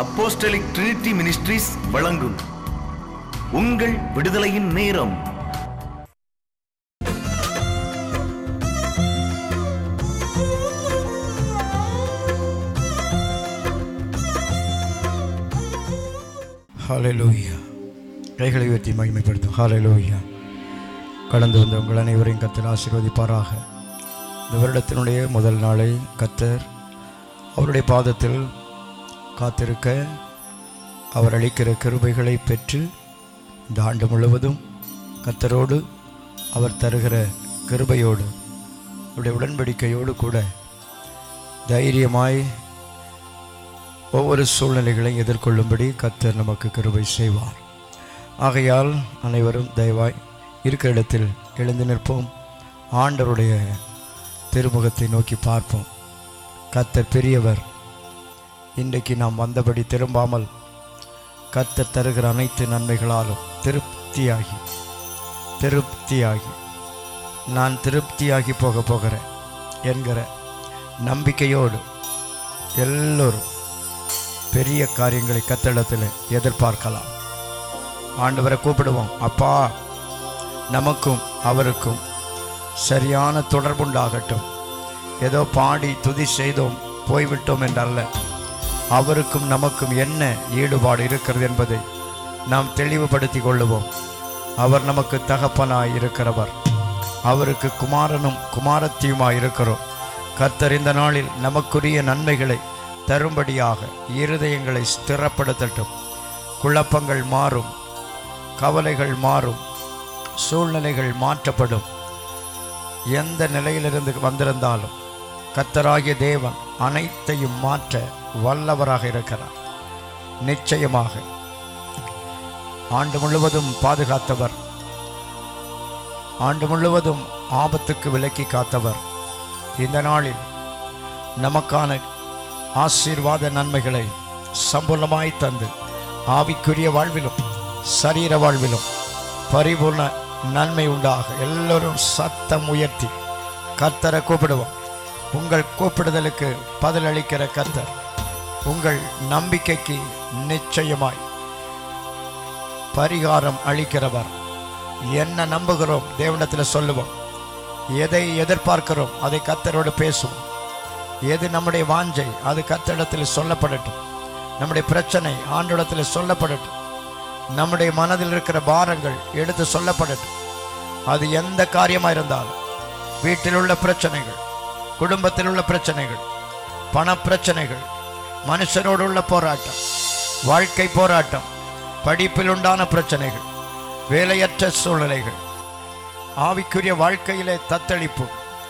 Apostolic Trinity ministries வழங்கும் உங்கள் விடுதலையின் நேரம் ஹalleluya கைகளை உயர்த்தி மகிமைப்படுத்தும் ஹalleluya கடந்து வந்த உங்கள் அனைவரையும் கத்தர் ஆசீர்வதிப்பாராக இந்த வருடத்தினுடைய முதல் நாளை கத்தர் அவருடைய பாதத்தில் காத்திருக்க அவர் அளிக்கிற கிருபைகளை பெற்று இந்த ஆண்டு முழுவதும் கத்தரோடு அவர் தருகிற கிருபையோடு அவருடைய உடன்படிக்கையோடு கூட தைரியமாய் ஒவ்வொரு சூழ்நிலைகளையும் எதிர்கொள்ளும்படி கர்த்தர் நமக்கு கிருபை செய்வார் ஆகையால் அனைவரும் தயவாய் இருக்கிற இடத்தில் எழுந்து நிற்போம் ஆண்டவருடைய திருமுகத்தை நோக்கி பார்ப்போம் கர்த்தர் பெரியவர் இன்றைக்கு நாம் வந்தபடி திரும்பாமல் கர்த்தர் தருகிற அனைத்து நன்மைகளாலும் திருப்தியாகி திருப்தியாகி நான் திருப்தியாகி போக போகிறேன் என்கிற நம்பிக்கையோடு எல்லோரும் பெரிய காரியங்களை கத்தடத்தில் எதிர்பார்க்கலாம் ஆண்டவரை கூப்பிடுவோம் அப்பா நமக்கும் அவருக்கும் சரியான தொடர்புண்டாகட்டும் ஏதோ பாடி துதி செய்தோம் போய்விட்டோம் என்றல்ல அவருக்கும் நமக்கும் என்ன ஈடுபாடு இருக்கிறது என்பதை நாம் தெளிவுபடுத்தி கொள்ளுவோம் அவர் நமக்கு தகப்பனாய் இருக்கிறவர் அவருக்கு குமாரனும் குமாரத்தியுமாய் இருக்கிறோம் கர்த்தர் இந்த நாளில் நமக்குரிய நன்மைகளை தரும்படியாக இருதயங்களை ஸ்திரப்படுத்தட்டும் குழப்பங்கள் மாறும் கவலைகள் மாறும் சூழ்நிலைகள் மாற்றப்படும் எந்த நிலையிலிருந்து வந்திருந்தாலும் கத்தராகிய தேவன் அனைத்தையும் மாற்ற வல்லவராக இருக்கிறார் நிச்சயமாக ஆண்டு முழுவதும் பாதுகாத்தவர் ஆண்டு முழுவதும் ஆபத்துக்கு விலக்கி காத்தவர் இந்த நாளில் நமக்கான ஆசீர்வாத நன்மைகளை சம்பூர்ணமாய் தந்து ஆவிக்குரிய வாழ்விலும் சரீர வாழ்விலும் பரிபூர்ண நன்மை உண்டாக எல்லோரும் சத்தம் உயர்த்தி கர்த்தரை கூப்பிடுவோம் உங்கள் கூப்பிடுதலுக்கு பதிலளிக்கிற கர்த்தர் உங்கள் நம்பிக்கைக்கு நிச்சயமாய் பரிகாரம் அளிக்கிறவர் என்ன நம்புகிறோம் தேவனிடத்தில் சொல்லுவோம் எதை எதிர்பார்க்கிறோம் அதை கர்த்தரோடு பேசுவோம் எது நம்முடைய வாஞ்சை அது கர்த்தரிடத்தில் சொல்லப்படட்டும் நம்முடைய பிரச்சனை ஆண்டிடத்தில் சொல்லப்படட்டும் நம்முடைய மனதில் இருக்கிற பாரங்கள் எடுத்து சொல்லப்படட்டும் அது எந்த காரியமாக இருந்தாலும் வீட்டில் உள்ள பிரச்சனைகள் குடும்பத்தில் உள்ள பிரச்சனைகள் பண பிரச்சனைகள் மனுஷனோடு உள்ள போராட்டம் வாழ்க்கை போராட்டம் படிப்பில் உண்டான பிரச்சனைகள் வேலையற்ற சூழ்நிலைகள் ஆவிக்குரிய வாழ்க்கையிலே தத்தளிப்பு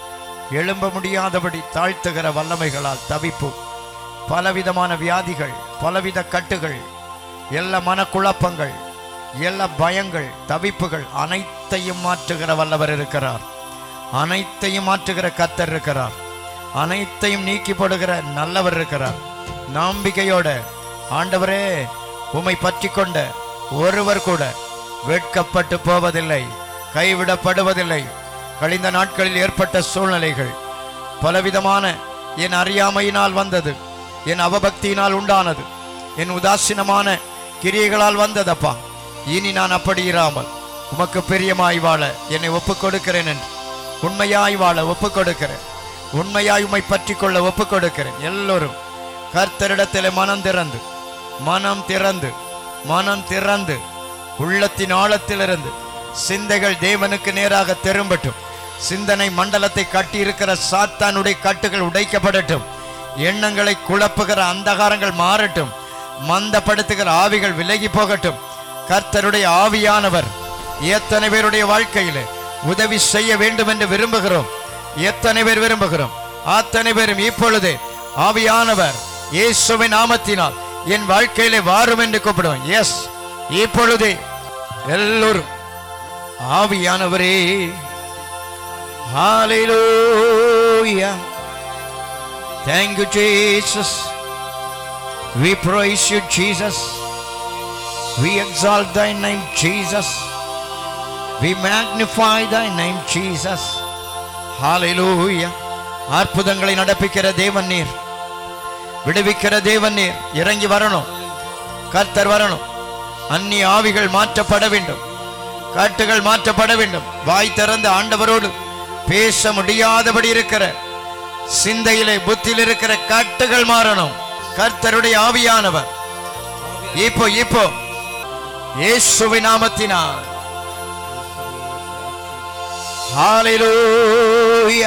எழும்ப முடியாதபடி தாழ்த்துகிற வல்லமைகளால் தவிப்பு பலவிதமான வியாதிகள் பலவித கட்டுகள் எல்லா மனக்குழப்பங்கள் எல்லா பயங்கள் தவிப்புகள் அனைத்தையும் மாற்றுகிற வல்லவர் இருக்கிறார் அனைத்தையும் மாற்றுகிற கத்தர் இருக்கிறார் அனைத்தையும் நீக்கி போடுகிற நல்லவர் இருக்கிறார் நம்பிக்கையோட ஆண்டவரே உம்மை பற்றி கொண்ட ஒருவர் கூட வெட்கப்பட்டு போவதில்லை கைவிடப்படுவதில்லை கழிந்த நாட்களில் ஏற்பட்ட சூழ்நிலைகள் பலவிதமான என் அறியாமையினால் வந்தது என் அவபக்தியினால் உண்டானது என் உதாசீனமான கிரியைகளால் வந்ததப்பா இனி நான் அப்படி இராமல் உமக்கு பிரியமாய் வாழ என்னை ஒப்புக் கொடுக்கிறேன் என்று உண்மையாய் வாழ ஒப்புக் கொடுக்கிறேன் உண்மையாய் உம்மை பற்றி கொள்ள ஒப்புக் கொடுக்கிறேன் எல்லோரும் கர்த்தரிடத்தில் மனம் திறந்து மனம் திறந்து மனம் திறந்து உள்ளத்தின் ஆழத்திலிருந்து சிந்தைகள் தேவனுக்கு நேராக திரும்பட்டும் சிந்தனை மண்டலத்தை கட்டியிருக்கிற சாத்தானுடைய கட்டுகள் உடைக்கப்படட்டும் எண்ணங்களை குழப்புகிற அந்தகாரங்கள் மாறட்டும் மந்தப்படுத்துகிற ஆவிகள் விலகி போகட்டும் கர்த்தருடைய ஆவியானவர் எத்தனை பேருடைய வாழ்க்கையிலே உதவி செய்ய வேண்டும் என்று விரும்புகிறோம் எத்தனை பேர் விரும்புகிறோம் அத்தனை பேரும் இப்பொழுது ஆவியானவர் இயேசுவின் நாமத்தினால் என் வாழ்க்கையிலே வாரும் என்று கூப்பிடுவோம் எஸ் இப்பொழுதே எல்லோரும் ஆவியானவரே Hallelujah. Thank you, Jesus. We praise you, Jesus. We exalt thy name, Jesus. We magnify thy name, Jesus. Hallelujah. அற்புதங்களை நடப்பிக்கிற தேவன் நீர் விடுவிக்கிற தேவன் நீர் இறங்கி வரணும் கர்த்தர் வரணும் அந்நிய ஆவிகள் மாற்றப்பட வேண்டும் கட்டுகள் மாற்றப்பட வேண்டும் வாய் திறந்த ஆண்டவரோடு பேச முடியாதபடி இருக்கிற சிந்தையிலே புத்தியில் இருக்கிற கட்டுகள் மாறணும் கர்த்தருடைய ஆவியானவர் இப்போ இப்போ இயேசுவின் நாமத்தினால் ஹalleluya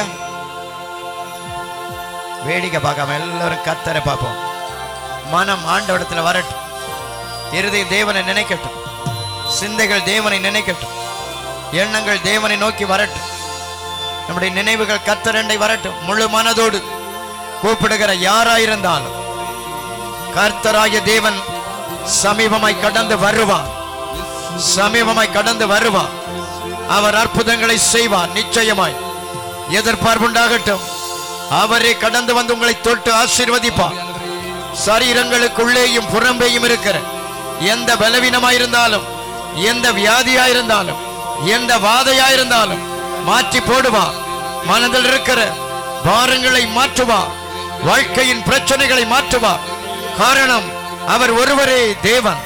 வேடிக்கை பார்க்காம எல்லாரும் கர்த்தரை பார்ப்போம் மனம் ஆண்டவடத்துல வரட்டும் இருதயம் தேவனை நினைக்கட்டும் சிந்தைகள் தேவனை நினைக்கட்டும் எண்ணங்கள் தேவனை நோக்கி வரட்டும் நம்முடைய நினைவுகள் கத்தரண்டை வரட்டும் முழு மனதோடு கூப்பிடுகிற யாராயிருந்தாலும் கர்த்தராகிய தேவன் சமீபமாய் கடந்து வருவார் சமீபமாய் கடந்து வருவார் அவர் அற்புதங்களை செய்வார் நிச்சயமாய் எதிர்பார்ப்புண்டாகட்டும் அவரே கடந்து வந்து உங்களை தொட்டு ஆசீர்வதிப்பார் சரீரங்களுக்குள்ளேயும் புறம்பேயும் இருக்கிற எந்த பலவீனமாயிருந்தாலும் எந்த வியாதியாயிருந்தாலும் எந்த வாதையாயிருந்தாலும் மாற்றி போடுவார் மனதில் இருக்கிற பாரங்களை மாற்றுவார் வாழ்க்கையின் பிரச்சனைகளை மாற்றுவார் காரணம் அவர் ஒருவரே தேவன்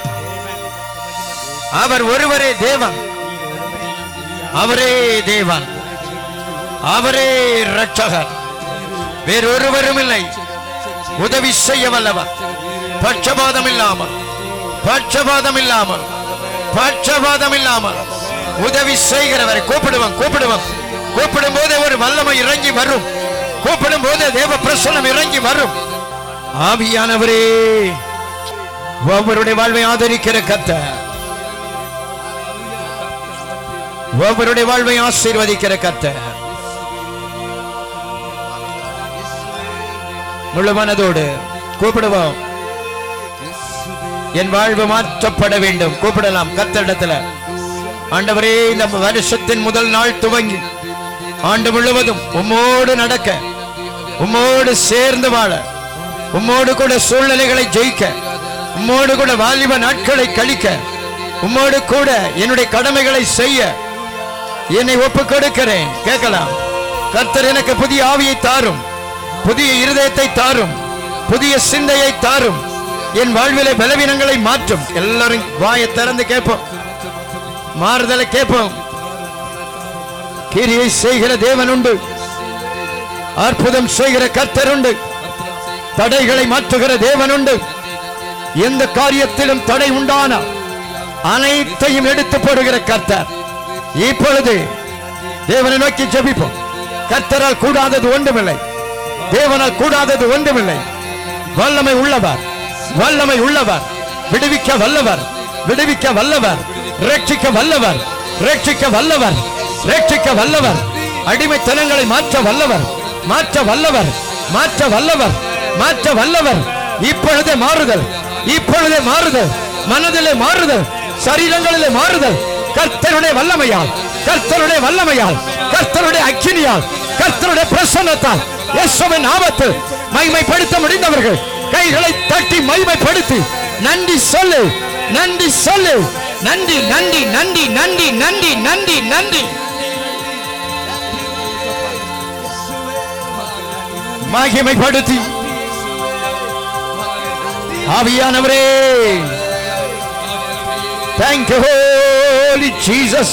அவர் ஒருவரே தேவன் அவரே தேவன் அவரே இரட்சகர் வேறொருவரும் இல்லை உதவி செய்ய வல்லவர் பட்சபாதம் இல்லாமல் பட்சபாதம் இல்லாமல் பட்சபாதம் இல்லாமல் உதவி செய்கிறவரை கூப்பிடுவோம் கூப்பிடுவோம் கூப்பிடும் போதே ஒரு வல்லமை இறங்கி வரும் கூப்பிடும் போதே தேவ பிரசனம் இறங்கி வரும் ஆவியானவரே ஒவ்வொருடைய வாழ்வை ஆதரிக்கிற கர்த்தர் ஒவ்வொருடைய வாழ்வை ஆசீர்வதிக்கிற கர்த்தர் முழு மனதோடு கூப்பிடுவோம் என் வாழ்வு மாற்றப்பட வேண்டும் கூப்பிடலாம் கத்தரிடத்துல ஆண்டவரே இந்த வருஷத்தின் முதல் நாள் துவங்கி ஆண்டு முழுவதும் உம்மோடு நடக்க உம்மோடு சேர்ந்து வாழ உம்மோடு கூட சூழ்நிலைகளை ஜெயிக்க உம்மோடு கூட வாலிப நாட்களை கழிக்க உம்மோடு கூட என்னுடைய கடமைகளை செய்ய என்னை ஒப்புக் கொடுக்கிறேன் கேட்கலாம் கர்த்தர் எனக்கு புதிய ஆவியை தாரும் புதிய இருதயத்தை தாரும் புதிய சிந்தையை தாரும் என் வாழ்விலே பலவீனங்களை மாற்றும் எல்லாரும் வாயை திறந்து கேட்போம் மாறுதலை கேட்போம் கிரியை செய்கிற தேவன் உண்டு அற்புதம் செய்கிற கர்த்தர் உண்டு தடைகளை மாற்றுகிற தேவன் உண்டு எந்த காரியத்திலும் தடை உண்டான அனைத்தையும் எடுத்து போடுகிற கர்த்தர் இப்பொழுது தேவனை நோக்கி ஜெபிப்போம் கர்த்தரால் கூடாதது ஒன்றுமில்லை தேவனால் கூடாதது ஒன்றுமில்லை வல்லமை உள்ளவர் வல்லமை உள்ளவர் விடுவிக்க வல்லவர் விடுவிக்க வல்லவர் ரட்சிக்க வல்லவர் ரட்சிக்க வல்லவர் ரட்சிக்க வல்லவர் அடிமைத்தனங்களை மாற்ற வல்லவர் மாற்ற வல்லவர் மாற்ற வல்லவர் மாற்ற வல்லவர் இப்பொழுதே மாறுதல் இப்பொழுதே மாறுதல் மனதிலே மாறுதல் சரீரங்களிலே மாறுதல் கர்த்தருடைய வல்லமையால் கர்த்தருடைய வல்லமையால் கர்த்தருடைய அக்கினியால் கர்த்தருடைய பிரசன்னத்தால் இயேசுவின் நாமத்தில் மகிமைப்படுத்த முடிந்தவர்கள் கைகளை தட்டி மகிமைப்படுத்தி நன்றி சொல்லு நன்றி சொல்லு நன்றி நன்றி நன்றி நன்றி நன்றி நன்றி நன்றி மகிமைப்படுத்தி ஆவியானவரே Thank you, Holy Jesus.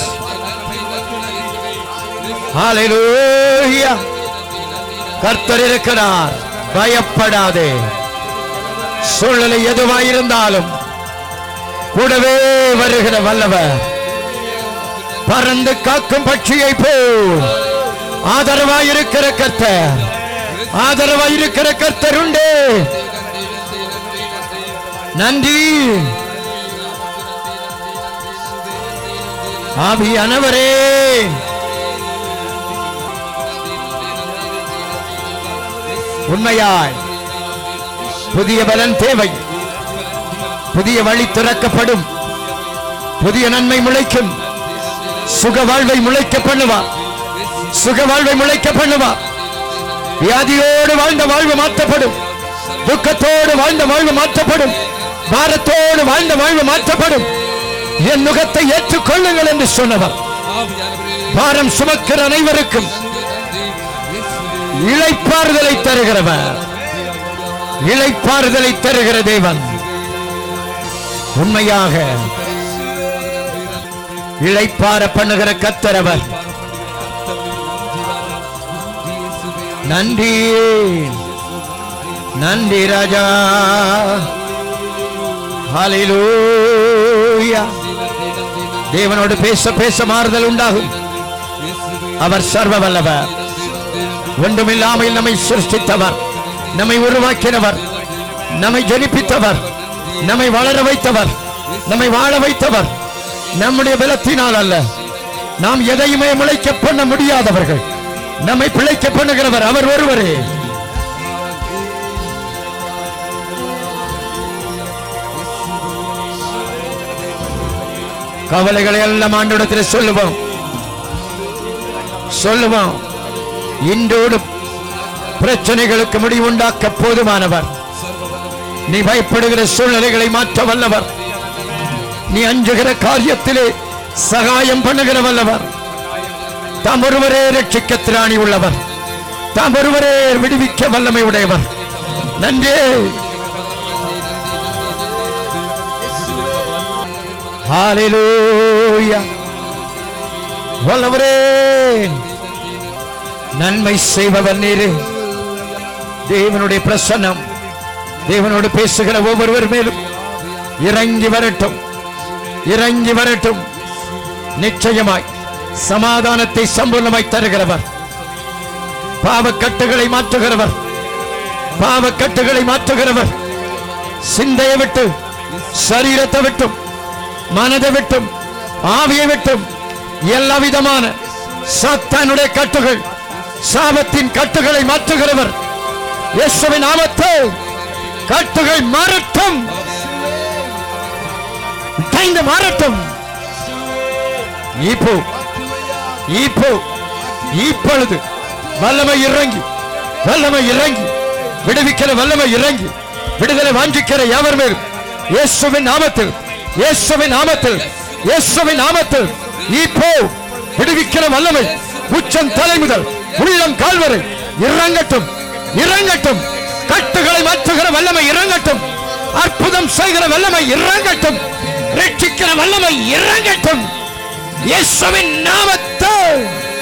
Hallelujah. கர்த்தர் இருக்கிறார் பயப்படாதே சூழ்நிலை எதுவாயிருந்தாலும் கூடவே வருகிற வல்லவர் பறந்து காக்கும் பட்சியை போல் ஆதரவாயிருக்கிற கர்த்தர் ஆதரவாயிருக்கிற கர்த்தர் உண்டு நன்றி ஆவியானவரே உண்மையாய் புதிய பலன் தேவை புதிய வழி திறக்கப்படும் புதிய நன்மை முளைக்கும் சுக வாழ்வை முளைக்க பண்ணுவார் சுக வாழ்வை முளைக்க பண்ணுவார் வியாதியோடு வாழ்ந்த வாழ்வு மாற்றப்படும் துக்கத்தோடு வாழ்ந்த வாழ்வு மாற்றப்படும் பாரத்தோடு வாழ்ந்த வாழ்வு மாற்றப்படும் என் முகத்தை ஏற்றுக்கொள்ளுங்கள் என்று சொன்னவர் பாரம் சுமக்கிற அனைவருக்கும் இளைப்பாறுதலை தருகிறவர் இளைப்பாறுதலை தருகிற தேவன் உண்மையாக இளைப்பார பண்ணுகிற கத்தரவர் நன்றி நன்றி ராஜா ஹalleluya தேவனோடு பேச பேச மாறுதல் உண்டாகும் அவர் சர்வ வல்லவர் ஒன்றுமில்லாமல் நம்மை சிருஷ்டித்தவர் நம்மை உருவாக்கினவர் நம்மை ஜனிப்பித்தவர் நம்மை வளர வைத்தவர் நம்மை வாழ வைத்தவர் நம்முடைய பலத்தினால் அல்ல நாம் எதையுமே முளைக்க பண்ண முடியாதவர்கள் நம்மை பிழைக்க பண்ணுகிறவர் அவர் ஒருவரே கவலைகளை எல்லாம் ஆண்டோடத்தில் சொல்லுவோம் சொல்லுவோம் இன்றோடு பிரச்சனைகளுக்கு முடிவுண்டாக்க போதுமானவர் நீ பயப்படுகிற சூழ்நிலைகளை மாற்ற வல்லவர் நீ அஞ்சுகிற காரியத்திலே சகாயம் பண்ணுகிற வல்லவர் தாம் ஒருவரே ரட்சிக்க திராணி உள்ளவர் தாம் ஒருவரே விடுவிக்க வல்லமை உடையவர் நன்றி ஹalleluya வல்லவரே நன்மை செய்பவர் நீரே தேவனுடைய பிரசன்னம் தேவனோடு பேசுகிற ஒவ்வொருவர் மேலும் இறங்கி வரட்டும் இறங்கி வரட்டும் நிச்சயமாய் சமாதானத்தை சம்பூர்ணமாய் தருகிறவர் பாவக்கட்டுகளை மாற்றுகிறவர் பாவக்கட்டுகளை மாற்றுகிறவர் சிந்தையை விட்டு சரீரத்தை விட்டும் மனதை விட்டும் ஆவியை விட்டும் எல்லா விதமான சாத்தானுடைய கட்டுகள் சாபத்தின் கட்டுகளை மாற்றுகிறவர் இயேசுவின் நாமத்தை கட்டுகள் மாறட்டும் கைந்து மாறட்டும் இப்போ இப்போ இப்பொழுது வல்லமை இறங்கி வல்லமை இறங்கி விடுவிக்கிற வல்லமை இறங்கி விடுதலை வாஞ்சிக்கிற யாவர் மேலும் இயேசுவின் நாமத்தில் இயேசுவின் நாமத்தில் இயேசுவின் நாமத்தில் இப்போ விடுவிக்கிற வல்லமை உச்சம் தலை முதல் உள்ளம் கால்வரை இறங்கட்டும் இறங்கட்டும் கட்டுகளை மாற்றுகிற வல்லமை இறங்கட்டும் அற்புதம் செய்கிற வல்லமை இறங்கட்டும் ரட்சிக்கிற வல்லமை இறங்கட்டும் இயேசுவின் நாமத்தில்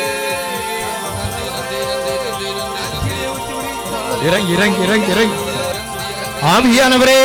இறங்கி இறங்கி இறங்கி இறங்கி ஆவியானவரே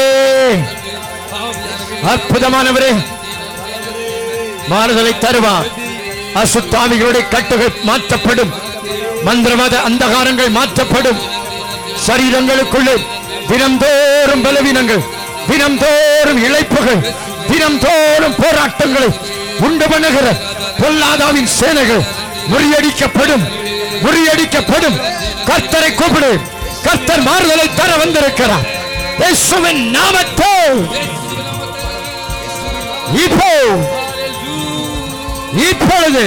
அற்புதமானவரே மாறுதலை தருவார் அசுத்தாவிகளுடைய கட்டுகள் மாற்றப்படும் மந்திரவாத அந்தகாரங்கள் மாற்றப்படும் சரீரங்களுக்குள்ளே தினம்தோறும் பலவீனங்கள் தினம்தோறும் இழைப்புகள் தினம்தோறும் போராட்டங்களை உண்டு பண்ணுகிற பொல்லாதாவின் சேனைகள் முறியடிக்கப்படும் முறியடிக்கப்படும் கர்த்தரை கூப்பிடு கர்த்தர் மாறுதலை தர வந்திருக்கிறார் இயேசுவின் நாமத்தில் இப்போ இப்பொழுது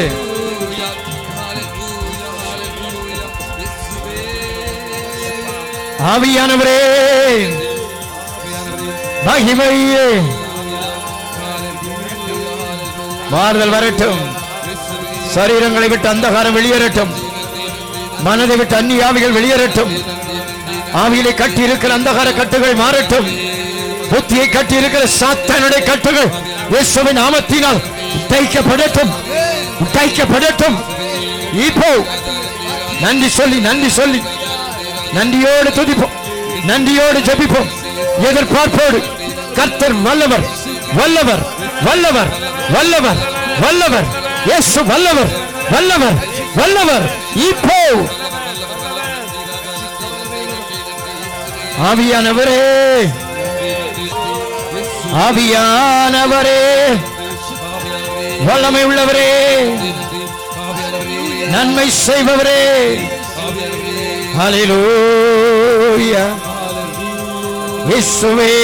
ஆவியானவரே மகிமையே மாறுதல் வரட்டும் சரீரங்களை விட்டு அந்தகாரம் வெளியேறட்டும் மனதை விட்டு அந்நிய ஆவிகள் வெளியேறட்டும் ஆவியிலே கட்டி இருக்கிற அந்தகார கட்டுகள் மாறட்டும் புத்தியை கட்டி இருக்கிற சாத்தானுடைய கட்டுகள் இயேசுவின் நாமத்தினால் தைக்கப்படட்டும் தைக்கப்படட்டும் இப்போ நன்றி சொல்லி நன்றி சொல்லி நன்றியோடு துதிப்போம் நன்றியோடு ஜெபிப்போம் எதிர்பார்ப்போடு கர்த்தர் வல்லவர் வல்லவர் வல்லவர் வல்லவர் வல்லவர் இயேசு வல்லவர் வல்லவர் வல்லவர் இப்போ ஆவியானவரே ஆவியானவரே வல்லமை உள்ளவரே நன்மை செய்பவரே ஹalleluya இயேசுவே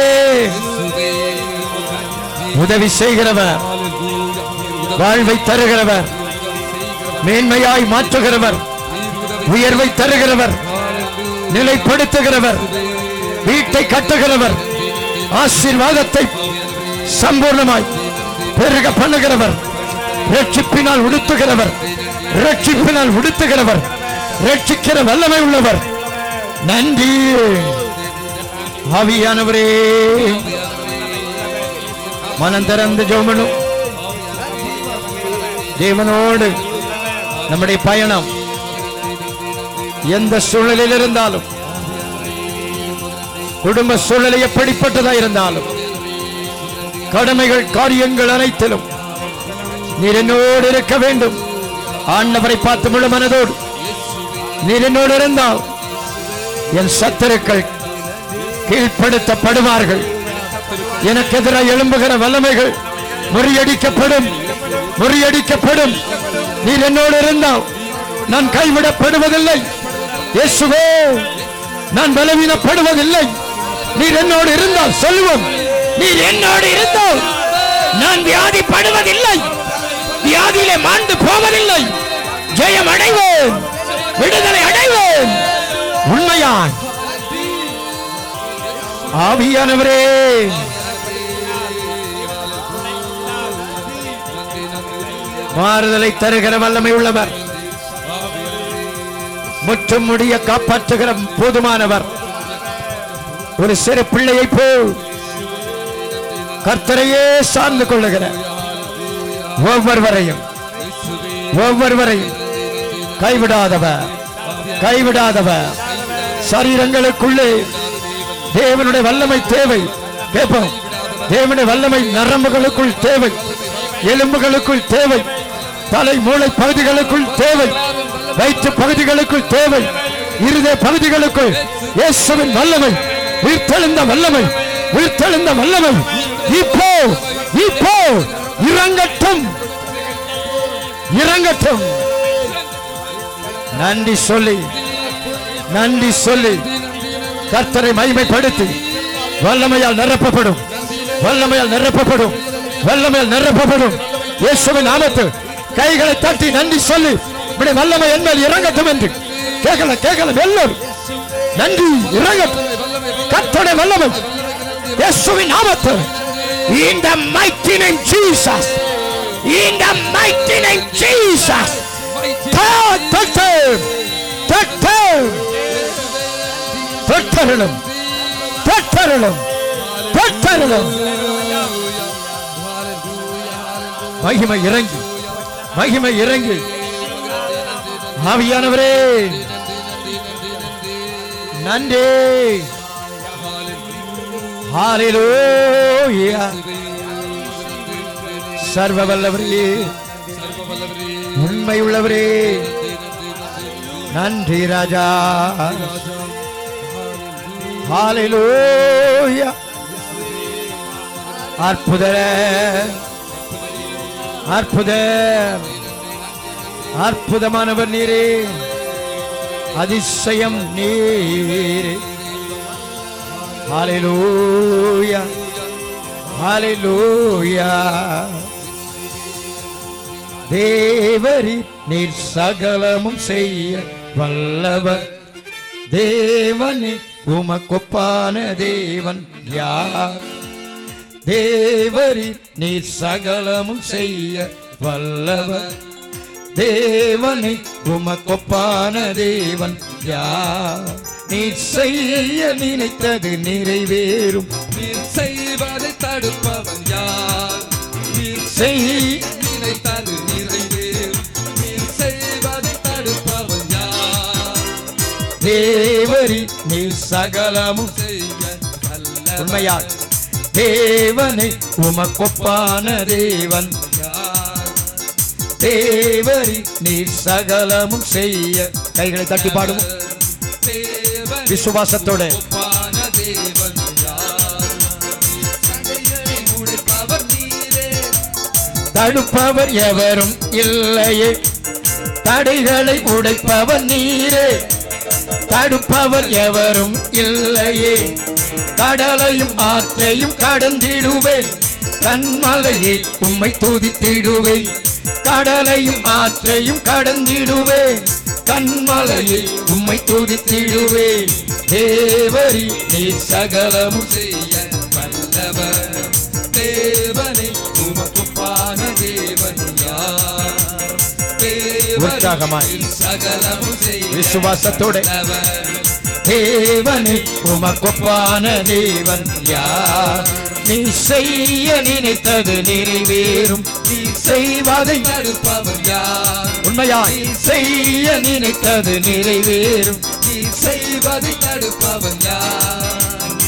உதவி செய்கிறவர் வாழ்வை தருகிறவர் மேன்மையாய் மாற்றுகிறவர் உயர்வை தருகிறவர் நிலைப்படுத்துகிறவர் வீட்டை கட்டுகிறவர் ஆசீர்வாதத்தை சம்பூர்ணமாய் பெருக பண்ணுகிறவர் ரட்சிப்பினால் உடுத்துகிறவர் ரட்சிப்பினால் உடுத்துகிறவர் ரட்சிக்கிற வல்லமை உள்ளவர் நன்றி ஆவியானவரே மனம் திறந்து ஜோமனும் தேவனோடு நம்முடைய பயணம் எந்த சூழலில் இருந்தாலும் குடும்ப சூழ்நிலை எப்படிப்பட்டதா இருந்தாலும் கடமைகள் காரியங்கள் அனைத்திலும் நீர் என்னோடு இருக்க வேண்டும் ஆண்டவரை பார்த்து முழு மனதோடு நீர் என்னோடு இருந்தால் என் சத்துருக்கள் கீழ்ப்படுத்தப்படுவார்கள் எனக்கு எதிராக எழும்புகிற வல்லமைகள் முறியடிக்கப்படும் முறியடிக்கப்படும் நீர் என்னோடு இருந்தால் நான் கைவிடப்படுவதில்லை இயேசுவே நான் பலவீனப்படுவதில்லை நீர் என்னோடு இருந்தால் சொல்லுவோம் நீர் என்னோடு இருந்தால் நான் வியாதிப்படுவதில்லை வியாதியிலே மாண்டு போவதில்லை ஜெயம் அடைவேன் விடுதலை அடைவேன் உண்மையான் ஆவியானவரே மாறுதலை தருகிற வல்லமை உள்ளவர் முற்றும் முடிய காப்பாற்றுகிற போதுமானவர் ஒரு சிறு பிள்ளையை போல் கர்த்தரையே சார்ந்து கொள்ளுகிற ஒவ்வொருவரையும் ஒவ்வொருவரையும் கைவிடாதவர் கைவிடாதவர் சரீரங்களுக்குள்ளே தேவனுடைய வல்லமை தேவை கேட்போம் தேவனுடைய வல்லமை நரம்புகளுக்குள் தேவை எலும்புகளுக்குள் தேவை தலை மூளை பகுதிகளுக்குள் தேவை வயிற்று பகுதிகளுக்குள் தேவை இருதய பகுதிகளுக்குள் இயேசுவின் வல்லமை உயிர்த்தெழுந்த வல்லமை உயிர்த்தெழுந்த வல்லமை இப்போ இப்போ இறங்கட்டும் இறங்கட்டும் நன்றி சொல்லி நன்றி சொல்லி கர்த்தரை மகிமைப்படுத்தி வல்லமையால் நிரப்பப்படும் வல்லமையால் நிரப்பப்படும் வல்லமையால் நிரப்பப்படும் இயேசுவின் நாமத்தில் கைகளை தட்டி நன்றி சொல்லி இப்படி வல்லமை என்மேல் இறங்கட்டும் என்று கேட்கல கேட்கல எல்லோரும் நன்றி இறங்கட்டும் கர்த்தருடைய வல்லமை இயேசுவின் நாமத்தில் in the mighty name Jesus in the mighty name Jesus தொ- தொட்டு தொட்டு தொட்டருளும் தொட்டருளும் தொட்டருளும் மகிமை இறங்கி மகிமை இறங்கி ஆவியானவரே நன்றி ஹalleluya சர்வ வல்லவரே உண்மை உள்ளவரே நன்றி ராஜா ஹalleluya அற்புத அற்புத அற்புதமானவர் நீரே அதிசயம் நீரே ஹalleluya ஹalleluya தேவரி நீர் சகலமும் செய்ய வல்லவர் தேவனே உமக்கொப்பான தேவன் யார் தேவரி நீர் சகலமும் செய்ய வல்லவர் தேவனை உமக்கொப்பான தேவன் யார் நீ செய்ய நினைத்தது நிறைவேறும் நீர் செய்வதை தடுப்பவன் யார் நீர் செய் நினைத்தது நிறைவேறும் நீர் செய்வதை தடுப்பவன் யார் தேவரி நீர் சகலமும் செய்ய வல்லவன் உண்மையால் தேவனை உமக்கொப்பான தேவன் யார் தேவரி நீர் சகலமும் செய்ய கைகளை தட்டி பாடுவோம் தேவன் விசுவாசத்தோட ஒப்பான தேவன் யார் தடைகளை உடைப்பவர் நீரே தடுப்பவர் எவரும் இல்லையே தடைகளை உடைப்பவர் நீரே தடுப்பவர் எவரும் இல்லையே கடலையும் ஆற்றையும் கடந்திடுவேன் கண்மலையை உம்மை துதித்திடுவேன் கடலையும் ஆற்றையும் கடந்திடுவேன் கண்மலையை உம்மை துதித்திடுவேன் தேவரி நீ சகலமும் செய்ய வல்லவர் தேவனை உமக்குப்பான தேவன் யார் தேவனை உற்சாகமாய் சகலமும் செய்ய விசுவாசத்தோட வல்லவர் தேவனே உமக்கொப்பான தேவன் யார் நீ செய்ய நினைத்தது நிறைவேறும் நீ செய்வதை தடுப்பவர் யார் உண்மையாய் நீ செய்ய நினைத்தது நிறைவேறும் நீ செய்வதை தடுப்பவர் யார்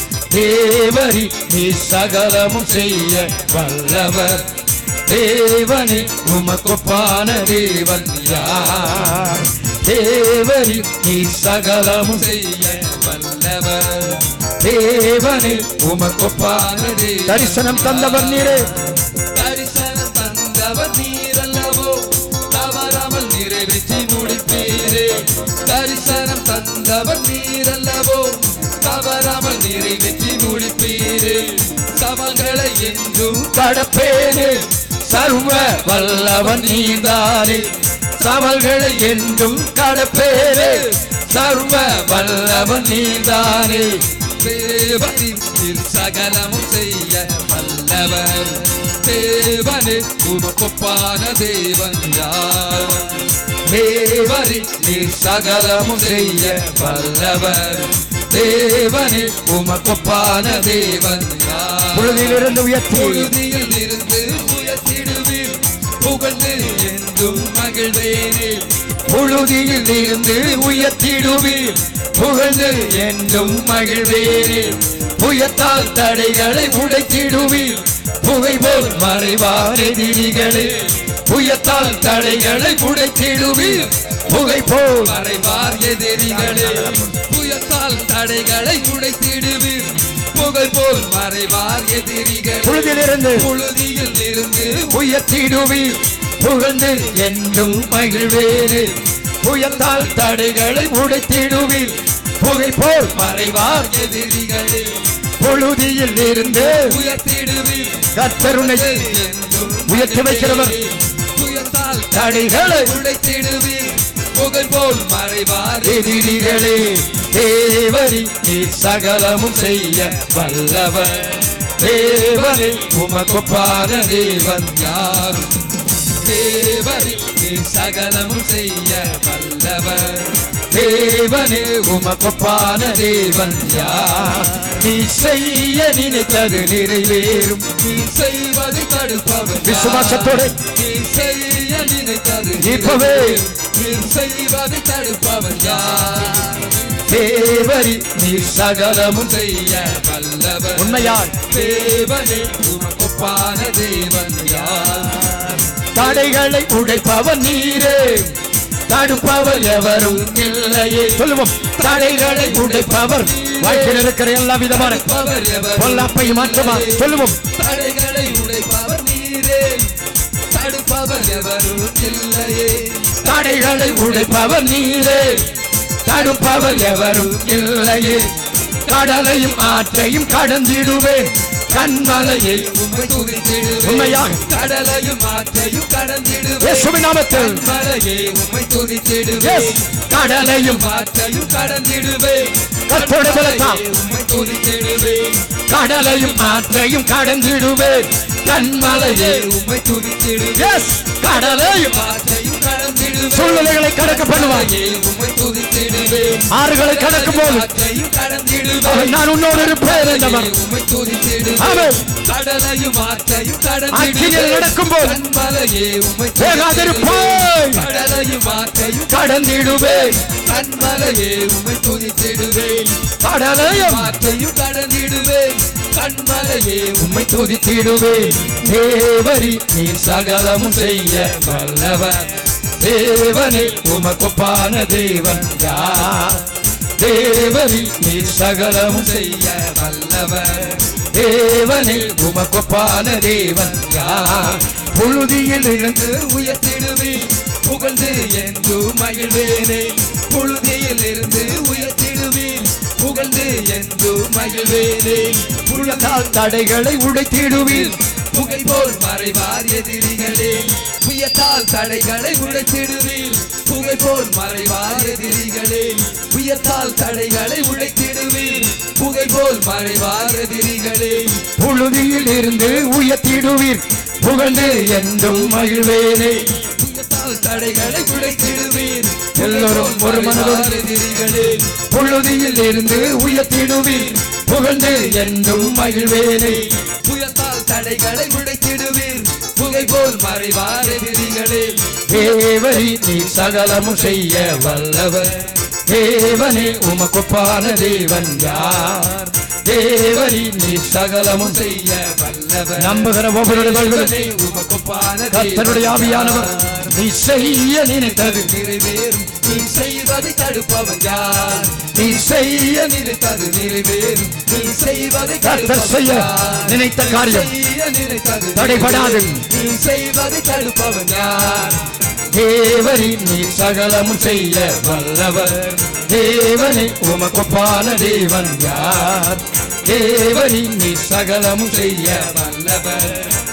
தேவரி நீ சகலமும் செய்ய வல்லவர் தேவனே உமக்கொப்பான தேவன் யார் தேவரி நீ சகலமும் செய்ய வல்லவர் தேவனே உமக்கொப்பான தேவன் தரிசனம் தந்தவர் நீரே தரிசனம் தந்தவர் நீரல்லவோ தவறாமல் நிறைவேற்றி முடிப்பீரே தரிசனம் தந்தவர் நீரல்லவோ தவறாமல் நிறைவேற்றி முடிப்பீரே சமங்களை என்றும் கடப்பேனே சர்வ வல்லவன் நீதானே சவல்களை என்றும் கடப்பேனே சர்வ வல்லவன் நீதானே தேவனில் சகலமும் செய்ய வல்லவர் தேவனே உமக்கொப்பான தேவன் யார் தேவரி நீ சகலமும் செய்ய வல்லவர் தேவனே உமக்கொப்பான தேவன் யார் பொழுதிலிருந்து உயர்த்தி பொழுதியில் இருந்து உயர்த்திடுவீர் புகழ்ந்து என்றும் மகிழ்வேனே புழுதியில் இருந்து உயர்த்திடுவீர் புகழ்ந்து என்றும் மகிழ்வேனே புயத்தால் தடைகளை உடைத்திடுவீர் புகை போல் மறைவார் எதிரிகளே புயத்தால் தடைகளை உடைத்திடுவீர் புகை போல் மறைவார் எதிரிகளே புயத்தால் தடைகளை உடைத்திடுவீர் புகழ் போல் மறைவார் எதிரிகள் புழுதிலிருந்து புழுதியில் இருந்து உயர்த்திடுவீர் புகழ்ந்து என்றும் மகிழ்வேனே புயத்தால் தடைகளை உடைத்திடுவீர் புகை போல் மறைவார் எதிரிகளே பொழுதியில் இருந்து உயர்த்திடுவீர் கத்தருணை என்றும் உயர்த்தி வைக்கிறவர் புயத்தால் தடைகளை உடைத்திடுவீர் புகழ் போல் மறைவார் எதிரிகளே தேவரி நீ சகலமும் செய்ய வல்லவர் தேவனே உமக்கொப்பான தேவன் யாரும் தேவரி நீ சகலமும் செய்ய வல்லவர் தேவனே உமக்கொப்பான தேவன் யார் நீ செய்ய நினைத்தது நிறைவேறும் நீ செய்வதை தடுப்பவர் யார்? விசுவாசத்தோடு நீ செய்ய நினைத்தது இப்பவே நீ செய்வதை தடுப்பவர் யார் தேவரி நீ சகலமும் செய்ய வல்லவர் உண்மையாய் தேவனே உமக்கொப்பான தேவன் யார் தடைகளை உடைப்பவர் நீரே தடுப்பவர் எவரும் இல்லையே சொல்லுவோம் தடைகளை உடைப்பவர் வாழ்க்கையில் இருக்கிற எல்லா விதமான பவர் எவர் பொல்லாப்பை மாற்றுமா சொல்லுவோம் தடைகளை உடைப்பவர் நீரே தடுப்பவர் எவரும் இல்லையே தடைகளை உடைப்பவர் நீரே தடுப்பவர் எவரும் இல்லையே கடலையும் ஆற்றையும் கடந்திடுவேன் கண்மலையை உம்மை துதித்திடுவேன் உண்மையாக. கடலையும் ஆற்றையும் கடந்திடுவேன் இயேசுவின் நாமத்தில் மலையே உம்மை Yes. துதித்திடுவேன் கடலையும் ஆற்றையும் கடந்திடுவேன் கர்த்தருடைய பலத்தால். மலையே உம்மை துதித்திடுவேன் கடலையும் ஆற்றையும் கடந்திடுவேன் கண்மலையை உம்மை துதித்திடுவேன் எஸ் கடலையும் ஆற்றையும் கடந்திடுவேன் சூழ்நிலைகளை கடக்க பண்ணுவார் மலையே உம்மை துதித்திடுவேன் ஆறுகளை கடக்கும் போது ஆற்றையும் கடந்திடுவேன் அவன் நான் உன்னோடு இருப்பேன் என்றவர் உம்மை துதித்திடுவேன் ஆமென். கடலையும் ஆற்றையும் அக்கினியில் நடக்கும்போது கண்மலையே உம்மை வேகாதிருப்பாய். கடலையும் ஆற்றையும் கடந்திடுவேன் கண்மலையே உம்மை துதித்திடுவேன் கடலையும் ஆற்றையும் கடந்திடுவேன் கண்மலையே உம்மை உம்மை துதித்திடுவேன் தேவரி நீ சகலமும் செய்ய வல்லவர் தேவனே உமக்கொப்பான தேவன் யார் தேவரி நீ சகலமும் செய்ய செய்ய வல்லவர் தேவனே உமக்கொப்பான தேவன் யார் புழுதியில் இருந்து உயர்த்திடுவேன் புகழ்ந்து என்று மகிழ்வேனே புழுதியில் இருந்து உயர்த்திடுவேன் புகழ்ந்து என்று மகிழ்வேனே புயத்தால் தடைகளை உடைத்திடுவீர் புகை போல் மறைவார் எதிரிகளே புயத்தால் தடைகளை உடைத்திடுவீர் புகை போல் மறைவார் எதிரிகளே புயத்தால் தடைகளை உடைத்திடுவீர் புகை போல் மறைவார் எதிரிகளே புழுதியில் இருந்து உயர்த்திடுவீர் புகழ்ந்து என்றும் மகிழ்வேனே புயத்தால் தடைகளை உடைத்திடுவீர் எல்லோரும் ஒரு மனதோடு எதிரிகளே புழுதியில் இருந்து உயர்த்திடுவீர் புகழ்ந்து என்றும் மகிழ்வேனே புயத்தால் தடைகளை உடைத்திடுவீர் புகை போல் மறைவார் எதிரிகளே தேவரி நீ சகலமும் செய்ய வல்லவர் தேவனே உமக்குப்பான தேவன் யார் தேவரி நீ சகலமும் செய்ய செய்ய வல்லவர் நம்புகிற ஒவ்வொருடைய வாழ்விலும் தேவனே உமக்குப்பான கர்த்தருடைய ஆவியானவர் நீ செய்ய நினைத்தது நிறைவேறும் நீ செய்வதை தடுப்பவன் யார் நீ செய்ய நினைத்தது நிறைவேறும் நீ செய்வதை கர்த்தர் தடுப்பவன் செய்ய யார்? நினைத்த காரியம் செய்ய நினைத்தது தடைபடாது. நீ செய்வதை தடுப்பவன் யார் தேவரி நீ சகலமும் செய்ய வல்லவர் தேவனே உமக்குப்பான தேவன் யார் தேவரி நீ சகலமும் செய்ய வல்லவர்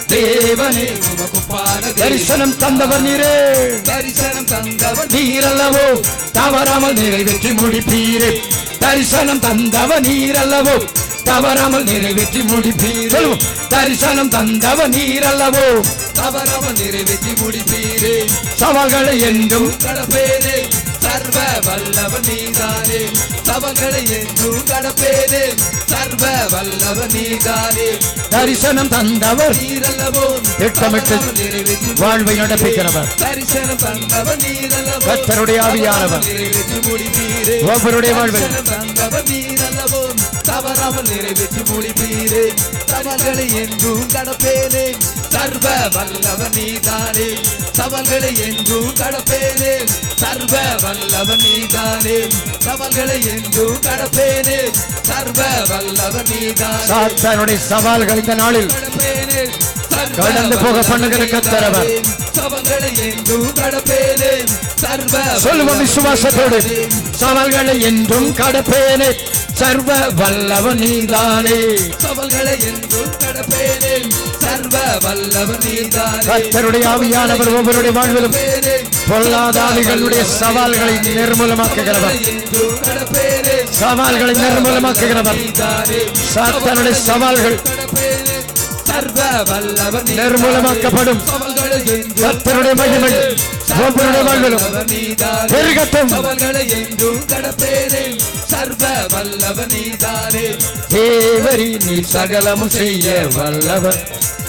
தேவனே உமக்குப்பான தேவன். தரிசனம் தந்தவர் நீரே தரிசனம் தந்தவன் நீரல்லவோ தவறாமல் நிறைவேற்றி முடிப்பீரே தரிசனம் தந்தவ நீரல்லவோ தவறாமல் நிறைவேற்றி முடிப்பீர் சொல்லுவோம் தரிசனம் தந்தவ நீரல்லவோ தவறாமல் நிறைவேற்றி முடிப்பீரே சவால்களை என்றும் கடப்பேனே சர்வ வல்லவன் நீதானே சவங்களை என்றும் கடப்பேனே சர்வ வல்லவன் நீதானே தரிசனம் தந்தவர் நீரல்லவோ திட்டமிட்டு தவறாமல் நிறைவேற்றி வாழ்வை நடப்பிக்கிறவர் தரிசனம் தந்தவன் நீரல்லவோ கர்த்தருடைய ஆவியானவர் தவறாமல் நிறைவேற்றி முடிப்பீரே ஒவ்வொருடைய வாழ்வில் தரிசனம் தந்தவன் நீரல்லவோ தவறாமல் நிறைவேற்றி முடிப்பீரே சவல்களை என்றும் கடப்பேனே சர்வ வல்லவன் நீதானே சவல்களை என்றும் கடப்பேனே சர்வ வல்லவன் நீதானே சவல்களை என்றும் கடப்பேனே சர்வ வல்லவன் நீதானே சாத்தானுடைய சவால்கள் இந்த நாளில் கடப்பேனே சர்வ கடந்து போக பண்ணுகிற கர்த்தர் அவர். சவல்களை என்றும் கடப்பேனே சர்வ சொல்லுவோம் விசுவாசத்தோடு சவால்களை என்றும் கடப்பேனே சர்வ வல்லவன் நீதானே சவல்களை என்றும் கடப்பேனே சர்வ வல்லவன் நீதானே கர்த்தருடைய ஆவியானவர் ஒவ்வொருடைய வாழ்விலும் கடப்பேனே, பொல்லாதாவிகளுடைய சவால்களை நிர்மூலமாக்குகிறவர் என்றும் கடப்பேனே சவால்களை நிர்மூலமாக்குகிறவர் நீதானே சாத்தானுடைய சவால்கள் கடப்பேனே சர்வ வல்லவன் நீதானே. நிர்மூலமாக்கப்படும் சவல்களை என்றும் கர்த்தருடைய மகிமை ஒவ்வொருடைய வாழ்விலும் வல்லவன் நீதானே. பெருகட்டும் சவல்களை என்றும் கடப்பேனே சர்வ வல்லவன் நீதானே தேவரி நீ சகலமும் செய்ய வல்லவர்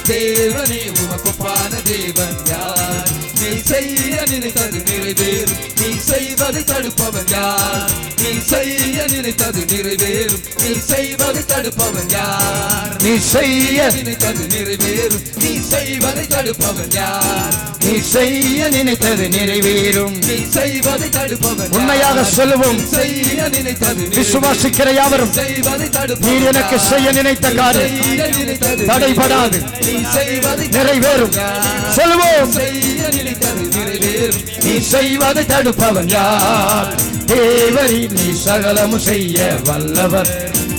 தேவனே உமக்குப்பான தேவன் யார் நீ செய்ய நினைத்தது நிறைவேறும் நீ செய்வதை தடுப்பவன் யார் நீ செய்ய நினைத்தது நிறைவேறும் நீ செய்வதை தடுப்பவன் யார் நீ செய்ய நினைத்தது நிறைவேறும் நீ செய்வதை தடுப்பவன் யார் நீ செய்ய நினைத்தது நிறைவேறும் நீ செய்வதை தடுப்பவன் யார்? உண்மையாக சொல்லுவோம் நீ செய்ய நினைத்தது நிறைவேறும். விசுவாசிக்கிற யாவரும் செய்வதை தடுப்பவன் நீர் எனக்கு யார்? செய்ய நினைத்த காரியம் செய்ய நினைத்தது தடைபடாது. நீ செய்வதை நிறைவேறும் யார்? சொல்லுவோம் செய்ய நினைத்தது நிறைவேறும் நீ செய்வதை தடுப்பவன் யார் தேவரி நீ சகலமும் செய்ய வல்லவர்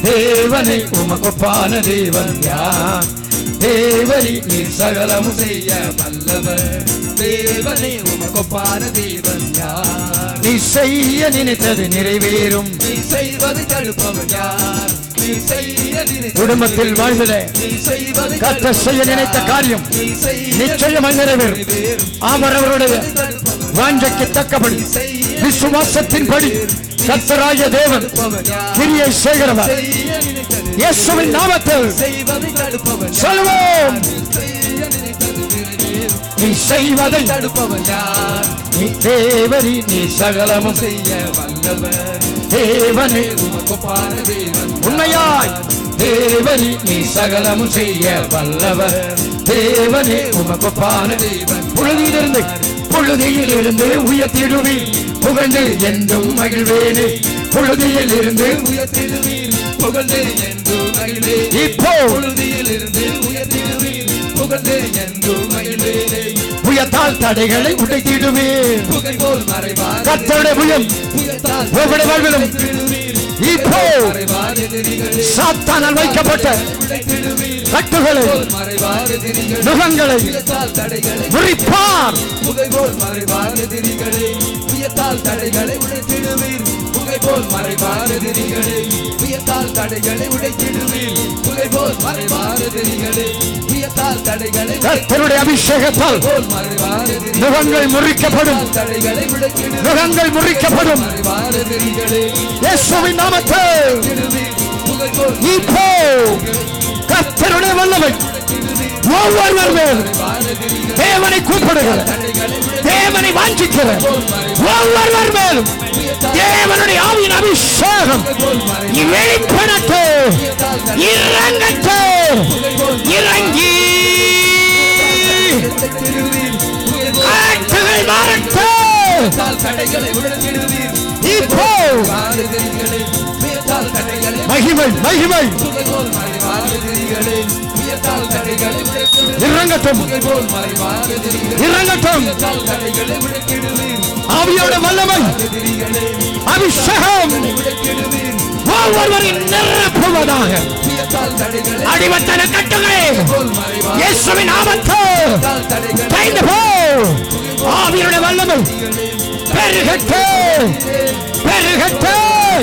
தேவனை உமக்குப்பான தேவன் யார் தேவரி நீ சகலமும் செய்ய செய்ய வல்லவர் தேவனே உமக்கொப்பான தேவன் யார் நீ செய்ய நினைத்தது நிறைவேறும் நீ செய்வதை தடுப்பவன் யார் நீ செய்ய நினைத்தது குடும்பத்தில் வாழ்வில நீ செய்வதை கர்த்தர் செய்ய நினைத்த காரியம் நீ செய்ய நிச்சயமாக நிறைவேறும் அவர் அவருடைய தடுப்பவன் வாஞ்சைக்கு தக்கபடி விசுவாசத்தின்படி கர்த்தராகிய தேவன் தடுப்பவன் யார் கிரியை செய்கிறவர் செய்ய நினைத்தது இயேசுவின் நாமத்தில் செய்வதை தடுப்பவன் யார்? சொல்லுவோம் செய்ய நினைத்தது நிறைவேறும் நீ செய்வதை தடுப்பவன் யார் நீ தேவரி நீ சகலமும் செய்ய வல்லவர் தேவனே உமக்கொப்பான தேவன் உண்மையாய் தேவரி நீ சகலமும் செய்ய வல்லவர் தேவனே உமக்குப்பான தேவன் புழுதியிலிருந்து புழுதியில் இருந்து உயர்த்திடுவி புகழ்ந்து என்றும் மகிழ்வேனே புழுதியில் இருந்து உயர்த்திடுவீர் புகழ்ந்து என்று மகிழ்வே இப்போ பொழுதியில் இருந்து உயர்த்திடுவீர் புகழ்ந்து என்று மகிழ்வேனே உயர்த்தால் தடைகளை உடைத்திடுவே புகை போல் மறைவார் கர்த்தருடைய புயம் புயத்தால் ஒவ்வொரு வாழ்விலும் உடைத்திடுவீர். இப்போ மறைவார் எதிரிகளே சாத்தானால் வைக்கப்பட்ட உடைத்திடுவீர். கட்டுகளை போல் மறைவார் எதிரிகளே நுகங்களை புயத்தால் தடைகளை முறிப்பார் புகை போல் மறைவார் எதிரிகளே புயத்தால் தடைகளை உடைத்திடுவீர் புகை போல் மறைவார் எதிரிகளே புயத்தால் தடைகளை உடைத்திடுவீர் புகை போல் மறைவார் எதிரிகளே புயத்தால் உயர்த்தால் தடைகளை கர்த்தருடைய அபிஷேகத்தால் போல் மறைவான திரிகளே முகங்கள் முறிக்கப்படும் தடைகளை உடைத்திடுவீர் முகங்கள் முறிக்கப்படும் மறைவான திரிகளே இயேசுவின் நாமத்தில் திடுவீர் புகை போல் இப்போ கர்த்தருடைய வல்லமை ஒவ்வொருவர் மேல் மறைவான திரிகளே தேவனை கூப்பிடுகிற தடைகளை தேவனை வாஞ்சிக்கிற ஒவ்வொருவர் மேலும் தேவனுடைய ஆவியின் அபிஷேகம் வெளிப்படட்டு இறங்கட்டு இறங்கி உடைத்திடுவீர் புகை போல் காற்றுகள் மாறட்டு உயர்த்தால் தடைகளை உடைத்திடுவீர் இப்போ மறைவான திரிகளே உயர்த்தால் தடைகளை மகிமை மகிமை புகை போல் மறைவான திரிகளே உயர்த்தால் தடைகளை உடைத்திடுவீர் இறங்கட்டும் புகை போல் மறைவான திரிகளே இறங்கட்டும் உயர்த்தால் தடைகளை உடைத்திடுவீர் ஆவியோட வல்லமை திரிகளே அபிஷேகம் உடைத்திடுவீர் ஒவ்வொருவரின் நிரப்புவதாக உயர்த்தால் தடைகளை அடிவத்தன கட்டுகளே போல் மறைவான இயேசுவின் ஆபத்து உயர்த்தால் தடைகளை கைந்து போ ஆவியருடைய வல்லமை பெருகட்டு பெருகட்டு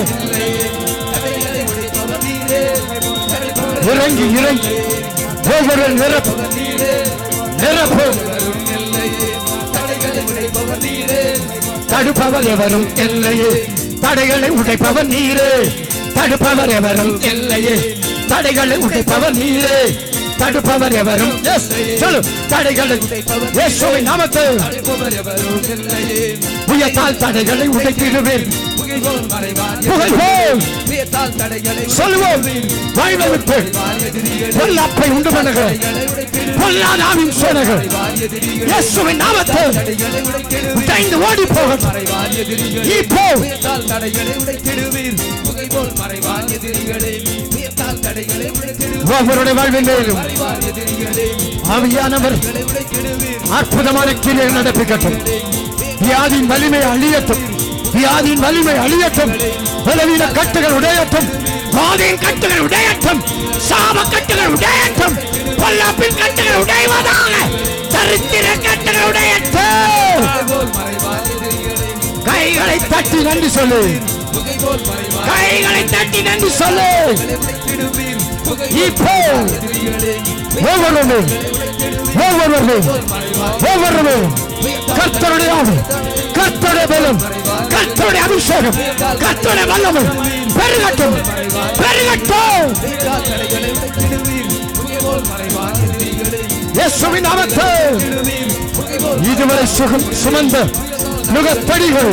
தடைகளை உடைப்பவர் நீரே தடைகளை இறங்கி இறங்கி ஒவ்வொரு நிரப்பு நீரே நிரப்பு வரும் எல்லையே தடைகளை உடைப்பவர் நீரே தடுப்பவர் எவரும் இல்லையே தடைகளை உடைப்பவர் நீரே தடுப்பவர் எவரும் இல்லையே தடைகளை உடைப்பவர் நீரே தடுப்பவர் எவரும் Yes, சொல்லு தடைகளை இயேசுவின் நாமத்தில் அழைப்பவர் எவரும் இல்லையே உயர்த்தால் தடைகளை உடைத்திடுவேன் புகை போல் மறைவான் புகழ் போல் உயர்த்தால் தடைகளை சொல்லுவோம் வாய்மை விட்டு எதிரிகளை பொல்லாப்பை உண்டு பண்ணுகிற உடைத்திடுவீர் பொல்லாதாவின் சோதனைகள் எதிரிகள் இயேசுவின் நாமத்தில் தடைகளை உடைத்திடுவீர் உடைந்து ஓடி போகட்டும் மறைவான் எதிரிகள் இப்போ உயர்த்தால் தடைகளை உடைத்திடுவீர் புகை போல் மறைவான் எதிரிகளே உயர்த்தால் தடைகளை உடைத்திடுவீர் ஒவ்வொருடைய வாழ்வின் மேலும் மறைவான் எதிரிகளே ஆவியானவர் தடைகளை உடைத்திடுவீர் அற்புதமான கிரியை நடப்பிக்கட்டும் வியாதியின் வலிமை அழியட்டும் வியாதியின் வலிமை அழியட்டும் பலவீன கட்டுகள் உடையட்டும் வாதியின் கட்டுகள் உடையட்டும் சாப கட்டுகள் உடையட்டும் பொல்லாப்பின் கட்டுகள் உடைவதாக தரித்திர கட்டுகள் உடையட்டும் புகை போல் மறைவான் எதிரிகளே கைகளை தட்டி நன்றி சொல்லு புகை போல் மறைவான் கைகளை தட்டி நன்றி சொல்லு உடைத்திடுவீர் புகை இப்போ எதிரிகளே ஒவ்வொருவரும் ஒவ்வொருவரும் ஒவ்வொருவரும் கர்த்தருடைய ஆவி கர்த்தருடைய பலம் கர்த்தருடைய அபிஷேகம் கர்த்தருடைய வல்லமை பெருகட்டும் பெருகட்டும் உயர்த்தால் தடைகளை உடைத்திடுவீர் புகை போல் மறைவான் எதிரிகளே இயேசுவின் நாமத்தில் உடைத்திடுவீர் புகை போல் இதுவரை சுகம் சுமந்த நுகத்தடிகள்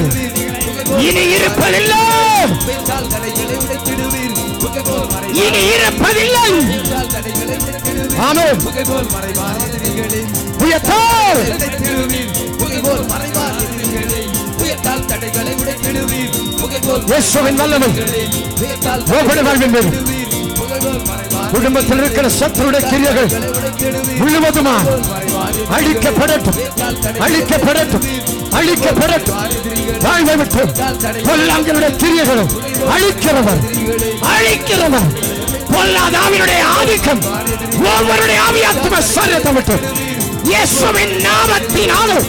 இனி இருப்பதில்லை உயர்த்தால் தடைகளை உடைத்திடுவீர் புகை போல் மறைவான் இனி இருப்பதில்லை உயர்த்தால் தடைகளை உடைத்திடுவீர் ஆமென் புகை போல் மறைவான் எதிரிகளே உயர்த்தால் உடைத்திடுவீர் புகை போல் மறைவான் எதிரிகளே உயர்த்தால் தடைகளை உடைத்திடுவீர் புகை போல் இயேசுவின் வல்லமை உயர்த்தால் ஒவ்வொரு வாழ்வின் மேலும் உடைத்திடுவீர் புகை போல் மறைவான் குடும்பத்தில் இருக்கிற சத்துருடைய கிரியைகள் உடைத்திடுவீர் முழுவதுமா மறைவான் அழிக்கப்படட்டும் அழிக்கப்படட்டும் அழிக்கப்படட்டும் வாழ்வை விட்டு பொல்லாங்களுடைய கிரியைகளும் அழிக்கிறவர் அழிக்கிறவர் பொல்லாதாவினுடைய ஆதிக்கம் ஒவ்வொருடைய ஆவியாத்ம சரீரத்தை விட்டு இயேசுவின் நாமத்தினாலும்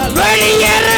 வெளியேற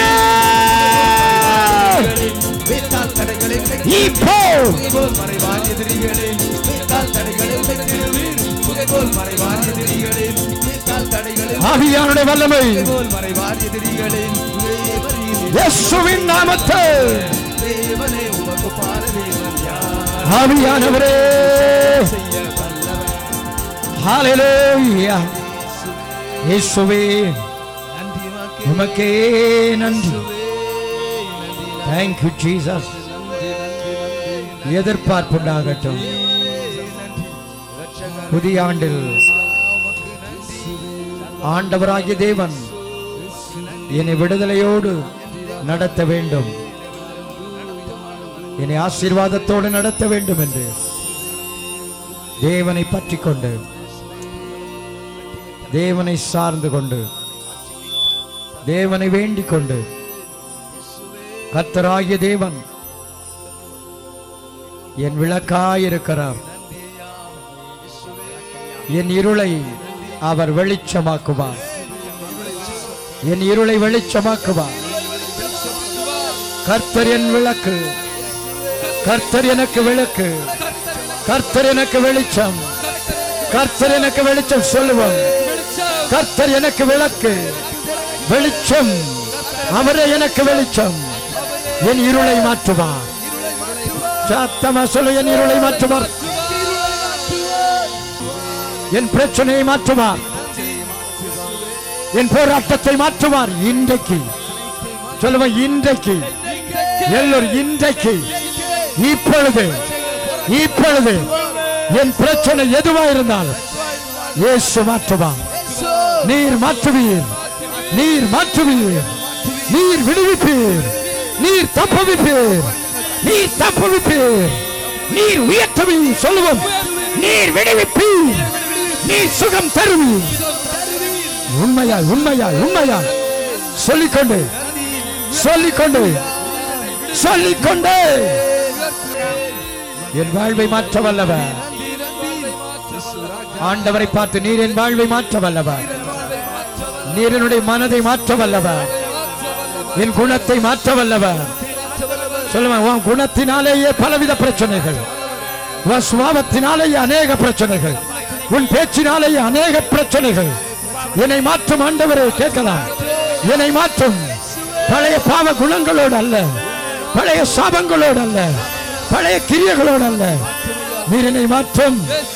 உயர்த்தால் தடைகளை இப்போ புகை போல் மறைவான் எதிரிகளே உயர்த்தால் தடைகளை உடைத்திடுவீர் புகை போல் மறைவான் எதிரிகளே உயர்த்தால் தடைகளை ஆவியானுடைய வல்லமை புகை போல் மறைவான் எதிரிகளே தேவரீரே, இயேசுவின் நாமத்தில் தேவனே உமக்கு பார தேவன் யார் ஆவியானவரே செய்ய வல்லவர் ஹalleluya இயேசுவே நன்றி உமக்கு உமக்கே நன்றி நன்றி தேங்க் யூ ஜீசஸ் நன்றி நன்றி எதிர்பார்ப்புண்டாகட்டும் புதிய ஆண்டில் ஆண்டவராகிய தேவன் என்னை விடுதலையோடு நடத்த வேண்டும் என்னை ஆசீர்வாதத்தோடு நடத்த வேண்டும் என்று தேவனை பற்றி கொண்டு தேவனை சார்ந்து கொண்டு தேவனை வேண்டிக் கொண்டு கர்த்தராகிய தேவன் என் விளக்காயிருக்கிறார் என் இருளை அவர் வெளிச்சமாக்குவார் என் இருளை வெளிச்சமாக்குவார் கர்த்தர் என் விளக்கு கர்த்தர் எனக்கு விளக்கு கர்த்தர் எனக்கு வெளிச்சம் கர்த்தர் எனக்கு வெளிச்சம் சொல்லுவோம் கர்த்தர் எனக்கு விளக்கு வெளிச்சம் அவரே எனக்கு வெளிச்சம் என் இருளை மாற்றுவார் சத்தமா சொல்லு என் இருளை மாற்றுவார் என் பிரச்சனையை மாற்றுவார் என் போராட்டத்தை மாற்றுவார் இன்றைக்கு சொல்லுவேன் இன்றைக்கு எல்லோரும் இன்றைக்கு இப்பொழுது இப்பொழுது என் பிரச்சனை எதுவா இருந்தாலும் இயேசு மாற்றுவார் நீர் மாற்றுவீர் நீர் மாற்றுவீர் நீர் விடுவிப்பீர் நீர் தப்புவிப்பீர் நீர் தப்புவிப்பீர் நீர் உயர்த்துவீர் சொல்லுவோம் நீர் விடுவிப்பீர் நீர் சுகம் தருவீர் உண்மையாய் உண்மையாய் உண்மையாய் சொல்லிக்கொண்டு சொல்லிக்கொண்டு சொல்லிக்கொண்டு என் வாழ்வை மாற்ற வல்லவர் ஆண்டவரை பார்த்து நீர் என் வாழ்வை மாற்ற வல்லவர் நீர் என்னுடைய மனதை மாற்ற வல்லவர் என் குணத்தை மாற்ற வல்லவர் சொல்லுவேன் உன் குணத்தினாலேயே பலவித பிரச்சனைகள் உன் சுவாபத்தினாலேயே அநேக பிரச்சனைகள் உன் பேச்சினாலேயே அநேக பிரச்சனைகள் என்னை மாற்றும் ஆண்டவரை கேட்கலாம் என்னை மாற்றும் பழைய பாவ குணங்களோடு அல்ல பழைய சாபங்களோடு அல்ல பழைய கிரியைகளோடு அல்ல நீர் என்னை மாற்றும்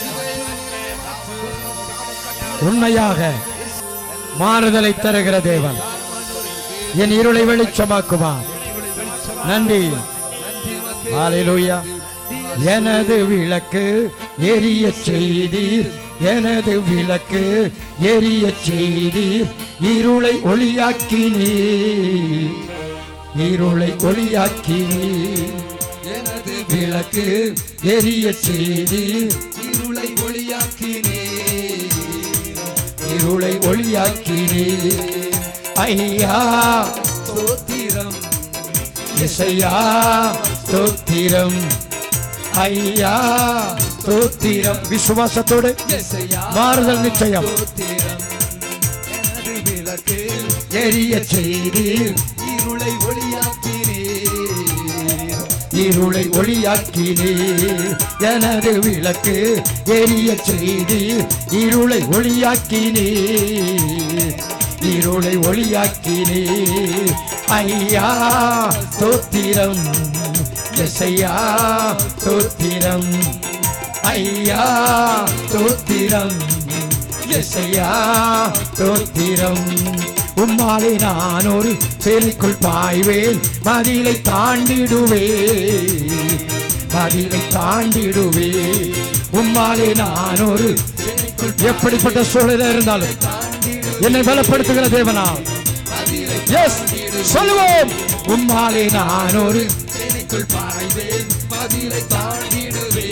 உண்மையாக மாறுதலை தருகிற தேவன் என் இருளை வெளிச்சமாக்குவார் நன்றி ஹalleluya எனது விளக்கு எரிய செய்தீர் எனது விளக்கு எரிய செய்தீர் இருளை ஒளியாக்கினீர் இருளை ஒளியாக்கினீர் எனது விளக்கு எரிய செய்தீர் இருளை ஒளியாக்கினே இருளை ஒளியாக்கினீர் ஐயா ஸ்தோத்திரம் இசையா ஸ்தோத்திரம் ஐயா ஸ்தோத்திரம் விசுவாசத்தோடு எசையா மாறுதல் நிச்சயம் ஸ்தோத்திரம் எனது விளக்கு எரிய செய்தீர் இருளை ஒளியாக்கினே இருளை ஒளியாக்கினீர் எனது விளக்கு எரிய செய்தீர் இருளை ஒளியாக்கினீர் இருளை ஒளியாக்கினீர் ஐயா தோத்திரம் எசையா தோத்திரம் ஐயா தோத்திரம் எசையா தோத்திரம் உம்மாலே நான் ஒரு சேலைக்குள் பாய்வேன் மதிலை தாண்டிடுவே மதிலை தாண்டிடுவே உம்மாலே நான் ஒரு சேலைக்குள் எப்படிப்பட்ட சூழல இருந்தாலும் என்னை பலப்படுத்துகிற தேவனா எஸ் சொல்லுவோம் உம்மாலே நான் ஒரு சேனைக்குள் பாய்வேன் மதிலை தாண்டிடுவே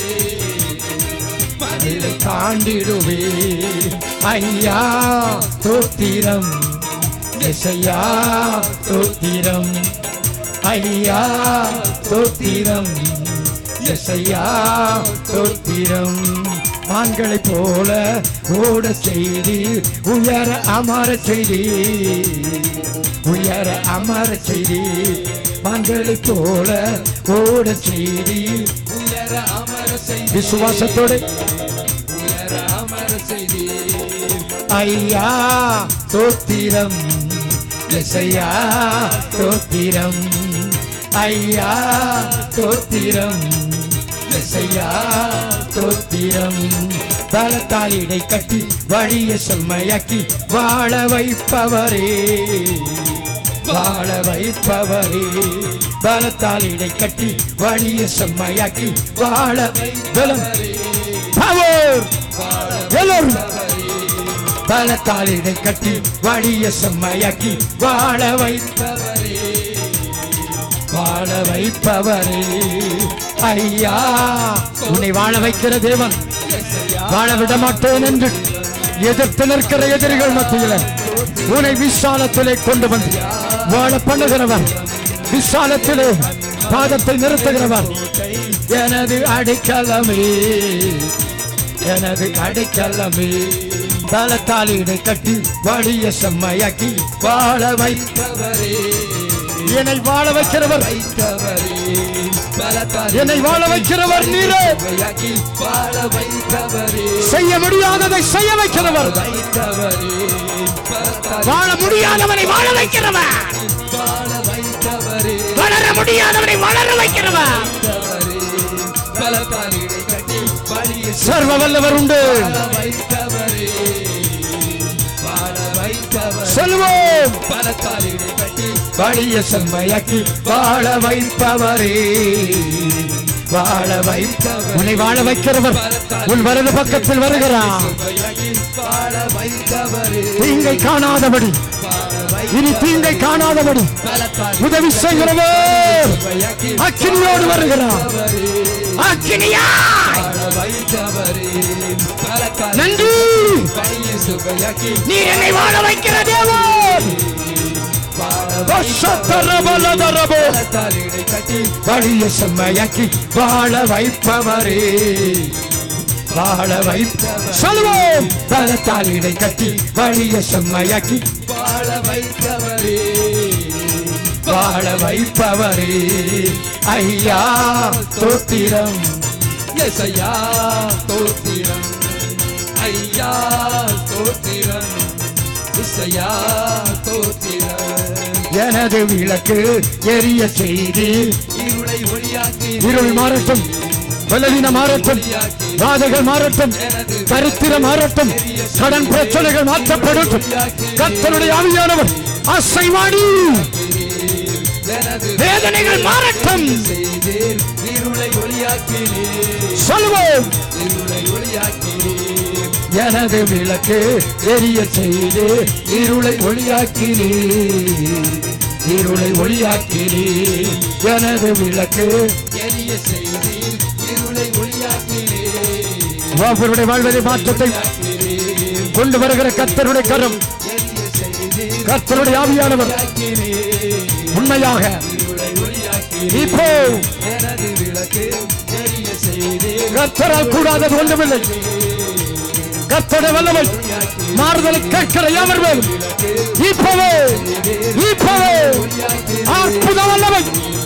மதிலை தாண்டிடுவே ஐயா தோத்திரம் எசையா தோத்திரம் ஐயா தோத்திரம் எசையா தோத்திரம் மான்களைப் போல ஓட செய்தி உயர அமர செய்தி உயர அமர செய்தி மான்களைப் போல ஓட செய்தி உயர அமர செய்தி விசுவாசத்தோடு உயர அமர செய்தி ஐயா தோத்திரம் எசையா தோத்திரம் ஐயா தோத்திரம் எசையா தோத்திரம் பலத்தால் இடை கட்டி வழிய செம்மையாக்கி வாழ வைப்பவரே வாழ வைப்பவரே பலத்தால் இடை கட்டி வழிய செம்மையாக்கி வாழ பலம் பவர் எல்லோரும் பலத்தால் இடை கட்டி வழிய செம்மையாக்கி வாழ வைப்பவரே வாழ வைப்பவரே ஐயா உன்னை வாழ வைக்கிற தேவன் வாழ விட மாட்டேன் என்று எதிர்த்து நிற்கிற எதிரிகள் மத்தியில உன்னை விசாலத்திலே கொண்டு வந்து வாழ பண்ணுகிறவன் விசாலத்திலே பாதத்தை நிறுத்துகிறவன் எனது அடைக்கலமே எனது அடைக்கலமே தலத்தால் இடை கட்டி வழிய செம்மையாக்கி வாழ வை வைத்தவரே என்னை வாழ வைக்கிறவர் வைத்தவரே பலத்தால் என்னை வாழ வைக்கிறவர் நீரே வையாக்கி வாழ வைத்தவரே செய்ய முடியாததை செய்ய வைக்கிறவர் வைத்தவரே வாழ முடியாதவனை வாழ வைக்கிறவன் வாழ வைத்தவரே வளர முடியாதவனை வளர வைக்கிறவன் வைத்தவரே பலத்தால் இடை கட்டி வழியை சர்வ வல்லவர் உண்டு வாழ வைத்தவரே வாழ வைத்தவரே சொல்லுவோம் பலத்தால் இடை கட்டி வழிய செம்மையாக்கி வாழ வைப்பவரே வாழ வைப்பவர் உன்னை வாழ வைக்கிறவர் உன் வலது பக்கத்தில் வருகிறார் சுவையாகி வாழ வைத்தவரே தீங்கை காணாதபடி வாழ இனி தீங்கை காணாதபடி பலத்தால் உதவி செய்கிறவர் சுவையாக்கி அக்கினியோடு வருகிறார் அக்கினியாய் வாழ வைத்தவரே பலத்தால் நன்றி வழியை சுவையாக்கி நீ என்னை வாழ வைக்கிற தேவன் வாழ வசத்தரபலதரபோ. பலத்தால் இடை கட்டி வழிய செம்மையாக்கி வாழ வைப்பவரே வாழ வைப்ப சொல்லுவோம் பலத்தால் இடை கட்டி வழிய செம்மையாக்கி வாழ வைத்தவரே வாழ வைப்பவரே ஐயா தோத்திரம் எசையா தோத்திரம் ஐயா தோத்திரம் இசையா தோத்திரம் எனது விளக்கு எரிய செய்தி இருளை ஒளியாக்கி இருள் மாறட்டும் பலவீன மாறட்டும் பாதைகள் மாறட்டும் தரித்திரம் மாறட்டும் கடன் பிரச்சனைகள் மாற்றப்படட்டும் கத்தனுடைய ஆவியானவர் அசைவாடி எனது வேதனைகள் மாறட்டும் செய்தீர் இருளை ஒளியாக்கினீர் சொல்லுவோம் இருளை ஒளியாக்கினீர் எனது விளக்கு எரிய செய்து இருளை ஒளியாக்கினீ இருளை ஒளியாக்கினீ எனது விளக்கு எரிய செய்தீர் இருளை ஒளியாக்கினீர் அவருடைய வாழ்வதை மாற்றத்தை கொண்டு வருகிற கத்தருடைய கரம் எரிய செய்தீர் கர்த்தருடைய ஆவியானவர் உண்மையாக இருளை ஒளியாக்கினீர் இப்போ எனது விளக்கு எரிய செய்தீர் கர்த்தரால் கூடாதது ஒன்றுமில்லை கர்த்தருடைய வல்லமை மாறுதலை கேட்கிற யாவர் மேலும் இப்பவே இப்பவே அற்புத வல்லமை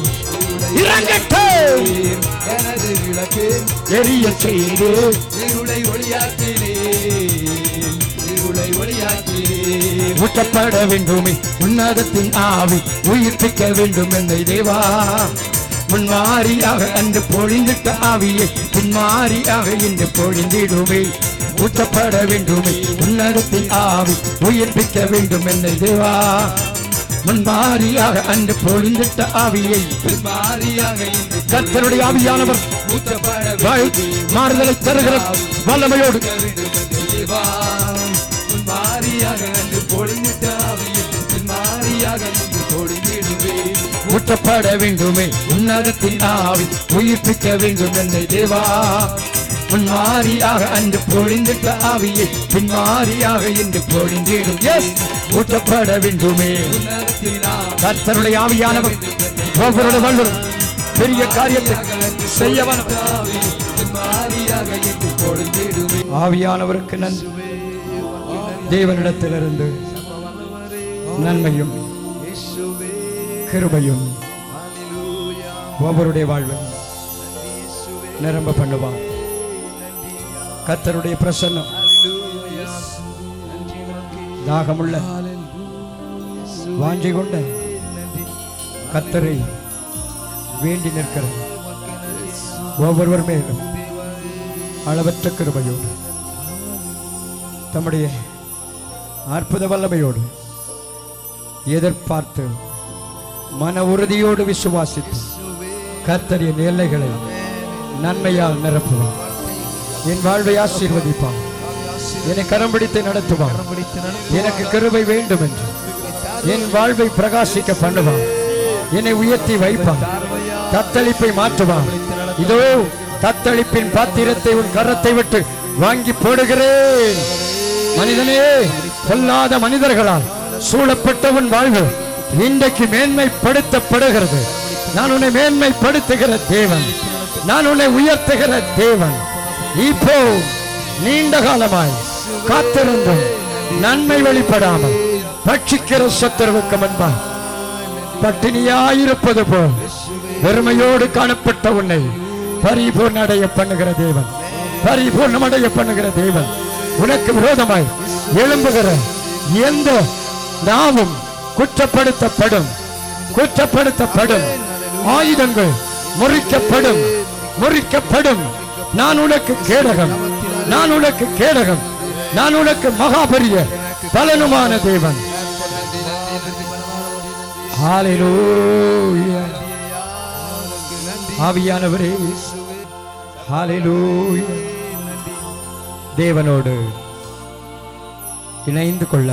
இறங்கட்டும் எனது விளக்கு எரிய செய்து இருளை ஒளியாக்கினீர் இருளை ஒளியாக்கினீர் ஊட்டப்பட வேண்டுமே உன்னதத்தின் ஆவி உயிர்ப்பிக்க வேண்டும் என்னை தேவா முன்மாரியாக அன்று பொழிந்திட்ட ஆவியை பின்மாரியாக இன்று பொழிந்திடுமே ஊட்டப்பட வேண்டுமே உன்னதத்தின் ஆவி உயிர்ப்பிக்க வேண்டும் என்னை தேவா முன்மாரியாக அன்று பொழிந்திட்ட ஆவியை மாறியாக இன்று கர்த்தருடைய ஆவியானவர் ஊற்றப்பட வாழ் மாறுதலை தருகிற வல்லமையோடு தேவா உன் மாறியாக அன்று பொழிந்திட்ட ஆவியில் மாறியாக இன்று பொழிந்திடுவேன் ஊற்றப்பட வேண்டுமே உன்னதத்தின் ஆவி உயிர்ப்பிக்க வேண்டும் என்னை தேவா முன்மாரியாக அன்று பொழிந்திட்ட ஆவியை பின்மாரியாக இன்று பொழிந்திடும் எஸ் ஊற்றப்பட வேண்டுமே கர்த்தருடைய ஆவியானவர் ஒவ்வொருடைய வல்லவர் பெரிய காரியத்தை செய்யவன் மாறியாக இன்று பொழிந்திடுவேன் ஆவியானவருக்கு நன்றி தேவனிடத்திலிருந்து நன்மையும் கிருபையும் ஒவ்வொருடைய வாழ்வை நிரம்ப பண்ணுவார் கர்த்தருடைய பிரசன்னம் தாகமுள்ள வாஞ்சை கொண்ட கத்தரை வேண்டி நிற்கிற ஒவ்வொருவர் மேலும் அளவற்ற கிருபையோடு தம்முடைய அற்புத வல்லமையோடு எதிர்பார்த்து மன உறுதியோடு விசுவாசித்து கர்த்தரின் எல்லைகளை நன்மையால் நிரப்புவார் என் வாழ்வை ஆசீர்வதிப்பார் என்னை கரம் பிடித்து நடத்துவார் எனக்கு கிருபை வேண்டும் என்று என் வாழ்வை பிரகாசிக்க பண்ணுவார் என்னை உயர்த்தி வைப்பார் தத்தளிப்பை மாற்றுவார் இதோ தத்தளிப்பின் பாத்திரத்தை உன் கரத்தை விட்டு வாங்கி போடுகிறேன் மனிதனே பொல்லாத மனிதர்களால் சூழப்பட்ட உன் வாழ்வு இன்றைக்கு மேன்மைப்படுத்தப்படுகிறது நான் உன்னை மேன்மைப்படுத்துகிற தேவன் நான் உன்னை உயர்த்துகிற தேவன் இப்போ நீண்ட காலமாய் காத்திருந்தும் நன்மை வெளிப்படாமல் பட்சிக்கிற சத்துருவுக்கு முன்பாய் பட்டினியாயிருப்பது போல் வெறுமையோடு காணப்பட்ட உன்னை பரிபூர்ண அடைய பண்ணுகிற தேவன் பரிபூர்ணம் அடைய பண்ணுகிற தேவன் உனக்கு விரோதமாய் எழும்புகிற எந்த நாமும் குற்றப்படுத்தப்படும் குற்றப்படுத்தப்படும் ஆயுதங்கள் முறிக்கப்படும் முறிக்கப்படும் நான் உனக்கு கேடகம் நான் உனக்கு கேடகம் நான் உனக்கு மகாபரிய பலனுமான தேவன் ஹalleluya ஆவியானவரே ஹalleluya தேவனோடு இணைந்து கொள்ள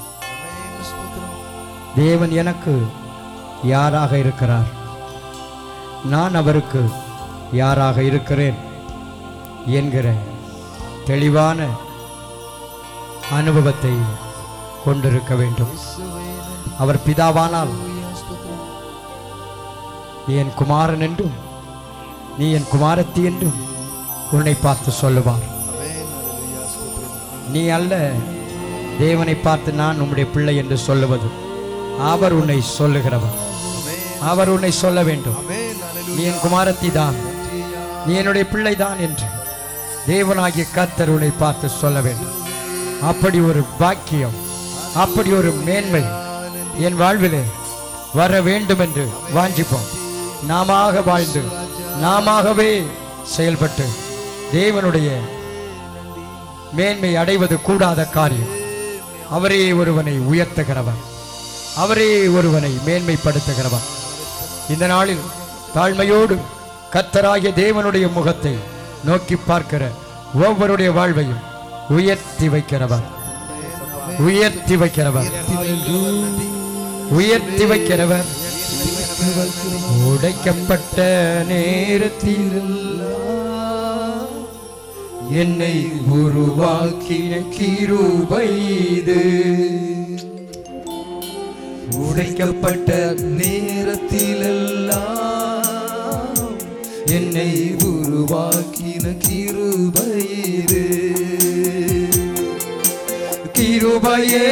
தேவன் எனக்கு யாராக இருக்கிறார் நான் அவருக்கு யாராக இருக்கிறேன் என்கிற தெளிவான அனுபவத்தை கொண்டிருக்க வேண்டும் அவர் பிதாவானால் நீ என் குமாரன் என்றும் நீ என் குமாரத்தி என்றும் உன்னை பார்த்து சொல்லுவார் நீ அல்ல தேவனை பார்த்து நான் உம்முடைய பிள்ளை என்று சொல்லுவது அவர் உன்னை சொல்லுகிறவர் அவர் உன்னை சொல்ல வேண்டும் நீ என் குமாரத்தி தான் நீ என்னுடைய பிள்ளை தான் என்று தேவனாகிய கர்த்தர் உன்னை பார்த்து சொல்ல வேண்டும் அப்படி ஒரு பாக்கியம் அப்படி ஒரு மேன்மை என் வாழ்விலே வர வேண்டும் என்று வாஞ்சிப்போம் நாமாக வாழ்ந்து நாமாகவே செயல்பட்டு தேவனுடைய மேன்மை அடைவது கூடாத காரியம் அவரே ஒருவனை உயர்த்துகிறவர் அவரே ஒருவனை மேன்மைப்படுத்துகிறவர் இந்த நாளில் தாழ்மையோடு கத்தராகிய தேவனுடைய முகத்தை நோக்கி பார்க்கிற ஒவ்வொருடைய வாழ்வையும் உயர்த்தி வைக்கிறவர் உயர்த்தி வைக்கிறவர் உயர்த்தி வைக்கிறவர் உடைக்கப்பட்ட நேரத்தில் என்னை உருவாக்கின கிருபை இது உடைக்கப்பட்ட நேரத்திலெல்லாம் என்னை உருவாக்கின கிருபை இது கிருபையே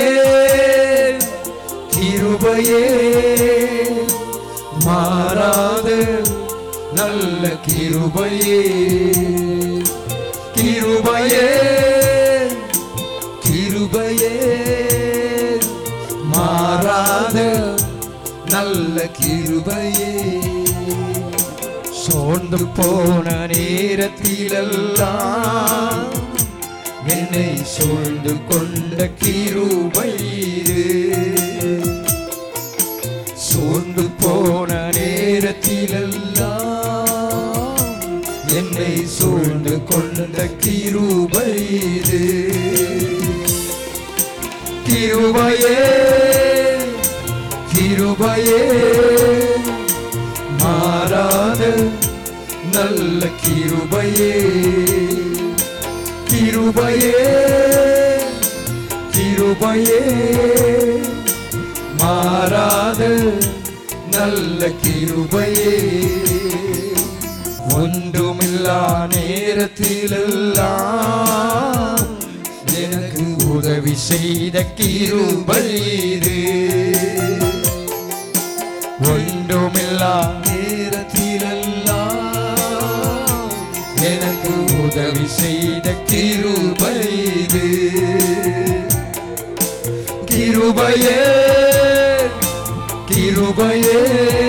கிருபையே மாறாத நல்ல கிருபையே கிருபையே கிருபையே மாறாத நல்ல கிருபையே சோர்ந்து போன நேரத்திலெல்லாம் என்னை சூழ்ந்து கொண்ட கிருபை இது. சோர்ந்து போன நேரத்திலெல்லாம் என்னை சூழ்ந்து கொண்ட கிருபை இது. கிருபையே கிருபையே மாறாத நல்ல கிருபையே கிருபையே கிருபையே மாறாத நல்ல கிருபையே ஒன்றுமில்லா நேரத்திலெல்லாம் எனக்கு உதவி செய்த கிருபை இது. ஒன்றுமில்லா நேரத்திலெல்லாம் எனக்கு உதவி செய்த கிருபை இது. கிருபையே கிருபையே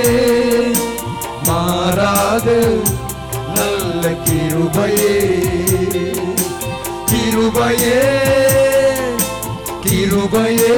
மாறாத நல்ல கிருபையே கிருபையே கிருபையே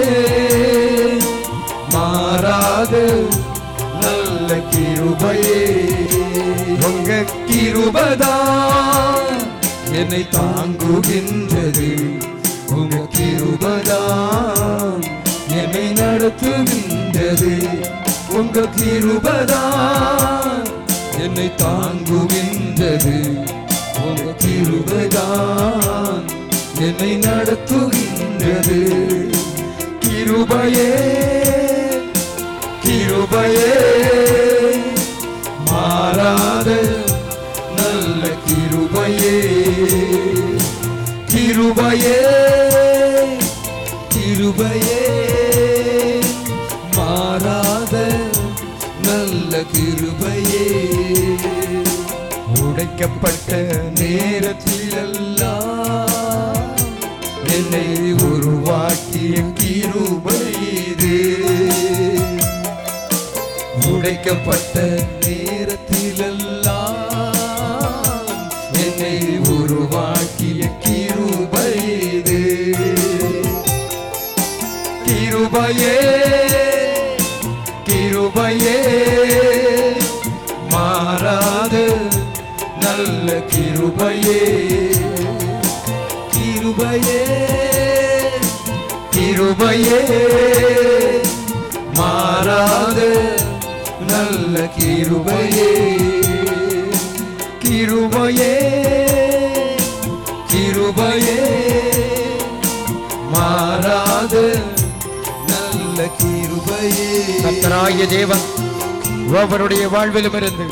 மாறாத நல்ல கிருபையே உங்க கிருபதான் என்னை தாங்குகின்றது உங்க கிருபதான் என்னை நடத்துகின்றது உங்க கிருபதான் என்னை தாங்குகின்றது உங்க கிருபதான் என்னை நடத்துகின்றது கிருபையே கிருபையே மாறாத நல்ல கிருபையே கிருபையே கிருபையே மாறாத நல்ல கிருபையே உடைக்கப்பட்ட நேரத்திலெல்லாம் என்னை உருவாக்கிய கிருபை இது. கைவிடப்பட்ட நேரத்திலெல்லாம் என்னை உருவாக்கிய கிருபையது கிருபையே கிருபையே மாறாத நல்ல கிருபையே கிருபையே கிருபையே மாறாத நல்ல கிருபையே கிருபையே கிருபையே மாறாத நல்ல கிருபையே கத்தராய தேவன் ஒவ்வொருடைய வாழ்விலும் இருந்து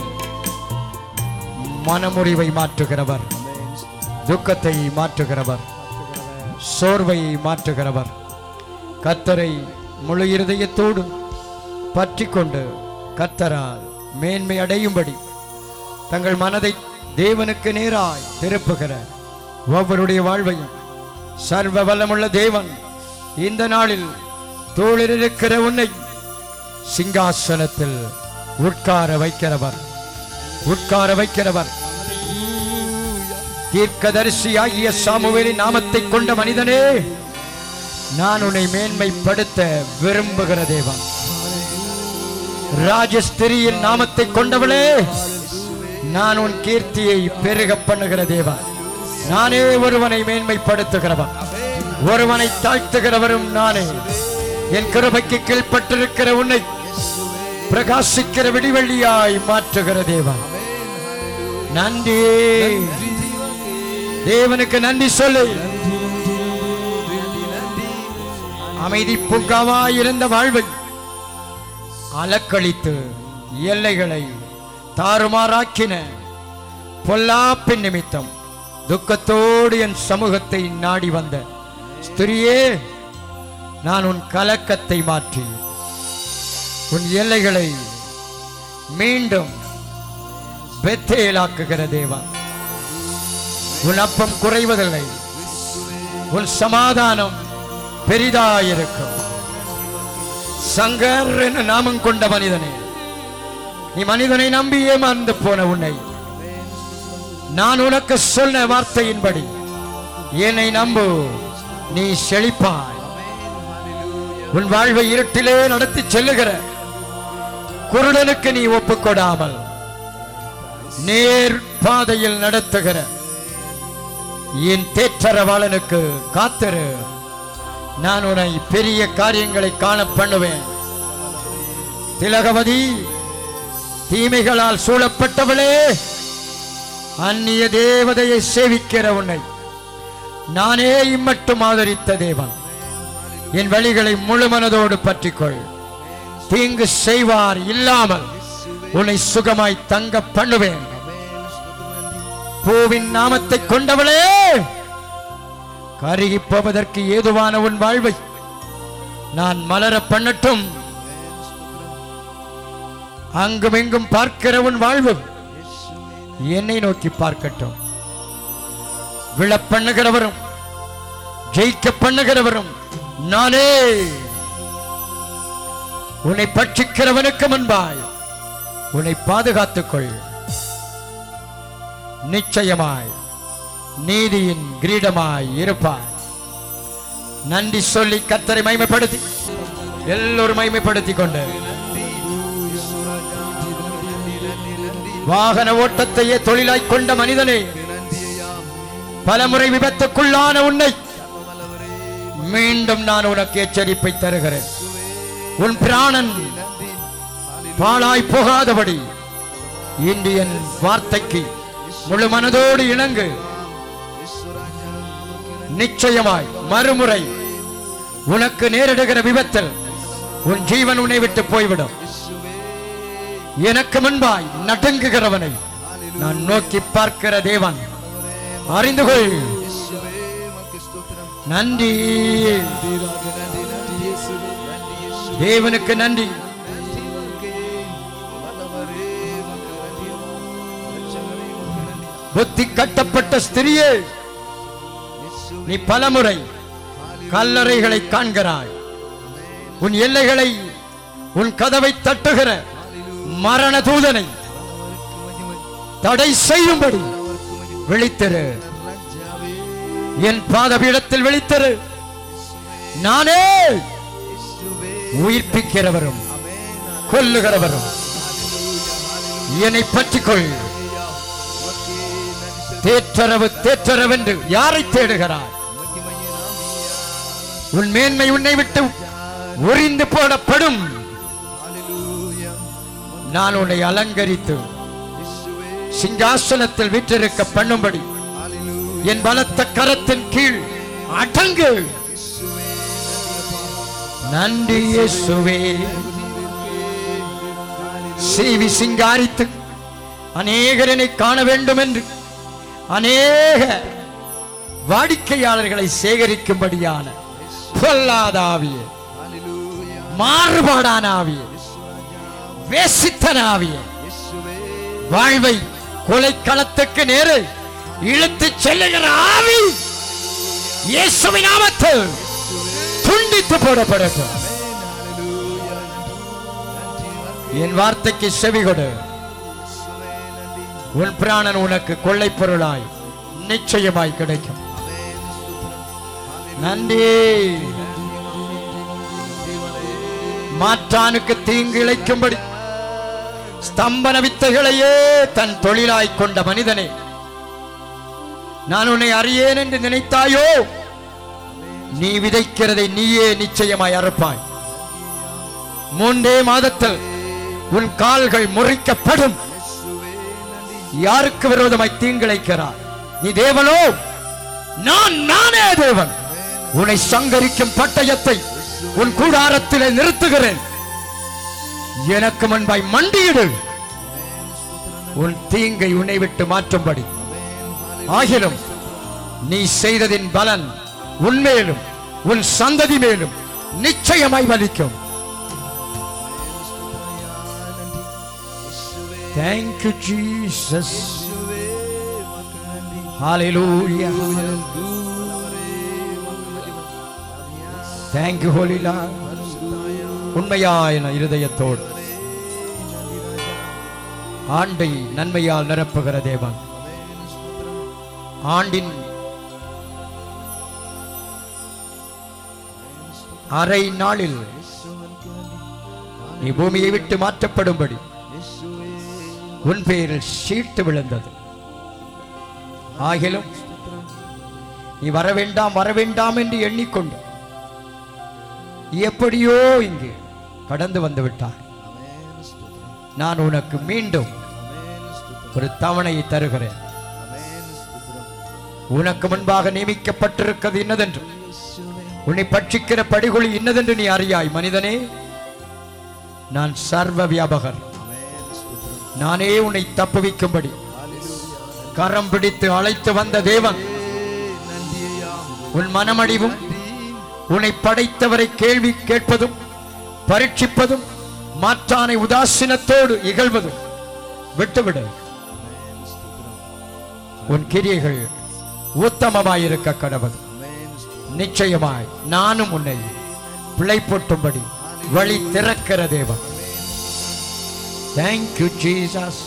மனமுறிவை மாற்றுகிறவர் துக்கத்தை மாற்றுகிறவர் சோர்வை மாற்றுகிறவர் கத்தரை முழு இருதயத்தோடு பற்றி கொண்டு கத்தரால் மேன்மை அடையும்படி தங்கள் மனதை தேவனுக்கு நேராய் திருப்புகிற ஒவ்வொருடைய வாழ்வையும் சர்வ வல்லமுள்ள தேவன் இந்த நாளில் தோளில் இருக்கிற உன்னை சிங்காசனத்தில் உட்கார வைக்கிறவர் உட்கார வைக்கிறவர் தீர்க்கதரிசியாகிய சாமுவேலின் நாமத்தை கொண்ட மனிதனே நான் உன்னை மேன்மைப்படுத்த விரும்புகிற தேவன் ராஜஸ்திரியின் நாமத்தை கொண்டவளே நான் உன் கீர்த்தியை பெருக பண்ணுகிற தேவன் நானே ஒருவனை மேன்மைப்படுத்துகிறவன் ஒருவனை தாழ்த்துகிறவரும் நானே என் கிருபைக்கு கீழ்ப்பட்டிருக்கிற உன்னை பிரகாசிக்கிற விடிவெள்ளியாய் மாற்றுகிற தேவன் நன்றி தேவனுக்கு நன்றி சொல்லு அமைதி பூங்காவாய் இருந்த வாழ்வை அலக்களித்து எல்லைகளை தாறுமாறாக்கின பொல்லாப்பின் நிமித்தம் துக்கத்தோடு என் சமூகத்தை நாடி வந்த ஸ்திரியே நான் உன் கலக்கத்தை மாற்றி உன் எல்லைகளை மீண்டும் பெத்தேலாக்குகிற தேவன் உன் அப்பம் குறைவதில்லை உன் சமாதானம் பெரிதாயிருக்கும் சங்கர் என்ற நாமம் கொண்ட மனிதனே நீ மனிதனை நம்பி ஏமாந்து போன உன்னை நான் உனக்கு சொன்ன வார்த்தையின்படி என்னை நம்பு நீ செழிப்பாய் உன் வாழ்வை இருட்டிலே நடத்தி செல்லுகிற குருடனுக்கு நீ ஒப்புக்கொடாமல் நேர் பாதையில் நடத்துகிற என் தேற்றரவாளனுக்கு காத்திரு நான் உன்னை பெரிய காரியங்களை காண பண்ணுவேன் திலகவதி தீமைகளால் சூழப்பட்டவளே அந்நிய தேவதையை சேவிக்கிற உன்னை நானே இம்மட்டும் ஆதரித்த தேவன் என் வழிகளை முழு மனதோடு பற்றிக்கொள் தீங்கு செய்வார் இல்லாமல் உன்னை சுகமாய் தங்க பண்ணுவேன் பூவின் நாமத்தை கொண்டவளே கருகி போவதற்கு ஏதுவான உன் வாழ்வை நான் மலர பண்ணட்டும் அங்கும் இங்கும் பார்க்கிற உன் வாழ்வு என்னை நோக்கி பார்க்கட்டும் விழப் பண்ணுகிறவரும் ஜெயிக்க பண்ணுகிறவரும் நானே உன்னை பட்சிக்கிறவனுக்கு முன்பாய் உன்னை பாதுகாத்துக் கொள் நிச்சயமாய் நீதியின் கிரீடமாய் இருப்பாய் நன்றி சொல்லி கத்தரை மைமைப்படுத்தி எல்லோரும் மைமைப்படுத்திக் கொண்டு வாகன ஓட்டத்தையே தொழிலாய் கொண்ட மனிதனே பலமுறை விபத்துக்குள்ளான உன்னை மீண்டும் நான் உனக்கு எச்சரிப்பை தருகிறேன் உன் பிராணன் பாழாய் போகாதபடி இந்தியன் வார்த்தைக்கு முழு மனதோடு இணங்கு நிச்சயமாய் மறுமுறை உனக்கு நேரிடுகிற விபத்தில் உன் ஜீவன் உன்னை விட்டு போய்விடும் எனக்கு முன்பாய் நடுங்குகிறவனை நான் நோக்கி பார்க்கிற தேவன் அறிந்து கொள் நன்றி தேவனுக்கு நன்றி புத்தி கட்டப்பட்ட ஸ்திரியே நீ பலமுறை கல்லறைகளை காண்கிறாய் உன் எல்லைகளை உன் கதவை தட்டுகிற மரண தூதனை தடை செய்யும்படி விழித்திரு என் பாதபீடத்தில் விழித்திரு நானே உயிர்ப்பிக்கிறவரும் கொல்லுகிறவரும் என்னை பற்றிக்கொள் தேற்றரவு தேற்றரவென்று யாரை தேடுகிறாய் உன் மேன்மை உன்னை விட்டு உறிந்து போடப்படும் நான் உன்னை அலங்கரித்து சிங்காசனத்தில் விற்றிருக்க பண்ணும்படி என் பலத்த கரத்தின் கீழ் அடங்கு நன்றி இயேசுவே சீவி சிங்காரித்து அநேகரனை காண வேண்டும் என்று அநேக வாடிக்கையாளர்களை சேகரிக்கும்படியான பொல்லாத ஆவியே மாறுபாடான ஆவியே வேசித்தன ஆவியே வாழ்வை கொலைக்களத்துக்கு நேரு இழுத்துச் செல்லுகிற ஆவி இயேசுவின் நாமத்தில் துண்டித்து போடப்படட்டும் என் வார்த்தைக்கு செவி கொடு உன் பிராணன் உனக்கு கொள்ளை பொருளாய் நிச்சயமாய் கிடைக்கும் நன்றி மாற்றானுக்கு தீங்கு இழைக்கும்படி ஸ்தம்பன வித்தைகளையே தன் தொழிலாய் கொண்ட மனிதனே நான் உன்னை அறியேன் என்று நினைத்தாயோ நீ விதைக்கிறதை நீயே நிச்சயமாய் அறுப்பாய் மூன்றே மாதத்தில் உன் கால்கள் முறிக்கப்படும் யாருக்கு விரோதமாய் தீங்கிழைக்கிறார் நீ தேவனோ நான் நானே தேவன் உன்னை சங்கரிக்கும் பட்டயத்தை உன் கூடாரத்திலே நிறுத்துகிறேன் எனக்கு முன்பாய் மண்டியிடு உன் தீங்கை உன்னை விட்டு மாற்றும்படி ஆகிலும் நீ செய்ததின் பலன் உன்மேலும் உன் சந்ததி மேலும் நிச்சயமாய் வலிக்கும் Thank you, Jesus. Hallelujah. Thank you, Holy Lord. உண்மையாயின இருதயத்தோடு ஆண்டை நன்மையால் நிரப்புகிற தேவன் ஆண்டின் அரை நாளில் நீ பூமியை விட்டு மாற்றப்படும்படி உன் பேரில் சீட்டு விழுந்தது ஆகிலும் நீ வர வேண்டாம் வர வேண்டாம் என்று எண்ணிக்கொண்டு எப்படியோ இங்கு கடந்து வந்து விட்டாய் நான் உனக்கு மீண்டும் ஒரு தவணையை தருகிறேன் உனக்கு முன்பாக நியமிக்கப்பட்டிருக்கிறது இன்னதென்று உன்னை பட்சிக்கிற படிகுழி இன்னதென்று நீ அறியாய் மனிதனே நான் சர்வ வியாபகர் நானே உன்னை தப்புவிக்கும்படி கரம் பிடித்து அழைத்து வந்த தேவன் உன் மனமடிவும் உன்னை படைத்தவரை கேள்வி கேட்பதும் பரீட்சிப்பதும் மாற்றானை உதாசீனத்தோடு இகழ்வதும் விட்டுவிடு உன் கிரியைகள் உத்தமமாயிருக்க கடவுள் நிச்சயமாய் நானும் உன்னை பிழைப்பொட்டும்படி வழி திறக்கிற தேவன் தேங்க்யூ ஜீசஸ்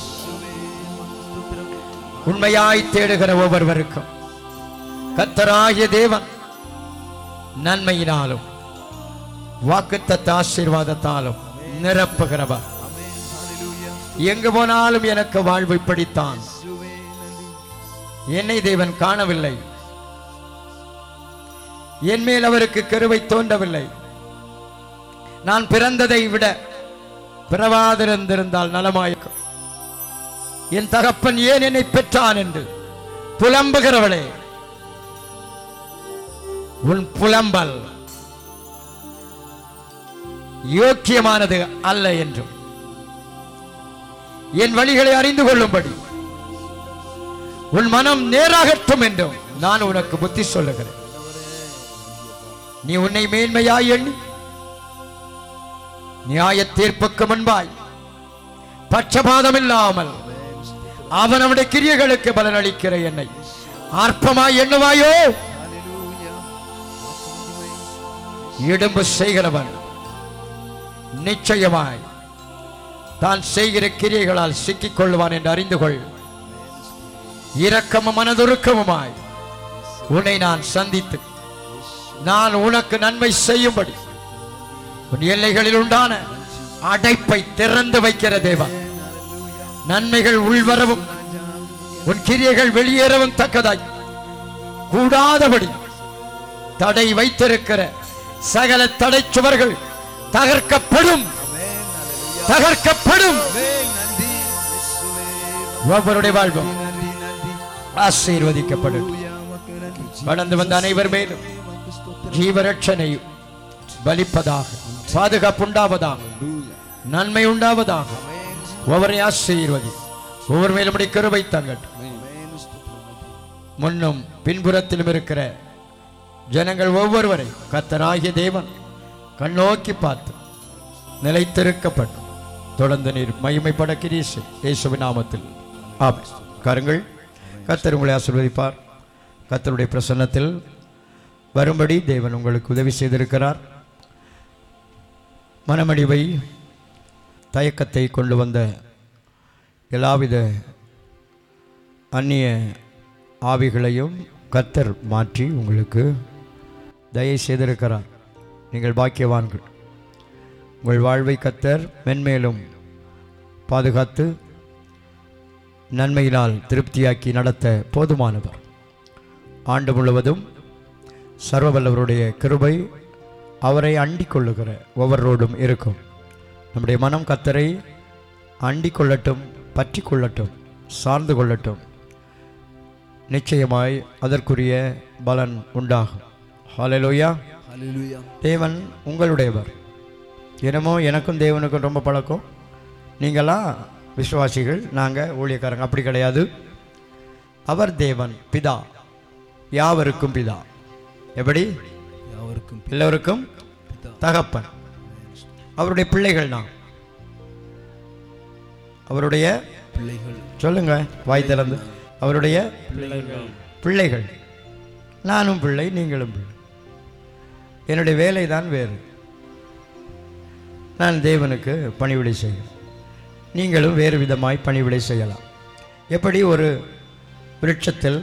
உண்மையாய் தேடுகிற ஒவ்வொருவருக்கும் கத்தராகிய தேவன் நன்மையினாலும் வாக்குத்தத்த ஆசீர்வாதத்தாலும் நிரப்புகிறவர் எங்கு போனாலும் எனக்கு வாழ்வு இப்படித்தான் என்னை தேவன் காணவில்லை என் மேல் அவருக்கு கருவை தோன்றவில்லை நான் பிறந்ததை விட பிறவாதிருந்திருந்தால் நலமாயிருக்கும் என் தகப்பன் ஏன் என்னை பெற்றான் என்று புலம்புகிறவளே உன் புலம்பல் யோக்கியமானது அல்ல என்றும் என் வழிகளை அறிந்து கொள்ளும்படி உன் மனம் நேராகட்டும் என்றும் நான் உனக்கு புத்தி சொல்லுகிறேன் நீ உன்னை மேன்மையாய் எண்ணி நியாய தீர்ப்புக்கு முன்பாய் பட்சபாதம் இல்லாமல் அவனவனுடைய கிரியைகளுக்கு பலனளிக்கிற என்னை அற்பமாய் எண்ணுவாயோ இடும்பு செய்கிறவன் நிச்சயமாய் தான் செய்கிற கிரியைகளால் சிக்கிக் கொள்வான் என்று அறிந்து கொள் இரக்கமும் மனதுருக்கமுமாய் உன்னை நான் சந்தித்து நான் உனக்கு நன்மை செய்யும்படி உன் எல்லைகளில் உண்டான அடைப்பை திறந்து வைக்கிற தேவா நன்மைகள் உள்வரவும் உன் கிரியைகள் வெளியேறவும் தக்கதாய் கூடாதபடி தடை வைத்திருக்கிற சகல தடை சுவர்கள் தகர்க்கப்படும் தகர்க்கப்படும் நன்றி இயேசுவே. ஒவ்வொருடைய வாழ்வும் நன்றி நன்றி ஆசீர்வதிக்கப்படும் உமக்கு நன்றி கடந்து வந்த அனைவர் மேலும் ஜீவரட்சனை பலிப்பதாக பாதுகாப்பு உண்டாவதாக நன்மை உண்டாவதாக ஒவ்வொரு ஆசீர்வதி ஒவ்வொரு மேலும் உடைய கிருபை தங்கட்டும் முன்னும் பின்புறத்திலும் இருக்கிற ஜனங்கள் ஒவ்வொருவரை கத்தராகிய தேவன் கண்ணோக்கி பார்த்து நிலைத்திருக்கப்படும் தொடர்ந்து நீர் மகிமைப்பட கிரீசு இயேசுவின் நாமத்தில் ஆம் கருங்கள் கத்தர் உங்களை ஆசீர்வதிப்பார் கத்தருடைய பிரசன்னத்தில் வரும்படி தேவன் உங்களுக்கு உதவி செய்திருக்கிறார் மனமடிவை தயக்கத்தை கொண்டு வந்த எல்லாவித அந்நிய ஆவிகளையும் கத்தர் மாற்றி உங்களுக்கு தயை செய்திருக்கிறார் நீங்கள் பாக்கியவான்கள் உங்கள் வாழ்வை கத்தர் மென்மேலும் பாதுகாத்து நன்மையினால் திருப்தியாக்கி நடத்த போதுமானவர் ஆண்டு முழுவதும் சர்வவல்லவருடைய கிருபை அவரை அண்டிக் கொள்ளுகிற ஒவ்வொருவரோடும் இருக்கும் நம்முடைய மனம் கத்தரை அண்டிக் கொள்ளட்டும் பற்றி கொள்ளட்டும் சார்ந்து கொள்ளட்டும் நிச்சயமாய் அதற்குரிய பலன் உண்டாகும் ஹalleluya ஹalleluya தேவன் உங்களுடையவர் என்னமோ எனக்கும் தேவனுக்கும் ரொம்ப பழக்கம் நீங்களாம் விசுவாசிகள் நாங்கள் ஊழியக்காரங்க அப்படி கிடையாது அவர் தேவன் பிதா யாவருக்கும் பிதா எப்படி யாவருக்கும் எல்லோருக்கும் தகப்பன் அவருடைய பிள்ளைகள் நான் அவருடைய பிள்ளைகள் சொல்லுங்க வாய் திறந்து அவருடைய பிள்ளைகள் நானும் பிள்ளை நீங்களும் பிள்ளை என்னுடைய வேலை தான் வேறு நான் தேவனுக்கு பணிவிடை செய்கிறேன் நீங்களும் வேறு விதமாய் பணிவிடை செய்யலாம் எப்படி ஒரு விருட்சத்தில்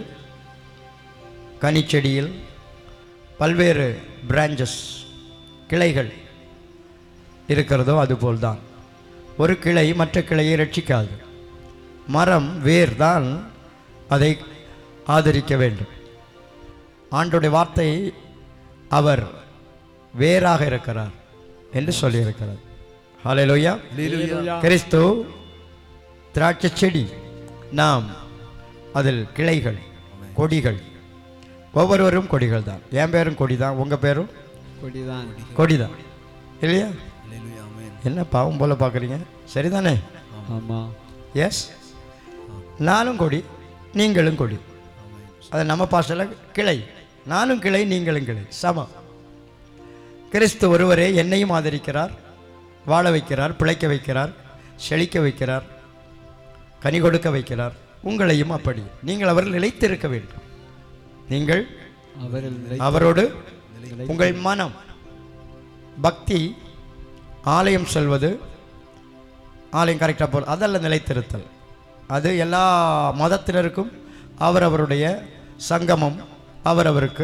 கனிச்செடியில் பல்வேறு பிரான்ச்சஸ் கிளைகள் இருக்கிறதோ அதுபோல்தான் ஒரு கிளை மற்ற கிளையை ரட்சிக்காது மரம் வேர் தான் அதை ஆதரிக்க வேண்டும் ஆண்டுடைய வார்த்தை அவர் வேறாக இருக்கிறார் என்று சொல்லியிருக்கிறார் ஹalleluya கிறிஸ்து திராட்சை செடி நாம் அதில் கிளைகள் கொடிகள் ஒவ்வொருவரும் கொடிகள் தான் என் பேரும் கொடி தான் உங்கள் பேரும் கொடிதான் கொடி தான் இல்லையா ஹalleluya ஆமென் என்ன பாவம் போல பார்க்குறீங்க சரிதானே ஆமா எஸ் நானும் கொடி நீங்களும் கொடி அது நம்ம பாஷையில் கிளை நானும் கிளை நீங்களும் கிளை சமம் கிறிஸ்து ஒருவரே என்னையும் ஆதரிக்கிறார் வாழ வைக்கிறார் பிழைக்க வைக்கிறார் செழிக்க வைக்கிறார் கனி கொடுக்க வைக்கிறார் உங்களையும் அப்படி நீங்கள் அவரில் நிலைத்திருக்க வேண்டும் நீங்கள் அவரில் நிலை அவரோடு உங்கள் மனம் பக்தி ஆலயம் செல்வது ஆலயம் கரெக்டாக போகிறது அதல்ல நிலைத்திருத்தல் அது எல்லா மதத்தினருக்கும் அவரவருடைய சங்கமம் அவரவருக்கு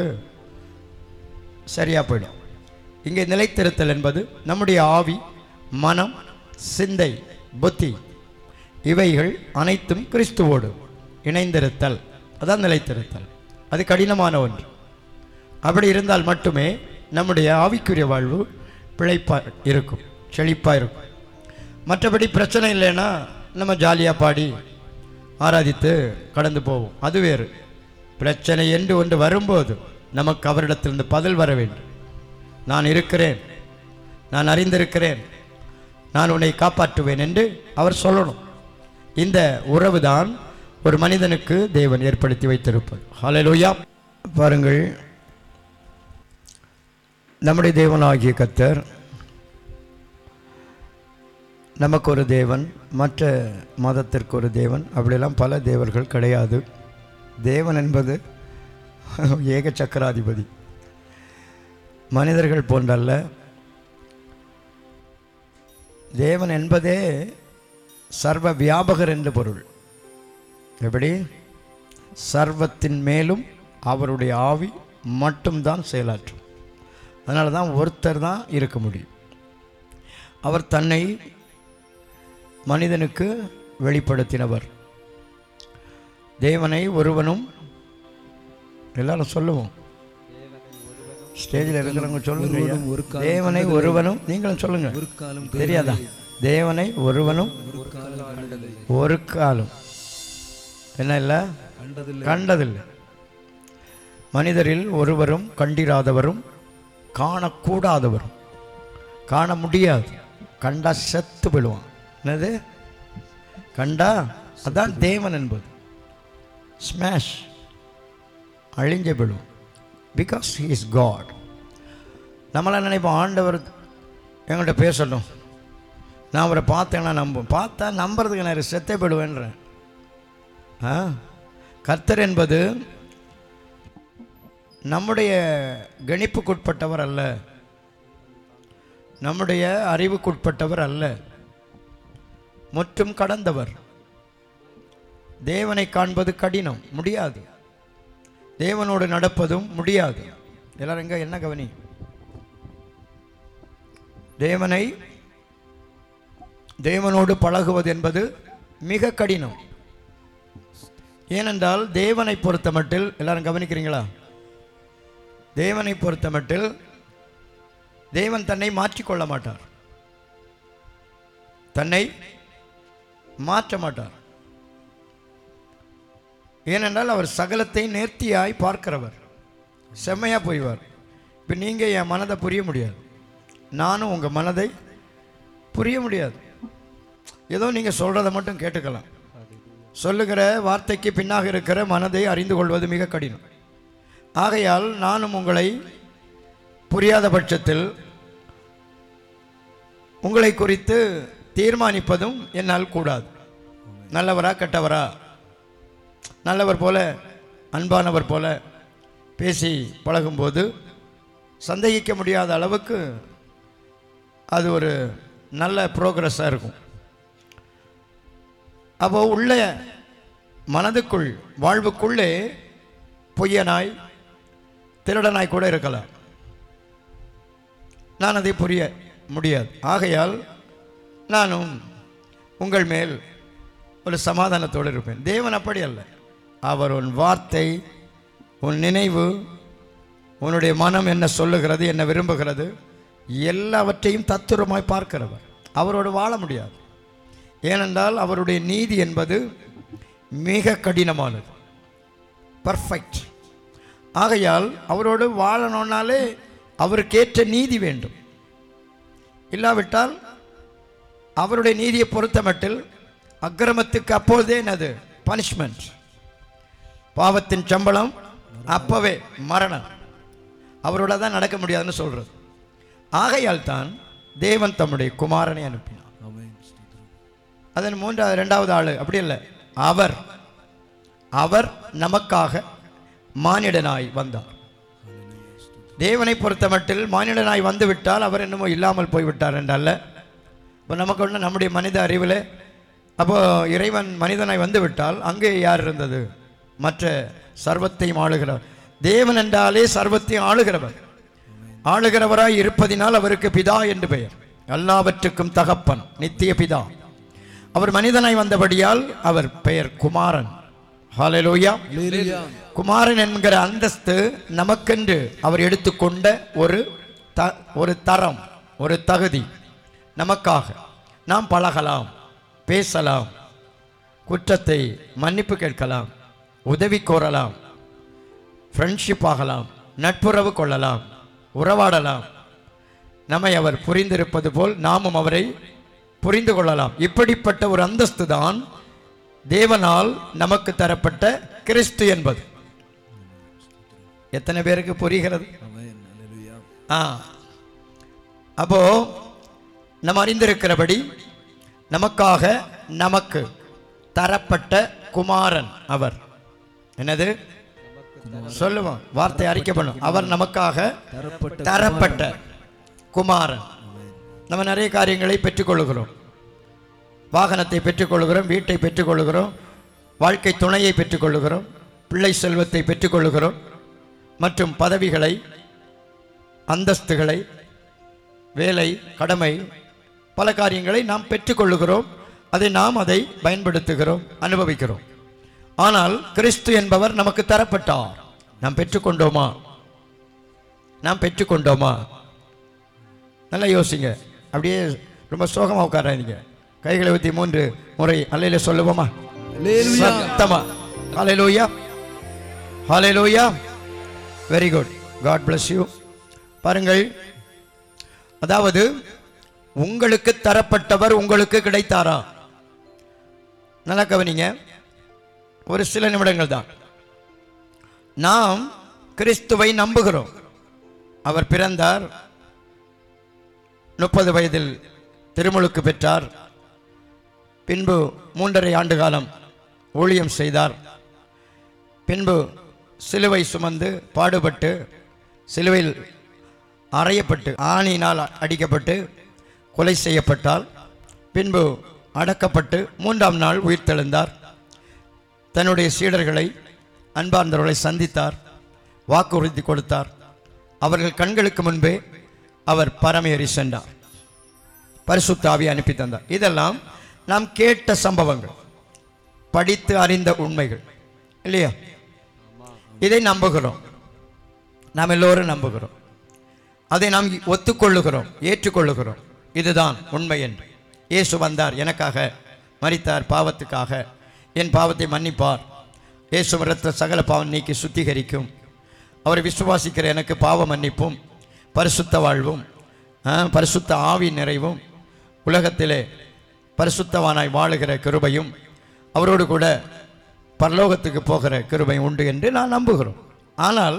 சரியாக போயிடும் இங்கே நிலைத்திருத்தல் என்பது நம்முடைய ஆவி மனம் சிந்தை புத்தி இவைகள் அனைத்தும் கிறிஸ்துவோடு இணைந்திருத்தல் அதான் நிலைத்திருத்தல் அது கடினமான ஒன்று அப்படி இருந்தால் மட்டுமே நம்முடைய ஆவிக்குரிய வாழ்வு பிழைப்பா இருக்கும் செழிப்பாக இருக்கும் மற்றபடி பிரச்சனை இல்லைன்னா நம்ம ஜாலியாக பாடி ஆராதித்து கடந்து போவோம் அது வேறு பிரச்சனை என்று ஒன்று வரும்போது நமக்கு அவரிடத்திலிருந்து பதில் வர வேண்டும் நான் இருக்கிறேன் நான் அறிந்திருக்கிறேன் நான் உன்னை காப்பாற்றுவேன் என்று அவர் சொல்லணும் இந்த உறவுதான் ஒரு மனிதனுக்கு தேவன் ஏற்படுத்தி வைத்திருப்பது ஹalleluya பாருங்கள் நம்முடைய தேவனாகிய கத்தர் நமக்கு ஒரு தேவன் மற்ற மதத்திற்கு ஒரு தேவன் அப்படியெல்லாம் பல தேவர்கள் கிடையாது தேவன் என்பது ஏக சக்கராதிபதி மனிதர்கள் போன்றல்ல தேவன் என்பதே சர்வ வியாபகர் என்று பொருள் எப்படி சர்வத்தின் மேலும் அவருடைய ஆவி மட்டும்தான் செயலாற்றும் அதனால தான் ஒருத்தர் தான் இருக்க முடியும் அவர் தன்னை மனிதனுக்கு வெளிப்படுத்தினவர் தேவனை ஒருவனும் எல்லாரும் சொல்லுவோம் ஸ்டேஜில் இருக்கிறவங்க சொல்லுங்க ஐயா. ஒருவனும் ஒரு காலம் தேவனை ஒருவனும் நீங்களும் சொல்லுங்க ஒரு காலம் தெரியாதா தேவனை ஒருவனும் ஒரு காலம் கண்டதில்லை ஒரு காலம் என்ன இல்லை கண்டதில்லை கண்டதில்லை மனிதரில் ஒருவரும் கண்டிராதவரும் காணக்கூடாதவரும் காண முடியாது கண்டா செத்து விழுவான் என்னது கண்டா அதான் தேவன் என்பது ஸ்மாஷ் அழிஞ்ச விழும் பிகாஸ் he இஸ் காட் நம்மளாம் நினைப்போம் ஆண்டவர் எங்கள்கிட்ட பேசணும் நான் அவரை பார்த்தேன்னா நம்பும் பார்த்தா நம்புறதுக்கு நான் செத்தே போயிடுவேன்றேன் ஆ கர்த்தர் என்பது நம்முடைய கணிப்புக்குட்பட்டவர் அல்ல நம்முடைய அறிவுக்குட்பட்டவர் அல்ல முற்றும் கடந்தவர் தேவனை காண்பது கடினம் முடியாது தேவனோடு நடப்பதும் முடியாது எல்லாரும் எங்க என்ன கவனி தேவனை தேவனோடு பழகுவது என்பது மிக கடினம் ஏனென்றால் தேவனை பொறுத்தமட்டில் எல்லாரும் கவனிக்கிறீங்களா தேவனை பொறுத்தமட்டில் தேவன் தன்னை மாற்றிக்கொள்ள மாட்டார் தன்னை மாற்ற மாட்டார் ஏனென்றால் அவர் சகலத்தை நேர்த்தியாய் பார்க்கிறவர் செம்மையா போய்வார் இப்போ நீங்கள் என் மனதை புரிய முடியாது நானும் உங்கள் மனதை புரிய முடியாது ஏதோ நீங்கள் சொல்கிறத மட்டும் கேட்டுக்கலாம் சொல்லுகிற வார்த்தைக்கு பின்னாக இருக்கிற மனதை அறிந்து கொள்வது மிக கடினம் ஆகையால் நானும் உங்களை புரியாத பட்சத்தில் உங்களை குறித்து தீர்மானிப்பதும் என்னால் கூடாது நல்லவரா கெட்டவரா நல்லவர் போல அன்பானவர் போல பேசி பழகும்போது சந்தேகிக்க முடியாத அளவுக்கு அது ஒரு நல்ல ப்ரோக்ரஸாக இருக்கும் அப்போ உள்ள மனதுக்குள் வாழ்வுக்குள்ளே பொய்யனாய் திருடனாய் கூட இருக்கலாம் நான் அதை புரிய முடியாது ஆகையால் நானும் உங்கள் மேல் ஒரு சமாதானத்தோடு இருப்பேன் தேவன் அப்படி அல்ல அவர் உன் வார்த்தை உன் நினைவு உன்னுடைய மனம் என்ன சொல்லுகிறது என்ன விரும்புகிறது எல்லாவற்றையும் தத்துரமாய் பார்க்கிறவர் அவரோடு வாழ முடியாது ஏனென்றால் அவருடைய நீதி என்பது மிக கடினமானது பர்ஃபெக்ட் ஆகையால் அவரோடு வாழணும்னாலே அவருக்கேற்ற நீதி வேண்டும் இல்லாவிட்டால் அவருடைய நீதியை பொறுத்தமட்டில் அக்கிரமத்துக்கு அப்போதே என்னது பனிஷ்மெண்ட் பாவத்தின் சம்பளம் அப்பவே மரணம் அவரோட தான் நடக்க முடியாதுன்னு சொல்றது ஆகையால் தான் தேவன் தம்முடைய குமாரனை அனுப்பினார் ஆமென் ஸ்தோத்திரம் அதன் மூன்றாவது ரெண்டாவது ஆளு அப்படி இல்லை அவர் அவர் நமக்காக மானிடனாய் வந்தார் தேவனை பொறுத்தமட்டில் மானிடனாய் வந்து விட்டால் அவர் என்னமோ இல்லாமல் போய்விட்டார் என்றல்ல இப்போ நமக்கு ஒன்று நம்முடைய மனித அறிவில் அப்போ இறைவன் மனிதனாய் வந்து விட்டால் அங்கே யார் இருந்தது மற்ற சர்வத்தையும் ஆளுகிறவர் தேவன் என்றாலே சர்வத்தையும் ஆளுகிறவர் ஆளுகிறவராய் இருப்பதினால் அவருக்கு பிதா என்று பெயர் எல்லாவற்றுக்கும் தகப்பன் நித்திய பிதா அவர் மனிதனாய் வந்தபடியால் அவர் பெயர் குமாரன் ஹalleluya ஹalleluya குமாரன் என்கிற அந்தஸ்து நமக்கென்று அவர் எடுத்துக்கொண்ட ஒரு த ஒரு தரம் ஒரு தகுதி நமக்காக நாம் பழகலாம் பேசலாம் குற்றத்தை மன்னிப்பு கேட்கலாம் உதவி கோரலாம் ஃப்ரெண்ட்ஷிப் ஆகலாம் நட்புறவு கொள்ளலாம் உறவாடலாம் நம்மை அவர் புரிந்திருப்பது போல் நாமும் அவரை புரிந்து கொள்ளலாம் இப்படிப்பட்ட ஒரு அந்தஸ்து தான் தேவனால் நமக்கு தரப்பட்ட கிறிஸ்து என்பது எத்தனை பேருக்கு புரிகிறது ஆமென் ஹalleluya ஆ அப்போ நம்ம அறிந்திருக்கிறபடி நமக்காக நமக்கு தரப்பட்ட குமாரன் அவர் என்னது சொல்லுவோம் வார்த்தை அறிக்கை பண்ணும் அவர் நமக்காக தரப்பட்ட தரப்பட்ட குமாரன் நம்ம நிறைய காரியங்களை பெற்றுக்கொள்கிறோம் வாகனத்தை பெற்றுக்கொள்கிறோம் வீட்டை பெற்றுக்கொள்கிறோம் வாழ்க்கை துணையை பெற்றுக்கொள்கிறோம் பிள்ளை செல்வத்தை பெற்றுக்கொள்கிறோம் மற்றும் பதவிகளை அந்தஸ்துகளை வேலை கடமை பல காரியங்களை நாம் பெற்றுக்கொள்ளுகிறோம் அதை நாம் அதை பயன்படுத்துகிறோம் அனுபவிக்கிறோம் ஆனால் கிறிஸ்து என்பவர் நமக்கு தரப்பட்டார் நாம் பெற்றுக்கொண்டோமா நாம் பெற்றுக்கொண்டோமா நல்லா யோசிங்க அப்படியே ரொம்ப சோகமாக உட்காராதீங்க கைகளை ஊற்றி மூன்று முறை அல்லையில சொல்லுவோமா அல்லேலூயா. சத்தமா ஹalleluya ஹalleluya very good God bless you பாருங்கள் அதாவது உங்களுக்கு தரப்பட்டவர் உங்களுக்கு கிடைத்தாரா நல்லா கவனிங்க ஒரு சில நிமிடங்கள் தான் நாம் கிறிஸ்துவை நம்புகிறோம் அவர் பிறந்தார் முப்பது வயதில் திருமுழுக்கு பெற்றார் பின்பு மூன்றரை ஆண்டு காலம் ஊழியம் செய்தார் பின்பு சிலுவை சுமந்து பாடுபட்டு சிலுவையில் அறையப்பட்டு ஆணியினால் அடிக்கப்பட்டு கொலை செய்யப்பட்டால் பின்பு அடக்கப்பட்டு மூன்றாம் நாள் உயிர்த்தெழுந்தார் தன்னுடைய சீடர்களை அன்பார்ந்தவர்களை சந்தித்தார் வாக்குறுதி கொடுத்தார் அவர்கள் கண்களுக்கு முன்பே அவர் பரமேறி சென்றார் பரிசுத்தாவி அனுப்பி தந்தார் இதெல்லாம் நாம் கேட்ட சம்பவங்கள் படித்து அறிந்த உண்மைகள் இல்லையா இதை நம்புகிறோம் நாம் எல்லோரும் நம்புகிறோம் அதை நாம் ஒத்துக்கொள்ளுகிறோம் ஏற்றுக்கொள்ளுகிறோம் இதுதான் உண்மை என்று இயேசு வந்தார் எனக்காக மரித்தார் பாவத்துக்காக என் பாவத்தை மன்னிப்பார் இயேசு ரத்த சகல பாவம் நீக்கி சுத்திகரிக்கும் அவரை விசுவாசிக்கிற எனக்கு பாவ மன்னிப்பும் பரிசுத்த வாழ்வும் ஆ, பரிசுத்த ஆவி நிறைவும் உலகத்திலே பரிசுத்தவானாய் வாழுகிற கிருபையும் அவரோடு கூட பரலோகத்துக்கு போகிற கிருபை உண்டு என்று நான் நம்புகிறோம் ஆனால்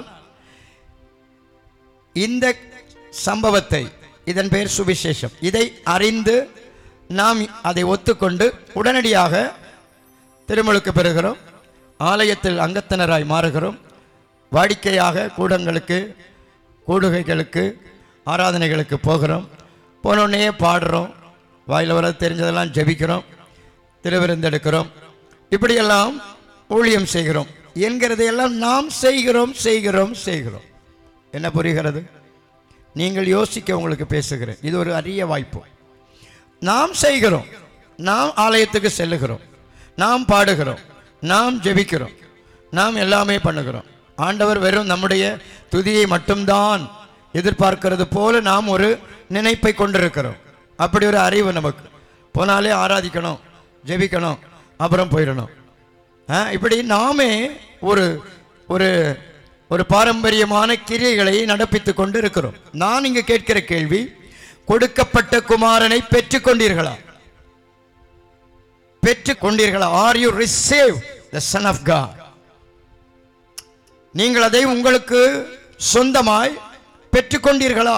இந்த சம்பவத்தை இதன் பெயர் சுவிசேஷம் இதை அறிந்து நாம் அதை ஒத்துக்கொண்டு உடனடியாக திருமுழுக்கு பெறுகிறோம் ஆலயத்தில் அங்கத்தினராய் மாறுகிறோம் வாடிக்கையாக கூடங்களுக்கு கூடுகைகளுக்கு ஆராதனைகளுக்கு போகிறோம் போனோடனே பாடுறோம் வாயில் வர தெரிஞ்சதெல்லாம் ஜெபிக்கிறோம் திருவிருந்தெடுக்கிறோம் இப்படியெல்லாம் ஊழியம் செய்கிறோம் என்கிறதையெல்லாம் நாம் செய்கிறோம் செய்கிறோம் செய்கிறோம் என்ன புரிகிறது நீங்கள் யோசிக்க உங்களுக்கு பேசுகிறேன் இது ஒரு அரிய வாய்ப்பு நாம் செய்கிறோம் நாம் ஆலயத்துக்கு செல்லுகிறோம் நாம் பாடுகிறோம் நாம் ஜெபிக்கிறோம் நாம் எல்லாமே பண்ணுகிறோம் ஆண்டவர் வெறும் நம்முடைய துதியை மட்டும்தான் எதிர்பார்க்கிறது போல நாம் ஒரு நினைப்பை கொண்டிருக்கிறோம் அப்படி ஒரு அறிவு நமக்கு போனாலே ஆராதிக்கணும் ஜெபிக்கணும் அப்புறம் போயிடணும் ஆ, இப்படி நாமே ஒரு ஒரு ஒரு பாரம்பரியமான கிரியைகளை நடப்பித்துக் கொண்டு இருக்கிறோம் நான் இங்கு கேட்கிற கேள்வி கொடுக்கப்பட்ட குமாரனை பெற்றுக்கொண்டீர்களா பெற்றுக் கொண்டீர்களா are you receive the son of God நீங்கள் அதை உங்களுக்கு சொந்தமாய் பெற்றுக்கொண்டீர்களா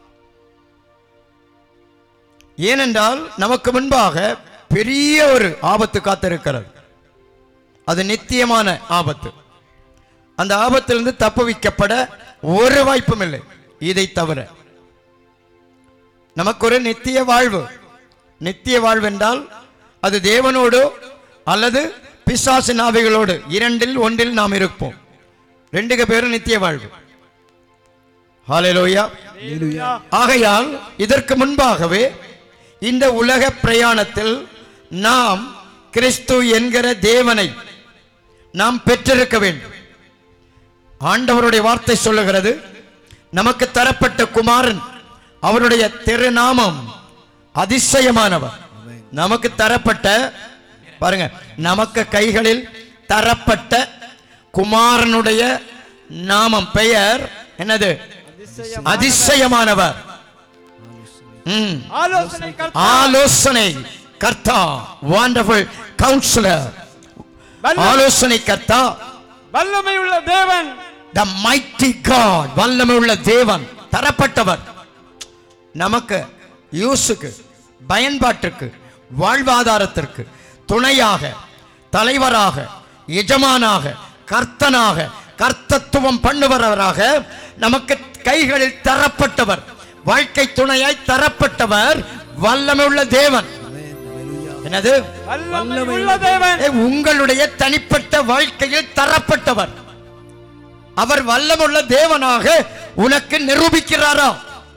ஏனென்றால் நமக்கு முன்பாக பெரிய ஒரு ஆபத்து காத்திருக்கிறது அது நித்தியமான ஆபத்து அந்த ஆபத்திலிருந்து தப்புவிக்கப்பட ஒரு வாய்ப்பும் இல்லை இதை தவிர நமக்கு ஒரு நித்திய வாழ்வு நித்திய வாழ்வு என்றால் அது தேவனோடு அல்லது பிசாசின் ஆவிகளோடு இரண்டில் ஒன்றில் நாம் இருப்போம் ரெண்டுக்கு பேரும் நித்திய வாழ்வு ஹalleluya ஆகையால் இதற்கு முன்பாகவே இந்த உலக பிரயாணத்தில் நாம் கிறிஸ்து என்கிற தேவனை நாம் பெற்றிருக்க வேண்டும் ஆண்டவருடைய வார்த்தை சொல்லுகிறது நமக்கு தரப்பட்ட குமாரன் அவருடைய திருநாமம் அதிசயமானவர் நமக்கு தரப்பட்ட பாருங்க நமக்கு கைகளில் தரப்பட்ட குமாரனுடைய நாமம் பெயர் என்னது அதிசயமானவர் ம். ஆலோசனை கர்த்தா, ஆலோசனை கர்த்தா வாண்டர்ஃபுல் கவுன்சிலர் வல்ல- ஆலோசனை கர்த்தா வல்லமையுள்ள தேவன் த மைட்டி காட் வல்லமை உள்ள தேவன் தரப்பட்டவர் நமக்கு யூஸுக்கு பயன்பாட்டிற்கு வாழ்வாதாரத்திற்கு துணையாக தலைவராக எஜமானாக கர்த்தனாக கர்த்தத்துவம் பண்ணுபவராக நமக்கு கைகளில் தரப்பட்டவர் வாழ்க்கை துணையாய் தரப்பட்டவர் வல்லமை உள்ள தேவன் என்னது வல்லமை உள்ள தேவன் ஏ, உங்களுடைய தனிப்பட்ட வாழ்க்கையில் தரப்பட்டவர் அவர் வல்லமுள்ள தேவனாக உனக்கு நிரூபிக்கிறாரா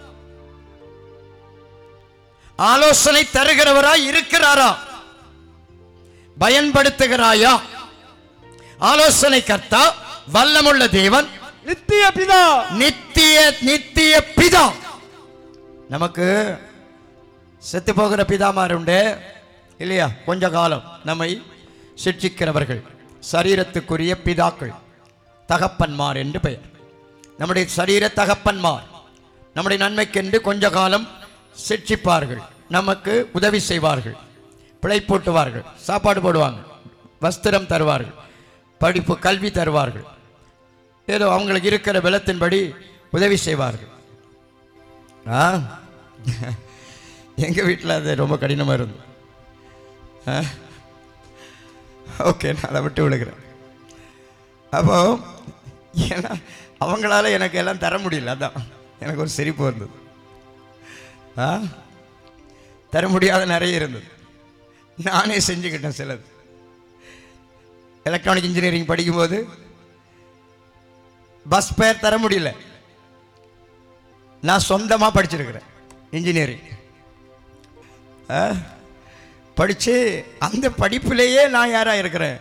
ஆலோசனை தருகிறவராய் இருக்கிறாரா பயன்படுத்துகிறாயா ஆலோசனை கர்த்தா வல்லமுள்ள தேவன் நித்திய பிதா நித்திய நித்திய பிதா நமக்கு செத்து போகிற பிதாமார் உண்டு இல்லையா கொஞ்ச காலம் நம்மை சிட்சிக்கிறவர்கள் சரீரத்துக்குரிய பிதாக்கள் தகப்பன்மார் என்று பெயர் நம்முடைய சரீர தகப்பன்மார் நம்முடைய நன்மைக்கென்று கொஞ்ச காலம் சிட்சிப்பார்கள் நமக்கு உதவி செய்வார்கள் பிழைப்பூட்டுவார்கள் சாப்பாடு போடுவாங்க வஸ்திரம் தருவார்கள் படிப்பு கல்வி தருவார்கள் ஏதோ அவங்களுக்கு இருக்கிற பலத்தின்படி உதவி செய்வார்கள் ஆ எங்கள் வீட்டில் அது ரொம்ப கடினமாக இருந்தது ஆ ஓகே நான் அதை விட்டு விடுகிறேன் அப்போ ஏன்னா அவங்களால எனக்கு எல்லாம் தர முடியல அதான் எனக்கு ஒரு சிரிப்பு இருந்தது ஆ தர முடியாத நிறைய இருந்தது நானே செஞ்சுக்கிட்டேன் சிலது எலக்ட்ரானிக் இன்ஜினியரிங் படிக்கும்போது பஸ் பேர் தர முடியல நான் சொந்தமாக படிச்சிருக்கிறேன் இன்ஜினியரிங் படித்து அந்த படிப்பிலேயே நான் யாராக இருக்கிறேன்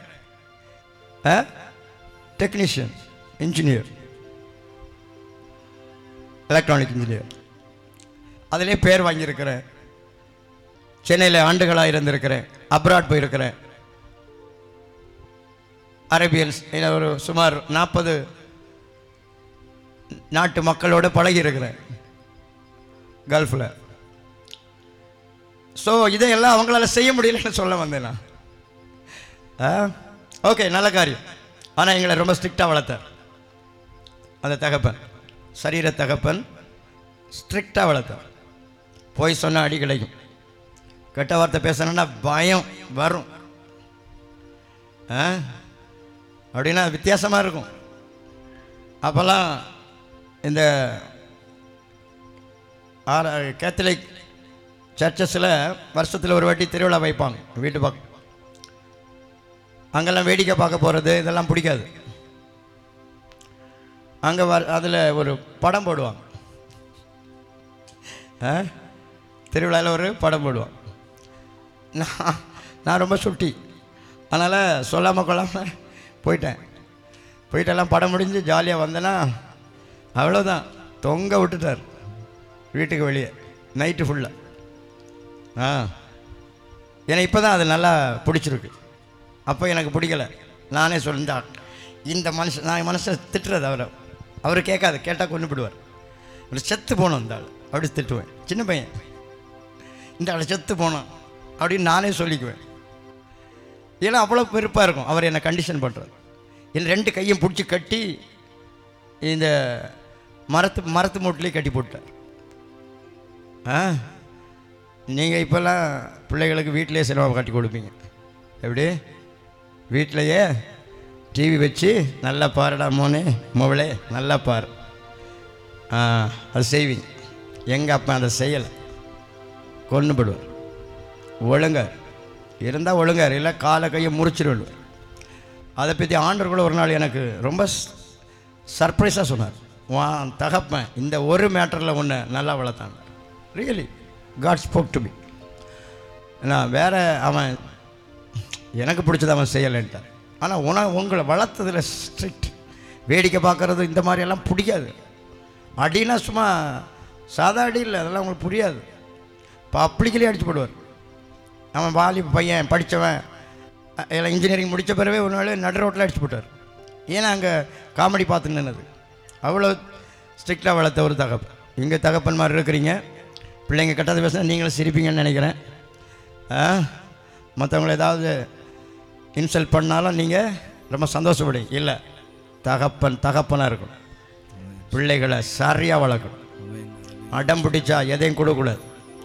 டெக்னீஷியன் இன்ஜினியர் எலக்ட்ரானிக் இன்ஜினியர் அதிலே பேர் வாங்கியிருக்கிறேன் சென்னையில் ஆண்டுகளாக இருந்திருக்கிறேன் அப்ராட் போயிருக்கிறேன் அரேபியன்ஸ் ஒரு சுமார் நாற்பது நாட்டு மக்களோட பழகி இருக்கிறேன் கல்ஃபில் ஸோ இதையெல்லாம் அவங்களால செய்ய முடியலன்னு சொல்ல வந்தேன் நான் ஆ ஓகே நல்ல காரியம் ஆனால் எங்களை ரொம்ப ஸ்ட்ரிக்டாக வளர்த்தார் அந்த தகப்பன் சரீர தகப்பன் ஸ்ட்ரிக்டாக வளர்த்தார் போய் சொன்ன அடி கிடைக்கும் கெட்ட வார்த்தை பேசணும்னா பயம் வரும் ஆ அப்படின்னா வித்தியாசமாக இருக்கும் அப்போல்லாம் இந்த ஆர கேத்தலிக் சர்ச்சஸில் வருஷத்தில் ஒரு வாட்டி திருவிழா வைப்பாங்க வீட்டு பக்கம் அங்கெல்லாம் வேடிக்கை பார்க்க போகிறது இதெல்லாம் பிடிக்காது அங்கே வர அதில் ஒரு படம் போடுவாங்க ஆ திருவிழாவில் ஒரு படம் போடுவான் நான் நான் ரொம்ப சுட்டி அதனால் சொல்லாமல் கொள்ளாமல் போயிட்டேன் போயிட்டு எல்லாம் படம் முடிஞ்சு ஜாலியாக வந்தேன்னா அவ்வளோதான் தொங்க விட்டுட்டார் வீட்டுக்கு வெளியே நைட்டு ஃபுல்லாக ஆ ஏன்னா இப்போ தான் அது நல்லா பிடிச்சிருக்கு அப்போ எனக்கு பிடிக்கல நானே சொல்லிந்தா இந்த மனுஷன் நான் என் மனசை திட்டுறது அவரை அவர் கேட்காது கேட்டால் கொண்டு விடுவார் அவர் செத்து போனோம் இந்த ஆள் அப்படி திட்டுவேன் சின்ன பையன் இந்த ஆள் செத்து போனோம் அப்படின்னு நானே சொல்லிக்குவேன் ஏன்னா அவ்வளோ வெறுப்பாக இருக்கும் அவர் என்னை கண்டிஷன் பண்ணுறாரு என் ரெண்டு கையும் பிடிச்சி கட்டி இந்த மரத்து மரத்து மூட்டிலே கட்டி போட்டார் ஆ நீங்கள் இப்போல்லாம் பிள்ளைகளுக்கு வீட்டிலேயே சினிமா கட்டி கொடுப்பீங்க எப்படி வீட்டிலையே டிவி வச்சு நல்லா பாருடா மோனே மொபைலே நல்லா பாரு ஆ அது செய்வீங்க எங்கள் அப்பா அதை செய்யலை கொண்டுபடுவார் ஒழுங்க இருந்தால் ஒழுங்கார் இல்லை காலை கையை முறிச்சிருவார் அதை பற்றி ஆண்டவர் கூட ஒரு நாள் எனக்கு ரொம்ப சர்ப்ரைஸாக சொன்னார் உன் தகப்பன் இந்த ஒரு மேட்டரில் ஒன்று நல்லா வளர்த்தான் really God spoke to me நான் வேற அவன் எனக்கு பிடிச்சது அவன் செய்யலைன்ட்டார் ஆனால் உன உங்களை வளர்த்ததில் ஸ்ட்ரிக்ட் வேடிக்கை பார்க்குறது இந்த மாதிரியெல்லாம் பிடிக்காது அடினா சும்மா சாதா அடி இல்லை அதெல்லாம் உங்களுக்கு புரியாது இப்போ அப்ளிக்கலே அடிச்சு போடுவார் அவன் வாலி பையன் படித்தவன் எல்லாம் இன்ஜினியரிங் முடித்த பிறவே ஒரு நாள் நடு ரோட்டில் அடிச்சு போட்டார் ஏன்னா அங்கே காமெடி பார்த்து நின்னது அவ்வளோ ஸ்ட்ரிக்டாக வளர்த்த ஒரு தகப்பன் இங்கே தகப்பன் மாதிரி இருக்கிறீங்க பிள்ளைங்க கெட்டது பேசினா நீங்களும் சிரிப்பீங்கன்னு நினைக்கிறேன் ஆ மற்றவங்கள ஏதாவது இன்சல்ட் பண்ணாலும் நீங்கள் ரொம்ப சந்தோஷப்படுங்க இல்லை தகப்பன் தகப்பனாக இருக்கணும் பிள்ளைகளை சரியாக வளர்க்கணும் அடம் பிடிச்சா எதையும் கொடுக்கக்கூடாது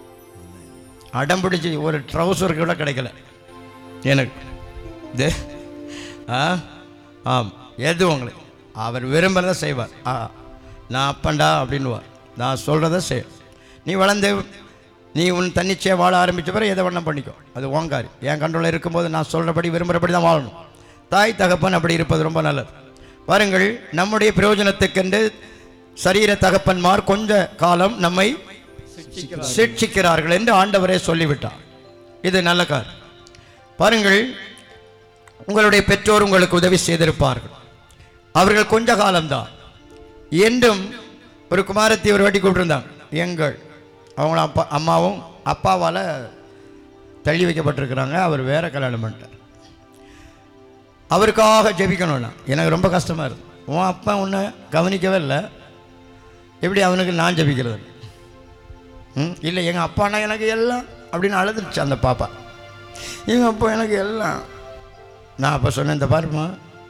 அடம் பிடிச்சி ஒரு ட்ரௌசர் கூட கிடைக்கல எனக்கு இது ஆ ஆம் எது உங்களுக்கு அவர் விரும்புகிறத செய்வார் ஆ நான் அப்பண்டா அப்படின்னுவார் நான் சொல்கிறத செய் நீ வளர்ந்து நீ உன் தன்னிச்சையாக வாழ ஆரம்பித்த பிறகு எதை வேணா பண்ணிக்கோ அது ஓங்காரி என் கண்ட்ரோலில் இருக்கும்போது நான் சொல்கிறபடி விரும்புகிறபடி தான் வாழணும் தாய் தகப்பன் அப்படி இருப்பது ரொம்ப நல்லது பாருங்கள் நம்முடைய பிரயோஜனத்துக்கென்று சரீர தகப்பன்மார் கொஞ்ச காலம் நம்மை சிக்ஷிக்கிறார்கள் என்று ஆண்டவரே சொல்லிவிட்டார் இது நல்ல காரியம் பாருங்கள் உங்களுடைய பெற்றோர் உங்களுக்கு உதவி செய்திருப்பார்கள் அவர்கள் கொஞ்ச காலம்தான் என்றும் ஒரு குமாரத்தி ஒரு வாட்டி கூப்பிட்டுருந்தாங்க எங்கள் அவங்கள அப்பா அம்மாவும் அப்பாவால் தள்ளி வைக்கப்பட்டிருக்கிறாங்க அவர் வேற கல்யாணம் பண்ணிட்டார் அவருக்காக ஜெபிக்கணும்னா எனக்கு ரொம்ப கஷ்டமாக இருக்கு உன் அப்பா உன்னை கவனிக்கவே இல்லை எப்படி அவனுக்கு நான் ஜெபிக்கிறது ம் இல்லை எங்கள் அப்பானா எனக்கு எல்லாம் அப்படின்னு அழுதுருச்சு அந்த பாப்பா எங்கள் அப்பா எனக்கு எல்லாம் நான் அப்போ சொன்னேன் இந்த பாருமா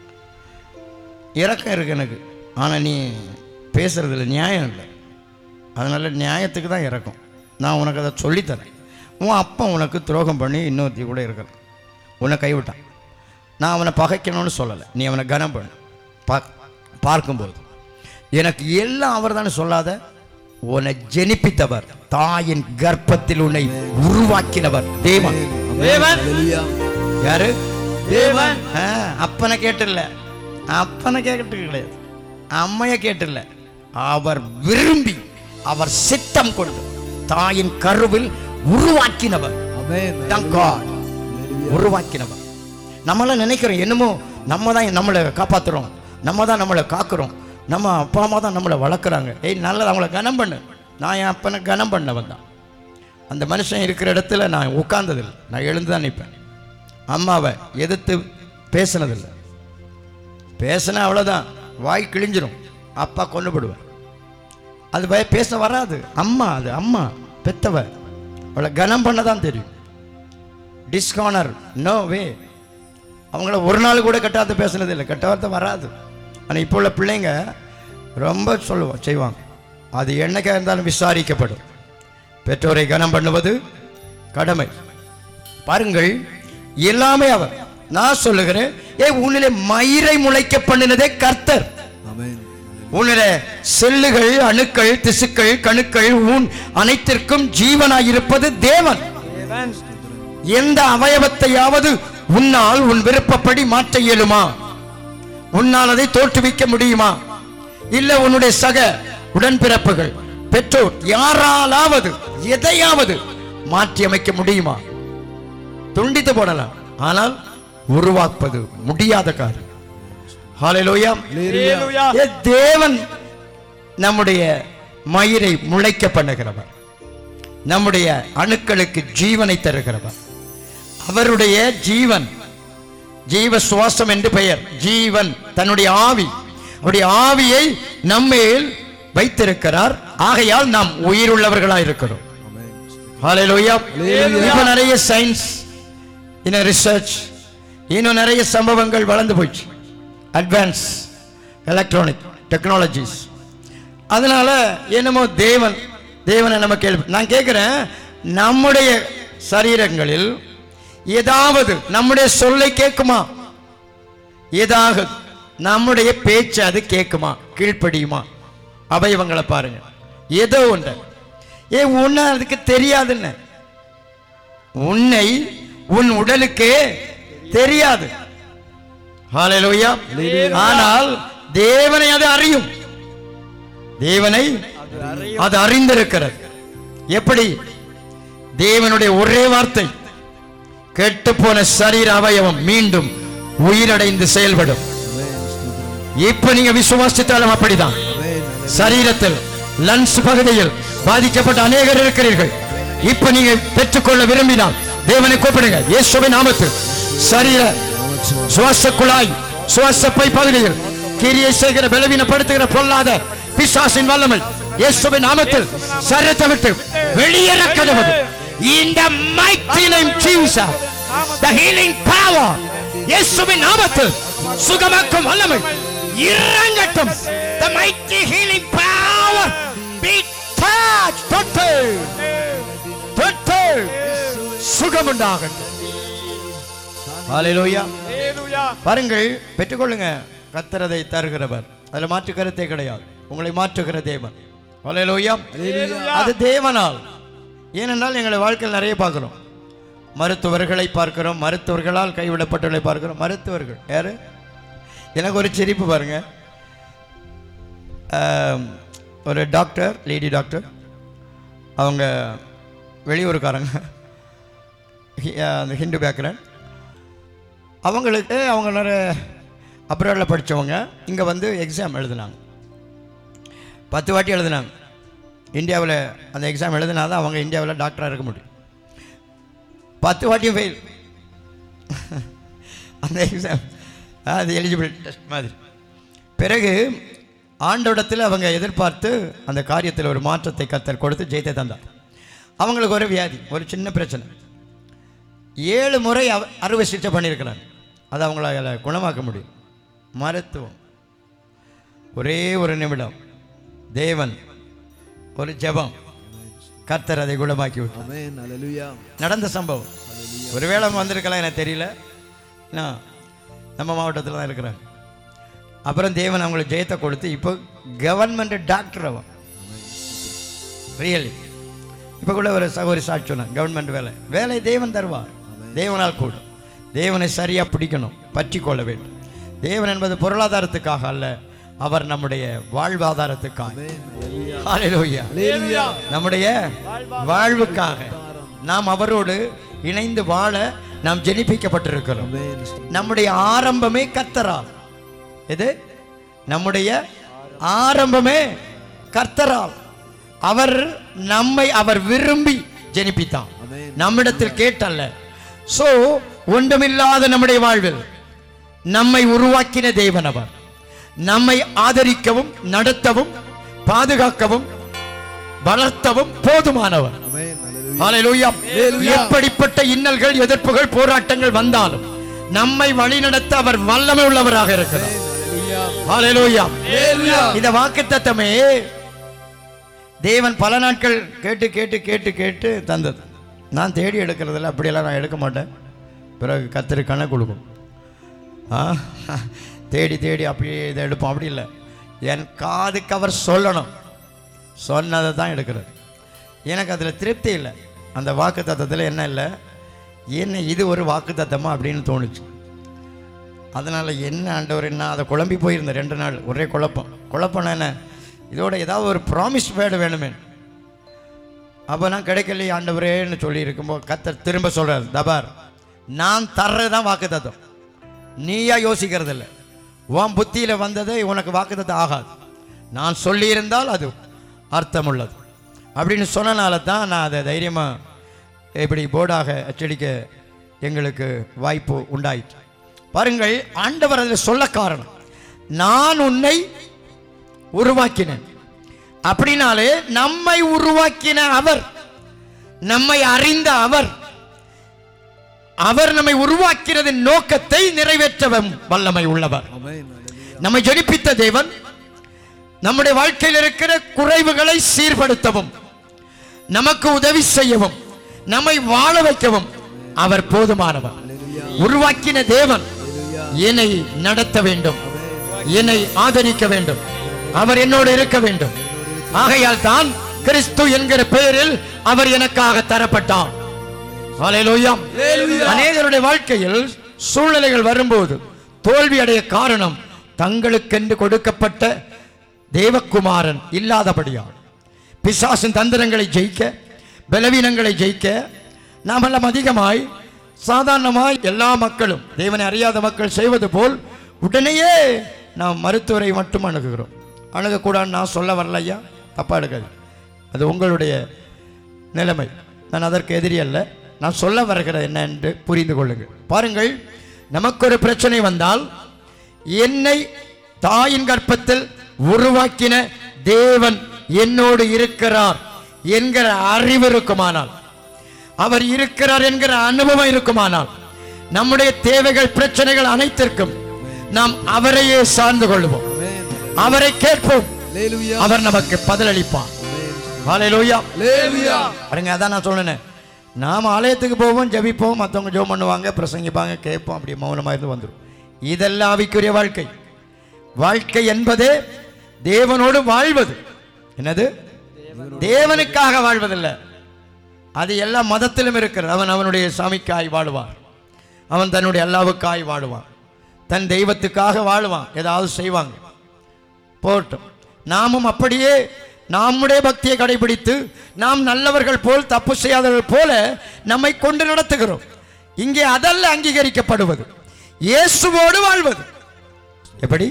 இறக்கம் இருக்கு எனக்கு ஆனால் நீ பேசுறதுல நியாயம் இல்லை அதனால் நியாயத்துக்கு தான் இறக்கும் நான் உனக்கு அதை சொல்லித்தரேன் உன் அப்பா உனக்கு துரோகம் பண்ணி இன்னொருத்தி கூட இருக்கிறான் உன்னை கைவிட்டான் நான் அவனை பகைக்கணும்னு சொல்லலை நீ அவனை கனம் பண்ணு பா பார்க்கும்போது எனக்கு எல்லாம் அவர் தானே சொல்லாத உன்னை ஜெனிப்பித்தவர் தாயின் கர்ப்பத்தில் உன்னை உருவாக்கினவர் தேவன் தேவன் யாரு தேவன் ஆ, அப்பனை கேட்டில்ல அப்பனை கேட்டு கிடையாது அம்மைய கேட்டில்ல அவர் விரும்பி அவர் சித்தம் கொண்டு தாயின் கருவில் உருவாக்கினவர் Amen. தான் God. உருவாக்கினவர் நம்மளாம் நினைக்கிறோம் என்னமோ நம்ம தான் நம்மளை காப்பாத்துறோம் நம்ம தான் நம்மளை காக்குறோம் நம்ம அப்பா அம்மா தான் நம்மளை வளர்க்குறாங்க ஏய் நல்லது அவங்கள கனம் பண்ணு நான் என் அப்பனை கனம் பண்ணவன் தான் அந்த மனுஷன் இருக்கிற இடத்துல நான் உட்கார்ந்ததில்லை நான் எழுந்து தான் நிற்பேன் அம்மாவை எதிர்த்து பேசினதில்லை பேசினா அவ்வளோதான் வாய் கிழிஞ்சிரும் அப்பா கொண்டுபடுவேன் அது பய பேச வராது அம்மா அது அம்மா பெத்தவ அவளை கனம் பண்ண தான் தெரியும் டிஸ்கானர் நோ வே அவங்கள ஒரு நாள் கூட கெட்டாத பேசுனது இல்லை கெட்ட வார்த்தை வராது ஆனால் இப்போ உள்ள பிள்ளைங்க ரொம்ப சொல்லுவோம் செய்வாங்க அது என்னைக்கா இருந்தாலும் விசாரிக்கப்படும் பெற்றோரை கனம் பண்ணுவது கடமை பாருங்கள் எல்லாமே அவர் நான் சொல்லுகிறேன் ஏ உன்னிலே மயிரை முளைக்க பண்ணினதே கர்த்தர் Amen. உன்னிலே செல்லுகள் அணுக்கள் திசுக்கள் கணுக்கள் உன் அனைத்திற்கும் ஜீவனாயிருப்பது தேவன் தேவன் எந்த அவயவத்தையாவது உன்னால் உன் விருப்பப்படி மாற்ற இயலுமா உன்னால் அதை தோற்றுவிக்க முடியுமா இல்ல உன்னுடைய சக உடன்பிறப்புகள் பெற்றோர் யாராலாவது எதையாவது மாற்றி அமைக்க முடியுமா துண்டித்து போடலாம் ஆனால் உருவாக்குவது முடியாத காரியம் ஹalleluya Hallelujah. ஏ தேவன் நம்முடைய மயிரை முளைக்க பண்ணுகிறவர் நம்முடைய அணுக்களுக்கு ஜீவனை தருகிறவர் அவருடைய ஜீவன் ஜீவ சுவாசம் என்று பெயர் ஜீவன் தன்னுடைய ஆவி அவருடைய ஆவியை நம்மேல் வைத்திருக்கிறார் ஆகையால் நாம் உயிருள்ளவர்களாக இருக்கிறோம் ஹalleluya இப்ப நிறைய சயின்ஸ் இன்னும் ரிசர்ச் இன்னும் நிறைய சம்பவங்கள் வளர்ந்து போச்சு அட்வான்ஸ் எலக்ட்ரானிக் டெக்னாலஜிஸ் அதனால என்னமோ தேவன் தேவனை நம்ம கேள்வி நான் கேட்குறேன் நம்முடைய சரீரங்களில் ஏதாவது நம்முடைய சொல்லை கேட்குமா ஏதாவது நம்முடைய பேச்சு அது கேட்குமா கீழ்ப்படியுமா அவயவங்களை பாருங்க ஏதோ ஒன்று ஏ உன்னை அதுக்கு தெரியாதுன்னு உன்னை உன் உடலுக்கு தெரியாது ஹalleluya ஆனால் தேவனை அது அறியும் தேவனை அது அறிந்திருக்கிறது எப்படி தேவனுடைய ஒரே வார்த்தை கெட்டுப்போன சரீர அவயவம் மீண்டும் உயிரடைந்து செயல்படும் இப்ப நீங்க விசுவாசித்தாலும் அப்படிதான் சரீரத்தில் லன்ஸ் பகுதியில் பாதிக்கப்பட்ட அநேகர் இருக்கிறீர்கள் இப்ப நீங்க பெற்றுக்கொள்ள விரும்பினால் தேவனை கூப்பிடுங்க இயேசுவின் நாமத்தில் சரீர சுவாச குழாய் சுவாச பை பகுதியில் கிரியை செய்கிற பலவீனப்படுத்துகிற பொல்லாத பிசாசின் வல்லமை இயேசுவின் நாமத்தில் சரீரத்தை விட்டு வெளியேற கதவது இந்த mighty name Jesus the healing power இயேசுவின் நாமத்தில் சுகமாக்கும் வல்லமை இறங்கட்டும் the mighty healing power be touched தொட்டு தொட்டு சுகமுண்டாகட்டும் ஹalleluya Hallelujah. பாருங்கள் பெற்றுக்கொள்ளுங்க கத்தரதை தருகிறவர் அதுல மாற்று கருத்தே கிடையாது உங்களை மாற்றுகிற தேவன் ஹalleluya Hallelujah. அது தேவனால் ஏனென்றால் எங்களை வாழ்க்கையில் நிறைய பார்க்குறோம் மருத்துவர்களை பார்க்கிறோம் மருத்துவர்களால் கைவிடப்பட்டவர்களை பார்க்கிறோம் மருத்துவர்கள் யாரு எனக்கு ஒரு சிரிப்பு பாருங்க ஆம், ஒரு டாக்டர் லேடி டாக்டர் அவங்க வெளியூருக்காரங்க ஹி- அந்த ஹிந்து பேக்ரவுண்ட் அவங்களுக்கு அவங்க நிறைய அப்ராடில் படித்தவங்க இங்கே வந்து எக்ஸாம் எழுதுனாங்க பத்து வாட்டி எழுதுனாங்க இந்தியாவில் அந்த எக்ஸாம் எழுதினா தான் அவங்க இந்தியாவில் டாக்டராக இருக்க முடியும் பத்து வாட்டியும் ஃபெயில் அந்த எக்ஸாம் அது எலிஜிபிள் டெஸ்ட் மாதிரி பிறகு ஆண்டோடத்தில் அவங்க எதிர்பார்த்து அந்த காரியத்தில் ஒரு மாற்றத்தை கத்தர் கொடுத்து ஜெயித்தை தந்தார் அவங்களுக்கு ஒரு வியாதி ஒரு சின்ன பிரச்சனை ஏழு முறை அவ- அறுவை சிகிச்சை பண்ணியிருக்கிறாங்க அதை அவங்களால குணமாக்க முடியும் மருத்துவம் ஒரே ஒரு நிமிடம் தேவன் ஒரு ஜெபம் கர்த்தர் அதை குணமாக்கி விட்டார் ஆமென் ஹalleluya நடந்த சம்பவம் ஒருவேளை அவங்க வந்திருக்கலாம் எனக்கு தெரியல நான் நம்ம மாவட்டத்தில் தான் இருக்கிறாங்க அப்புறம் தேவன் அவங்களுக்கு ஜெயத்தை கொடுத்து இப்போ கவர்மெண்ட் டாக்டர் அவன் ரியலி இப்போ கூட ஒரு சகோதரி சாட்சி சொன்னாங்க கவர்மெண்ட் வேலை வேலை தேவன் தருவார் தேவனால் கூடும் தேவனை சரியாக பிடிக்கணும் பற்றி கொள்ள வேண்டும் தேவன் என்பது பொருளாதாரத்துக்காக அல்ல அவர் நம்முடைய வாழ்வாதாரத்துக்காக ஹalleluya. ஹalleluya நம்முடைய வாழ்வுக்காக நாம் அவரோடு இணைந்து வாழ நாம் ஜெனிப்பிக்கப்பட்டிருக்கிறோம் நம்முடைய ஆரம்பமே கர்த்தரால் எது நம்முடைய ஆரம்பமே கர்த்தரால் அவர் நம்மை அவர் விரும்பி ஜெனிப்பித்தான் நம்மிடத்தில் கேட்டல்ல சோ ஒன்றுமில்லாத நம்முடைய வாழ்வில் நம்மை உருவாக்கின தேவன் அவர் நம்மை ஆதரிக்கவும் நடத்தவும் பாதுகாக்கவும் வளர்த்தவும் போதுமானவர் ஆமென் ஹalleluya ஹalleluya. எப்படிப்பட்ட இன்னல்கள் எதிர்ப்புகள் போராட்டங்கள் வந்தாலும் நம்மை வழிநடத்த அவர் வல்லமை உள்ளவராக இருக்கிறார் ஹalleluya. இந்த வாக்குத்தத்தமே தேவன் பல நாட்கள் கேட்டு கேட்டு கேட்டு கேட்டு தந்தது நான் தேடி எடுக்கிறதில்ல அப்படியெல்லாம் நான் எடுக்க மாட்டேன் பிறகு கத்திரி கணக்கு கொடுக்கும் ஆ தேடி தேடி அப்படியே இதை எடுப்போம் அப்படி இல்லை என் காதுக்கு அவர் சொல்லணும் சொன்னதை தான் எடுக்கிறது எனக்கு அதில் திருப்தி இல்லை அந்த வாக்கு தத்தத்தில் என்ன இல்லை என்ன இது ஒரு வாக்கு தத்தமா அப்படின்னு தோணுச்சு அதனால் என்ன ஆண்டவர் என்ன அதை குழம்பி போயிருந்தேன் ரெண்டு நாள் ஒரே குழப்பம் குழப்பம்னா என்ன இதோட ஏதாவது ஒரு ப்ராமிஸ் வேர்டு வேணுமே அப்போ நான் கிடைக்கலையே ஆண்டவரேன்னு சொல்லி இருக்கும்போது கத்தர் திரும்ப சொல்கிறார் தபார் நான் தர்றது தான் வாக்கு தத்தம் நீயா யோசிக்கிறது இல்லை உன் புத்தியில் வந்தது உனக்கு வாக்குத்தத்தம் ஆகாது நான் சொல்லியிருந்தால் அது அர்த்தமுள்ளது அப்படின்னு சொன்னனால தான் நான் அதை தைரியமாக இப்படி போர்டாக அச்சடிக்க எங்களுக்கு வாய்ப்பு உண்டாயிற்று பாருங்கள் ஆண்டவர் அதில் சொல்ல காரணம் நான் உன்னை உருவாக்கினேன் அப்படினாலே நம்மை உருவாக்கின அவர் நம்மை அறிந்த அவர் அவர் நம்மை உருவாக்கிறதின் நோக்கத்தை நிறைவேற்றவும் வல்லமை உள்ளவர் ஆமென் ஹalleluya நம்மை ஜெனிப்பித்த தேவன் நம்முடைய வாழ்க்கையில் இருக்கிற குறைவுகளை சீர்படுத்தவும் நமக்கு உதவி செய்யவும் நம்மை வாழ வைக்கவும் அவர் போதுமானவர் உருவாக்கின தேவன் என்னை நடத்த வேண்டும் என்னை ஆதரிக்க வேண்டும் அவர் என்னோடு இருக்க வேண்டும் ஆகையால் தான் கிறிஸ்து என்கிற பெயரில் அவர் எனக்காக தரப்பட்டார் ஹalleluya. அநேகருடைய வாழ்க்கையில் சூழ்நிலைகள் வரும்போது தோல்வி அடைய காரணம் தங்களுக்கென்று கொடுக்கப்பட்ட தேவகுமாரன் இல்லாதபடியால் பிசாசின் தந்திரங்களை ஜெயிக்க பலவீனங்களை ஜெயிக்க நாமெல்லாம் அதிகமாய் சாதாரணமாய் எல்லா மக்களும் தேவனை அறியாத மக்கள் செய்வது போல் உடனேயே நாம் மருத்துவரை மட்டும் அணுகுகிறோம் அணுகக்கூடாதுன்னு நான் சொல்ல வரல ஐயா தப்பா எடுக்காது அது உங்களுடைய நிலைமை நான் அதற்கு எதிரி அல்ல நான் சொல்ல வருகிறது என்ன என்று புரிந்து கொள்ளுங்கள் பாருங்கள் நமக்கு ஒரு பிரச்சனை வந்தால் என்னை தாயின் கர்ப்பத்தில் உருவாக்கின தேவன் என்னோடு இருக்கிறார் என்கிற அறிவு இருக்குமானால் அவர் இருக்கிறார் என்கிற அனுபவம் இருக்குமானால் நம்முடைய தேவைகள் பிரச்சனைகள் அனைத்திற்கும் நாம் அவரையே சார்ந்து கொள்வோம் அவரை கேட்போம் ஹalleluya அவர் நமக்கு பதிலளிப்பார் ஹalleluya ஹalleluya பாருங்க அதான் நான் சொன்னேன் நாம் ஆலயத்துக்கு போவோம் ஜெபிப்போம் மற்றவங்க ஜெபம் பண்ணுவாங்க பிரசங்கிப்பாங்க கேட்போம் அப்படி மௌனமாக இருந்து வந்துடும் இதெல்லாம் ஆவிக்குரிய வாழ்க்கை வாழ்க்கை என்பதே தேவனோடு வாழ்வது என்னது தேவனுக்காக வாழ்வதில்லை அது எல்லா மதத்திலும் இருக்கிறது அவன் அவனுடைய சாமிக்காய் வாழுவான் அவன் தன்னுடைய அல்லாவுக்காய் வாழுவான் தன் தெய்வத்துக்காக வாழுவான் ஏதாவது செய்வாங்க போட்டும் நாமும் அப்படியே நம்முடைய பக்தியை கடைபிடித்து நாம் நல்லவர்கள் போல் தப்பு செய்யாதவர்கள் போல நம்மை கொண்டு நடத்துகிறோம் இங்கே அதல்ல அங்கீகரிக்கப்படுவது இயேசுவோடு வாழ்வது எப்படி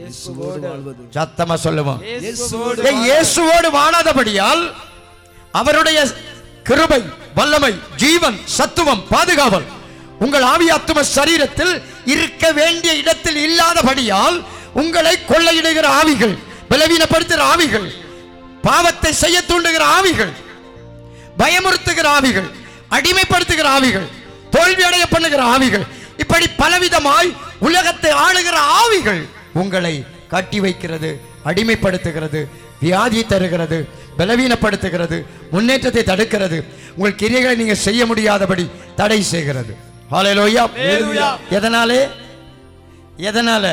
சத்தமா சொல்லுவோம் இயேசுவோடு ஏய், இயேசுவோடு வாழாதபடியால் அவருடைய கிருபை வல்லமை ஜீவன் சத்துவம் பாதுகாவல் உங்கள் ஆவியாத்தும சரீரத்தில் இருக்க வேண்டிய இடத்தில் இல்லாதபடியால் உங்களை கொள்ளையிடுகிற ஆவிகள் பலவீனப்படுத்துகிற ஆவிகள் பாவத்தை செய்ய தூண்டுகிற ஆவிகள் பயமுறுத்துகிற ஆவிகள் அடிமைப்படுத்துகிற ஆவிகள் தோல்வி அடைய பண்ணுகிற ஆவிகள் இப்படி பலவிதமாய் உலகத்தை ஆளுகிற ஆவிகள் உங்களை கட்டி வைக்கிறது அடிமைப்படுத்துகிறது வியாதி தருகிறது பலவீனப்படுத்துகிறது முன்னேற்றத்தை தடுக்கிறது உங்கள் கிரியைகளை நீங்க செய்ய முடியாதபடி தடை செய்கிறது ஹalleluya Hallelujah. எதனாலே எதனால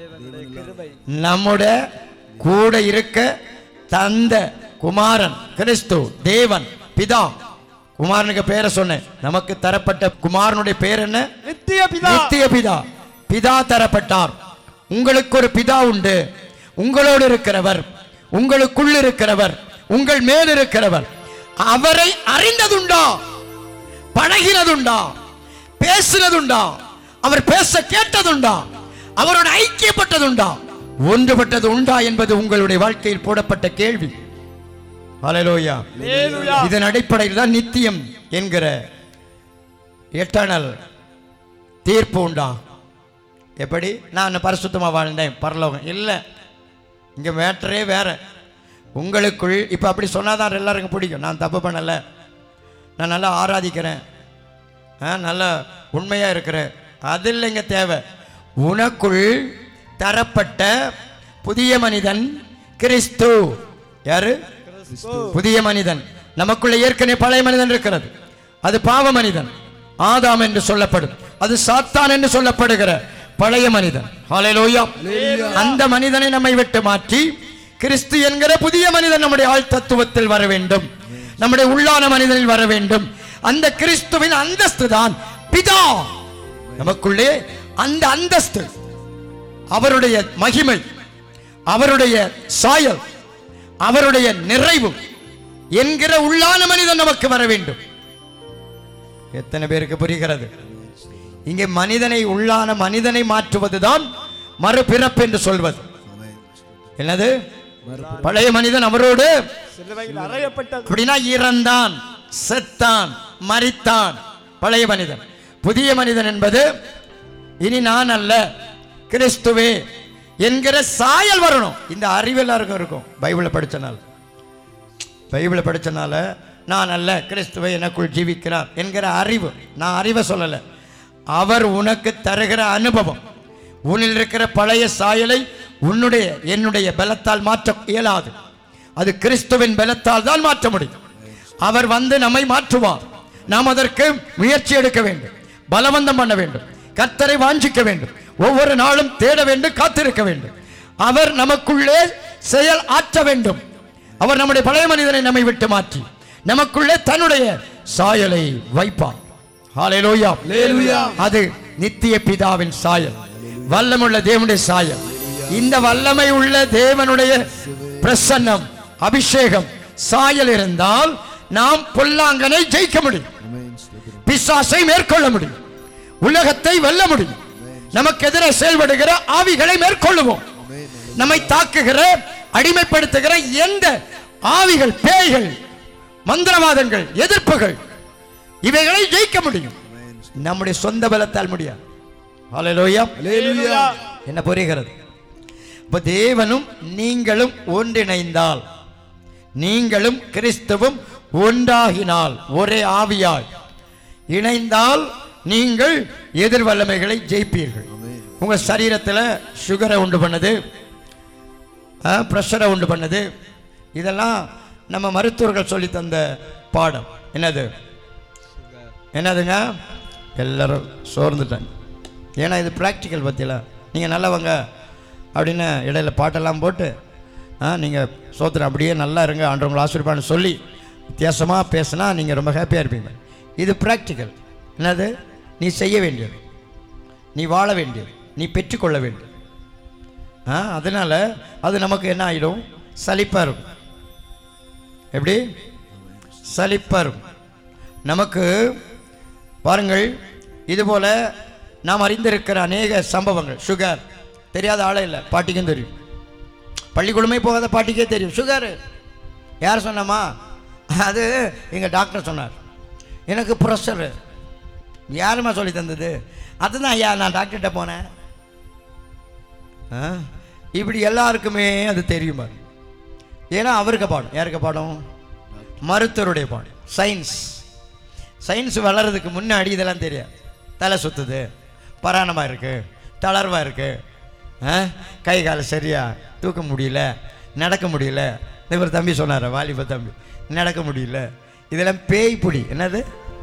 நம்முடைய கூட இருக்க தந்த குமாரன் கிறிஸ்து தேவன் பிதா குமாரனுக்கு பேரை சொன்னேன் நமக்கு தரப்பட்ட குமாரனுடைய பேர் என்ன நித்திய பிதா நித்திய பிதா பிதா தரப்பட்டார் உங்களுக்கு ஒரு பிதா உண்டு உங்களோடு இருக்கிறவர் உங்களுக்குள் இருக்கிறவர் உங்கள் மேல் இருக்கிறவர் அவரை அறிந்ததுண்டா பழகினதுண்டா பேசினதுண்டா அவர் பேச கேட்டதுண்டா அவரோட ஐக்கியப்பட்டதுண்டா ஒன்றுபட்டது உண்டா என்பது உங்களுடைய வாழ்க்கையில் போடப்பட்ட கேள்வி ஹalleluya Hallelujah. இதன் அடிப்படையில் தான் நித்தியம் என்கிற எட்டர்னல் தீர்ப்பு உண்டா எப்படி நான் பரிசுத்தமாக வாழ்ந்தேன் பரலோகம் இல்லை இங்கே மேட்டரே வேற உங்களுக்குள் இப்போ அப்படி சொன்னாதான் எல்லாருக்கும் பிடிக்கும் நான் தப்பு பண்ணலை நான் நல்லா ஆராதிக்கிறேன் ஆ நல்லா உண்மையாக இருக்கிறேன் அது இல்லைங்க தேவை உனக்குள் தரப்பட்ட புதிய மனிதன் கிறிஸ்து யாரு புதிய மனிதன் நமக்குள்ள ஏற்கனவே பழைய மனிதன் இருக்கிறது அது பாவ மனிதன் ஆதாம் என்று சொல்லப்படும் அது சாத்தான் என்று சொல்லப்படுகிற பழைய மனிதன் ஹalleluya அந்த மனிதனை நம்மை விட்டு மாற்றி கிறிஸ்து என்கிற புதிய மனிதன் நம்முடைய ஆள் தத்துவத்தில் வர வேண்டும் நம்முடைய உள்ளான மனிதனில் வர வேண்டும் அந்த கிறிஸ்துவின் அந்தஸ்து தான் பிதா நமக்குள்ளே அந்த அந்தஸ்து அவருடைய மகிமை அவருடைய சாயல் அவருடைய நிறைவு என்கிற உள்ளான மனிதன் நமக்கு வர வேண்டும் எத்தனை பேருக்கு புரிகிறது இங்கே மனிதனை உள்ளான மனிதனை மாற்றுவதுதான் மறுபிறப்பு என்று சொல்வது என்னது பழைய மனிதன் அவரோடு சிலுவையில் அறையப்பட்டது அப்படின்னா இறந்தான் செத்தான் மரித்தான் பழைய மனிதன் புதிய மனிதன் என்பது இனி நான் அல்ல கிறிஸ்துவே என்கிற சாயல் வரணும் இந்த அறிவு எல்லாருக்கும் இருக்கும் பைபிளை படிச்சனால பைபிளை படிச்சனால நான் அல்ல கிறிஸ்துவை எனக்குள் ஜீவிக்கிறார் என்கிற அறிவு நான் அறிவை சொல்லலை அவர் உனக்கு தருகிற அனுபவம் உன்னில் இருக்கிற பழைய சாயலை உன்னுடைய என்னுடைய பலத்தால் மாற்ற இயலாது அது கிறிஸ்துவின் பலத்தால் தான் மாற்ற முடியும் அவர் வந்து நம்மை மாற்றுவார் நாம் அதற்கு முயற்சி எடுக்க வேண்டும் பலவந்தம் பண்ண வேண்டும் கர்த்தரை வாஞ்சிக்க வேண்டும் ஒவ்வொரு நாளும் தேட வேண்டும் காத்திருக்க வேண்டும் அவர் நமக்குள்ளே செயல் ஆற்ற வேண்டும் அவர் நம்முடைய பழைய மனிதனை நம்மை விட்டு மாற்றி நமக்குள்ளே தன்னுடைய சாயலை வைப்பார் ஹalleluya Hallelujah. அது நித்திய பிதாவின் சாயல் வல்லமுள்ள தேவனுடைய சாயல் இந்த வல்லமை உள்ள தேவனுடைய பிரசன்னம் அபிஷேகம் சாயல் இருந்தால் நாம் பொல்லாங்கனை ஜெயிக்க முடியும் பிசாசை மேற்கொள்ள முடியும் உலகத்தை வெல்ல முடியும் நமக்கு எதிரே செயல்படுகிற ஆவிகளை மேற்கொள்ளுவோம் நம்மை தாக்குகிற அடிமைப்படுத்துகிற எந்த ஆவிகள் பேய்கள் மந்திரவாதங்கள் எதிர்ப்புகள் இவைகளை ஜெயிக்க முடியும் நம்முடைய சொந்த பலத்தால் முடியாது ஹalleluya Hallelujah. என்ன புரிகிறது இப்ப தேவனும் நீங்களும் ஒன்றிணைந்தால் நீங்களும் கிறிஸ்துவும் ஒன்றாகினால் ஒரே ஆவியாய் இணைந்தால் நீங்கள் எதிர் வல்லமைகளை ஜெயிப்பீர்கள் உங்க சரீரத்தில் சுகரை உண்டு பண்ணது ப்ரெஷரை உண்டு பண்ணது இதெல்லாம் நம்ம மருத்துவர்கள் சொல்லி தந்த பாடம் என்னது என்னதுங்க எல்லாரும் சோர்ந்துட்டாங்க ஏன்னா இது ப்ராக்டிக்கல் பற்றியில நீங்கள் நல்லவங்க அப்படின்னு இடையில பாட்டெல்லாம் போட்டு நீங்கள் சோத்திரம் அப்படியே நல்லா இருங்க ஆண்டவங்களை ஆசிரிப்பான்னு சொல்லி வித்தியாசமாக பேசினா நீங்கள் ரொம்ப ஹாப்பியாக இருப்பீங்க இது ப்ராக்டிக்கல் என்னது நீ செய்ய வேண்டியது நீ வாழ வேண்டியது நீ பெற்றுக்கொள்ள வேண்டியது ஆ அதனால் அது நமக்கு என்ன ஆகிடும் சலிப்பாக இருக்கும் எப்படி சலிப்பாக இருக்கும் நமக்கு பாருங்கள் இதுபோல் நாம் அறிந்திருக்கிற அநேக சம்பவங்கள் சுகர் தெரியாத ஆளே இல்லை பாட்டிக்கும் தெரியும் பள்ளிக்கூடமே போகாத பாட்டிக்கே தெரியும் சுகரு யார் சொன்னம்மா அது எங்கள் டாக்டர் சொன்னார் எனக்கு ப்ரெஷரு யாரும்மா சொல்லி தந்தது அதுதான் ஐயா நான் டாக்டர்கிட்ட போனேன் ஆ இப்படி எல்லாருக்குமே அது தெரியுமா ஏன்னா அவருக்கு பாடம் யாருக்கு பாடம் மருத்துவருடைய பாடம் சயின்ஸ் சயின்ஸ் வளர்றதுக்கு முன்னாடி இதெல்லாம் தெரியாது தலை சுத்துது பராணமாக இருக்குது தளர்வாக இருக்குது ஆ கை கால் சரியா தூக்க முடியல நடக்க முடியல இவர் தம்பி சொன்னார் வாலிப தம்பி நடக்க முடியல இதெல்லாம் பேய் புடி என்னது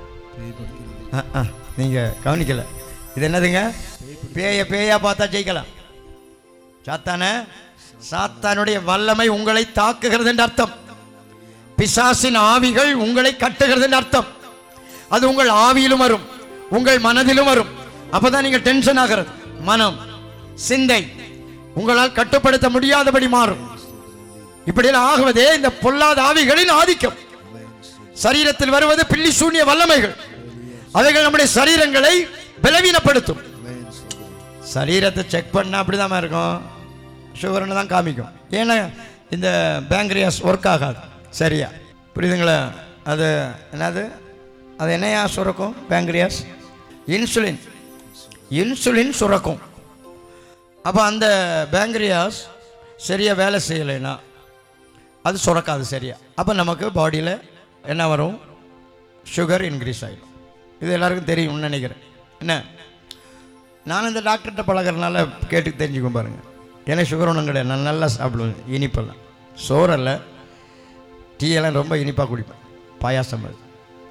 நீங்கள் கவனிக்கல இது என்னதுங்க பேய பேயா பார்த்தா ஜெயிக்கலாம் சாத்தான சாத்தானுடைய வல்லமை உங்களை தாக்குகிறது என்று அர்த்தம் பிசாசின் ஆவிகள் உங்களை கட்டுகிறது என்று அர்த்தம் அது உங்கள் ஆவியிலும் வரும் உங்கள் மனதிலும் வரும் அப்பதான் நீங்க டென்ஷன் ஆகிறது மனம் சிந்தை உங்களால் கட்டுப்படுத்த முடியாதபடி மாறும் இப்படியெல்லாம் ஆகுவதே இந்த பொல்லாத ஆவிகளின் ஆதிக்கம் சரீரத்தில் வருவது பில்லி சூன்ய வல்லமைகள் அவைகள் நம்முடைய சரீரங்களை பலவீனப்படுத்தும் சரீரத்தை செக் பண்ணால் அப்படிதான் இருக்கும் சுகர்னு தான் காமிக்கும் ஏன்னா இந்த பேங்க்ரியாஸ் ஒர்க் ஆகாது சரியா புரியுதுங்களா அது என்னது அது என்னையா சுரக்கும் பேங்க்ரியாஸ் இன்சுலின் இன்சுலின் சுரக்கும் அப்போ அந்த பேங்க்ரியாஸ் சரியாக வேலை செய்யலைன்னா அது சுரக்காது சரியா அப்போ நமக்கு பாடியில் என்ன வரும் சுகர் இன்க்ரீஸ் ஆகிடும் இது எல்லாருக்கும் தெரியும்னு நினைக்கிறேன் என்ன நான் இந்த டாக்டர்கிட்ட பழகிறனால கேட்டு தெரிஞ்சுக்கும் பாருங்க எனக்கு சுகர் ஒன்றும் கிடையாது நான் நல்லா சாப்பிடுவேன் இனிப்பெல்லாம் சோறல்ல டீ எல்லாம் ரொம்ப இனிப்பாக குடிப்பேன் பாயாசம் அது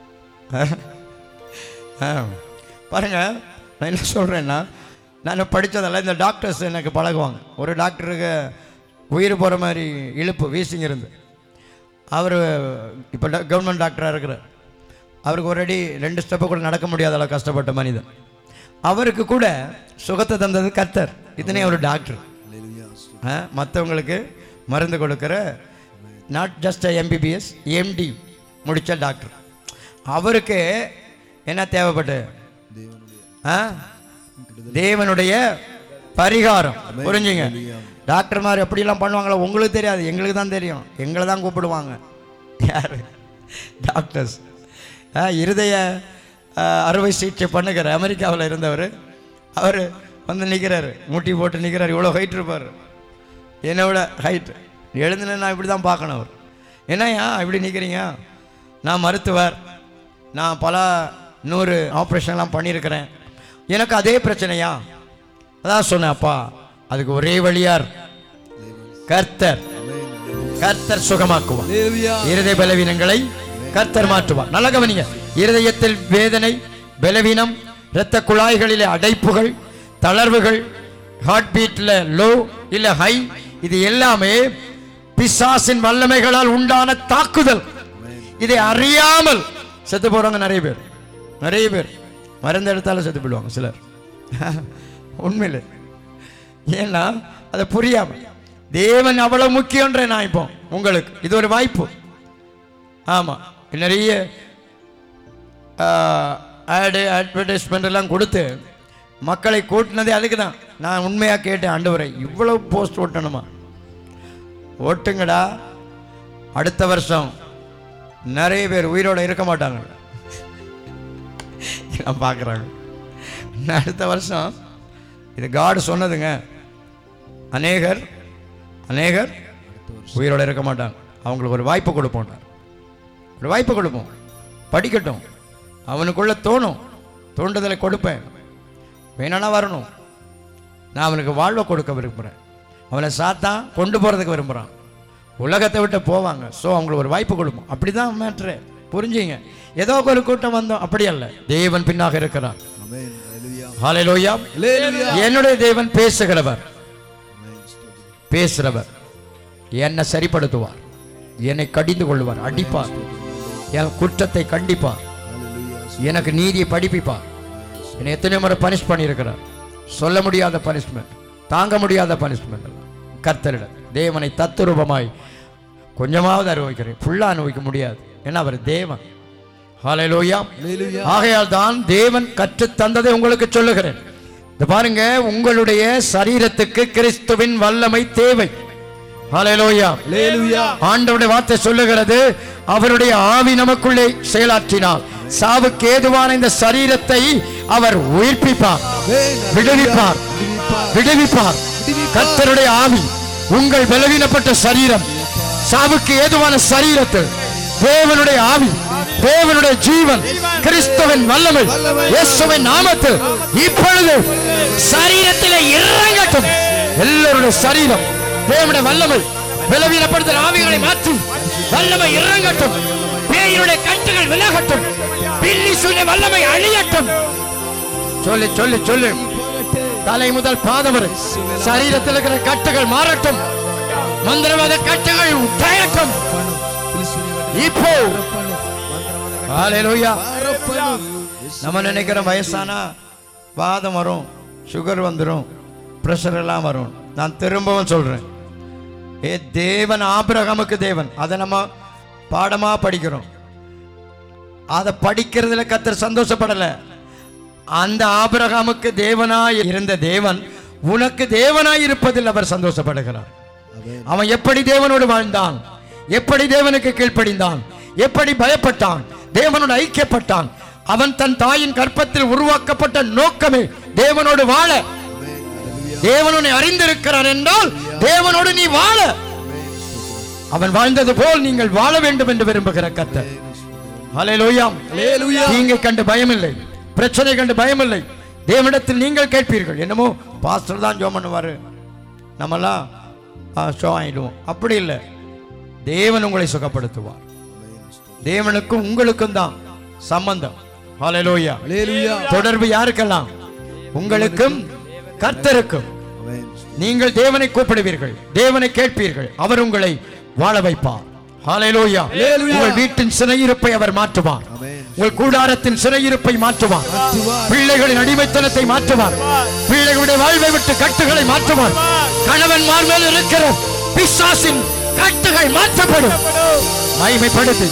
ஆ பாருங்க நான் என்ன சொல்கிறேன்னா நான் படித்ததெல்லாம் இந்த டாக்டர்ஸ் எனக்கு பழகுவாங்க ஒரு டாக்டருக்கு உயிர் போகிற மாதிரி இழுப்பு வீசிங் இருந்து அவர் இப்போ கவர்மெண்ட் டாக்டராக இருக்கிறார் அவருக்கு ஒரு அடி ரெண்டு ஸ்டெப்பை கூட நடக்க முடியாத அளவு கஷ்டப்பட்ட மனிதன் அவருக்கு கூட சுகத்தை தந்தது கர்த்தர் இதனே ஒரு டாக்டர் மற்றவங்களுக்கு மருந்து கொடுக்குற நாட் ஜஸ்ட் எம்பிபிஎஸ் எம்டி முடித்த டாக்டர் அவருக்கு என்ன தேவைப்பட்டு ஆ? தேவனுடைய பரிகாரம் புரிஞ்சுங்க டாக்டர் மாதிரி எப்படிலாம் பண்ணுவாங்களோ உங்களுக்கு தெரியாது எங்களுக்கு தான் தெரியும் எங்களை தான் கூப்பிடுவாங்க யார் டாக்டர்ஸ் ஆ, இருதய ஆ, அறுவை சிகிச்சை பண்ணுகிற அமெரிக்காவில் இருந்தவர் அவர் வந்து நிற்கிறாரு முட்டி போட்டு நிற்கிறார் இவ்வளோ ஹைட் இருப்பார் என்னை விட ஹைட் எழுந்துன நான் இப்படி தான் பார்க்கணும் அவர் என்னய்யா இப்படி நிற்கிறீங்க நான் மருத்துவர் நான் பல நூறு ஆப்ரேஷன்லாம் பண்ணியிருக்கிறேன் எனக்கு அதே பிரச்சனையா அதான் சொன்னேன் அப்பா அதுக்கு ஒரே வழியார் கர்த்தர் கர்த்தர் சுகமாக்குவார் இருதய பலவீனங்களை கர்த்தர் மாற்றுவார் நல்ல கவனிங்க இருதயத்தில் வேதனை பலவீனம் இரத்த குழாய்களிலே அடைப்புகள் தளர்வுகள் ஹார்ட் பீட்ல லோ இல்ல ஹை இது எல்லாமே பிசாசின் வல்லமைகளால் உண்டான தாக்குதல் இதை அறியாமல் செத்து போறவங்க நிறைய பேர் நிறைய பேர் மருந்து எடுத்தாலும் செத்து போயிடுவாங்க சிலர் உண்மையில் ஏன்னா அதை புரியாம தேவன் அவ்வளவு முக்கியன்றேன் நான் இப்போ உங்களுக்கு இது ஒரு வாய்ப்பு ஆமாம் நிறைய ஆடு அட்வர்டைஸ்மெண்ட் எல்லாம் கொடுத்து மக்களை கூட்டினதே அதுக்கு தான் நான் உண்மையாக கேட்டேன் ஆண்டவரை இவ்வளவு போஸ்ட் ஓட்டணுமா ஓட்டுங்கடா அடுத்த வருஷம் நிறைய பேர் உயிரோட இருக்க மாட்டாங்க நான் பார்க்குறாங்க அடுத்த வருஷம் இது காடு சொன்னதுங்க அநேகர் அநேகர் உயிரோட இருக்க மாட்டாங்க அவங்களுக்கு ஒரு வாய்ப்பு கொடுப்போம் ஒரு வாய்ப்பு கொடுப்போம் படிக்கட்டும் அவனுக்குள்ள தோணும் தோண்டுதலை கொடுப்பேன் வேணும்னா வரணும் நான் அவனுக்கு வாழ்வை கொடுக்க விரும்புகிறேன் அவனை சாத்தான் கொண்டு போகிறதுக்கு விரும்புகிறான் உலகத்தை விட்டு போவாங்க ஸோ அவங்களுக்கு ஒரு வாய்ப்பு கொடுப்போம் அப்படி தான் மேட்ரு புரிஞ்சுங்க ஏதோ ஒரு கூட்டம் வந்தோம் அப்படி அல்ல தேவன் பின்னாக இருக்கிறார் ஹalleluya என்னுடைய தேவன் பேசுகிறவர் பேசுகிறவர் என்னை சரிப்படுத்துவார் என்னை கடிந்து கொள்வார் அடிப்பார் என் குற்றத்தை கண்டிப்பார் எனக்கு நீதியை படிப்பிப்பார் என்னை எத்தனை முறை பனிஷ் பண்ணியிருக்கிறார் சொல்ல முடியாத பனிஷ்மெண்ட் தாங்க முடியாத பனிஷ்மெண்ட் கர்த்தரிடம் தேவனை தத்துரூபமாய் கொஞ்சமாவது அனுபவிக்கிறேன் ஃபுல்லாக அனுபவிக்க முடியாது ஏன்னா அவர் தேவன் ஹalleluya ஆகையால் தான் தேவன் கற்றுத் தந்ததை உங்களுக்கு சொல்லுகிறேன் இந்த பாருங்க உங்களுடைய சரீரத்துக்கு கிறிஸ்துவின் வல்லமை தேவை ஹalleluya ஆண்டவருடைய வார்த்தை சொல்லுகிறது அவருடைய ஆவி நமக்குள்ளே செயலாற்றினார் சாவுக்கு ஏதுவான இந்த சரீரத்தை அவர் உயிர்ப்பிப்பார் விடுவிப்பார் விடுவிப்பார் கர்த்தருடைய ஆவி உங்கள் பலவீனப்பட்ட சரீரம் சாவுக்கு ஏதுவான சரீரத்தில் தேவனுடைய ஆவி தேவனுடைய ஜீவன் கிறிஸ்துவின் வல்லமை இயேசுவின் நாமத்தில் இப்பொழுது சரீரத்திலே இறங்கட்டும் எல்லாருடைய சரீரம் தேவனுடைய வல்லமை பலவீனப்படுத்தல் ஆவிகளை மாற்றி வல்லமை இறங்கட்டும் பேயினுடைய கட்டுகள் விலகட்டும் பில்லி சூழ்நிலை வல்லமை அழியட்டும் சொல்லு சொல்லு சொல்லு தலை முதல் பாதம் வரை சரீரத்தில் இருக்கிற கட்டுகள் மாறட்டும் மந்திரவாத கட்டுகள் உடையட்டும் இப்போ ஹalleluya நம்ம நினைக்கிற வயசானா வாதம் வரும் சுகர் வந்துடும் பிரஷர் எல்லாம் வரும் நான் திரும்பவும் சொல்றேன் ஏ தேவன் ஆபிரகாமுக்கு தேவன் அதை நம்ம பாடமா படிக்கிறோம் அதை படிக்கிறதுல கத்தர் சந்தோஷப்படல அந்த ஆபிரகாமுக்கு தேவனாய் இருந்த தேவன் உனக்கு தேவனாய் இருப்பதில் அவர் சந்தோஷப்படுகிறார் அவன் எப்படி தேவனோடு வாழ்ந்தான் எப்படி தேவனுக்கு கீழ்ப்படிந்தான் எப்படி பயப்பட்டான் தேவனோடு ஐக்கியப்பட்டான் அவன் தன் தாயின் கற்பத்தில் உருவாக்கப்பட்ட நோக்கமே தேவனோடு வாழ தேவனுனை அறிந்திருக்கிறான் என்றால் தேவனோடு நீ வாழ அவன் வாழ்ந்தது போல் நீங்கள் வாழ வேண்டும் என்று விரும்புகிற கத்தர் ஹalleluya தீங்கை கண்டு பயமில்லை பிரச்சனை கண்டு பயமில்லை தேவனிடத்தில் நீங்கள் கேட்பீர்கள் என்னமோ பாஸ்டர் தான் ஜோம் பண்ணுவாரு நம்மலாம் ஷோ ஆயிடுவோம் அப்படி இல்லை தேவன் உங்களை சுகப்படுத்துவார் தேவனுக்கும் உங்களுக்கும் தான் சம்பந்தம் ஹalleluya தொடர்பு யாருக்கெல்லாம் உங்களுக்கும் கர்த்தருக்கும் நீங்கள் தேவனை கூப்பிடுவீர்கள் தேவனை கேட்பீர்கள் அவர் உங்களை வாழ வைப்பார் ஹalleluya உங்கள் வீட்டின் சிறையிருப்பை அவர் மாற்றுவார் உங்கள் கூடாரத்தின் சிறையிருப்பை மாற்றுவார் பிள்ளைகளின் அடிமைத்தனத்தை மாற்றுவார் பிள்ளைகளுடைய வாழ்வை விட்டு கட்டுகளை மாற்றுவார் கணவன் மேல் இருக்கிற பிசாசின் கட்டுகள் மாற்றப்படும் மகிமைப்படுத்து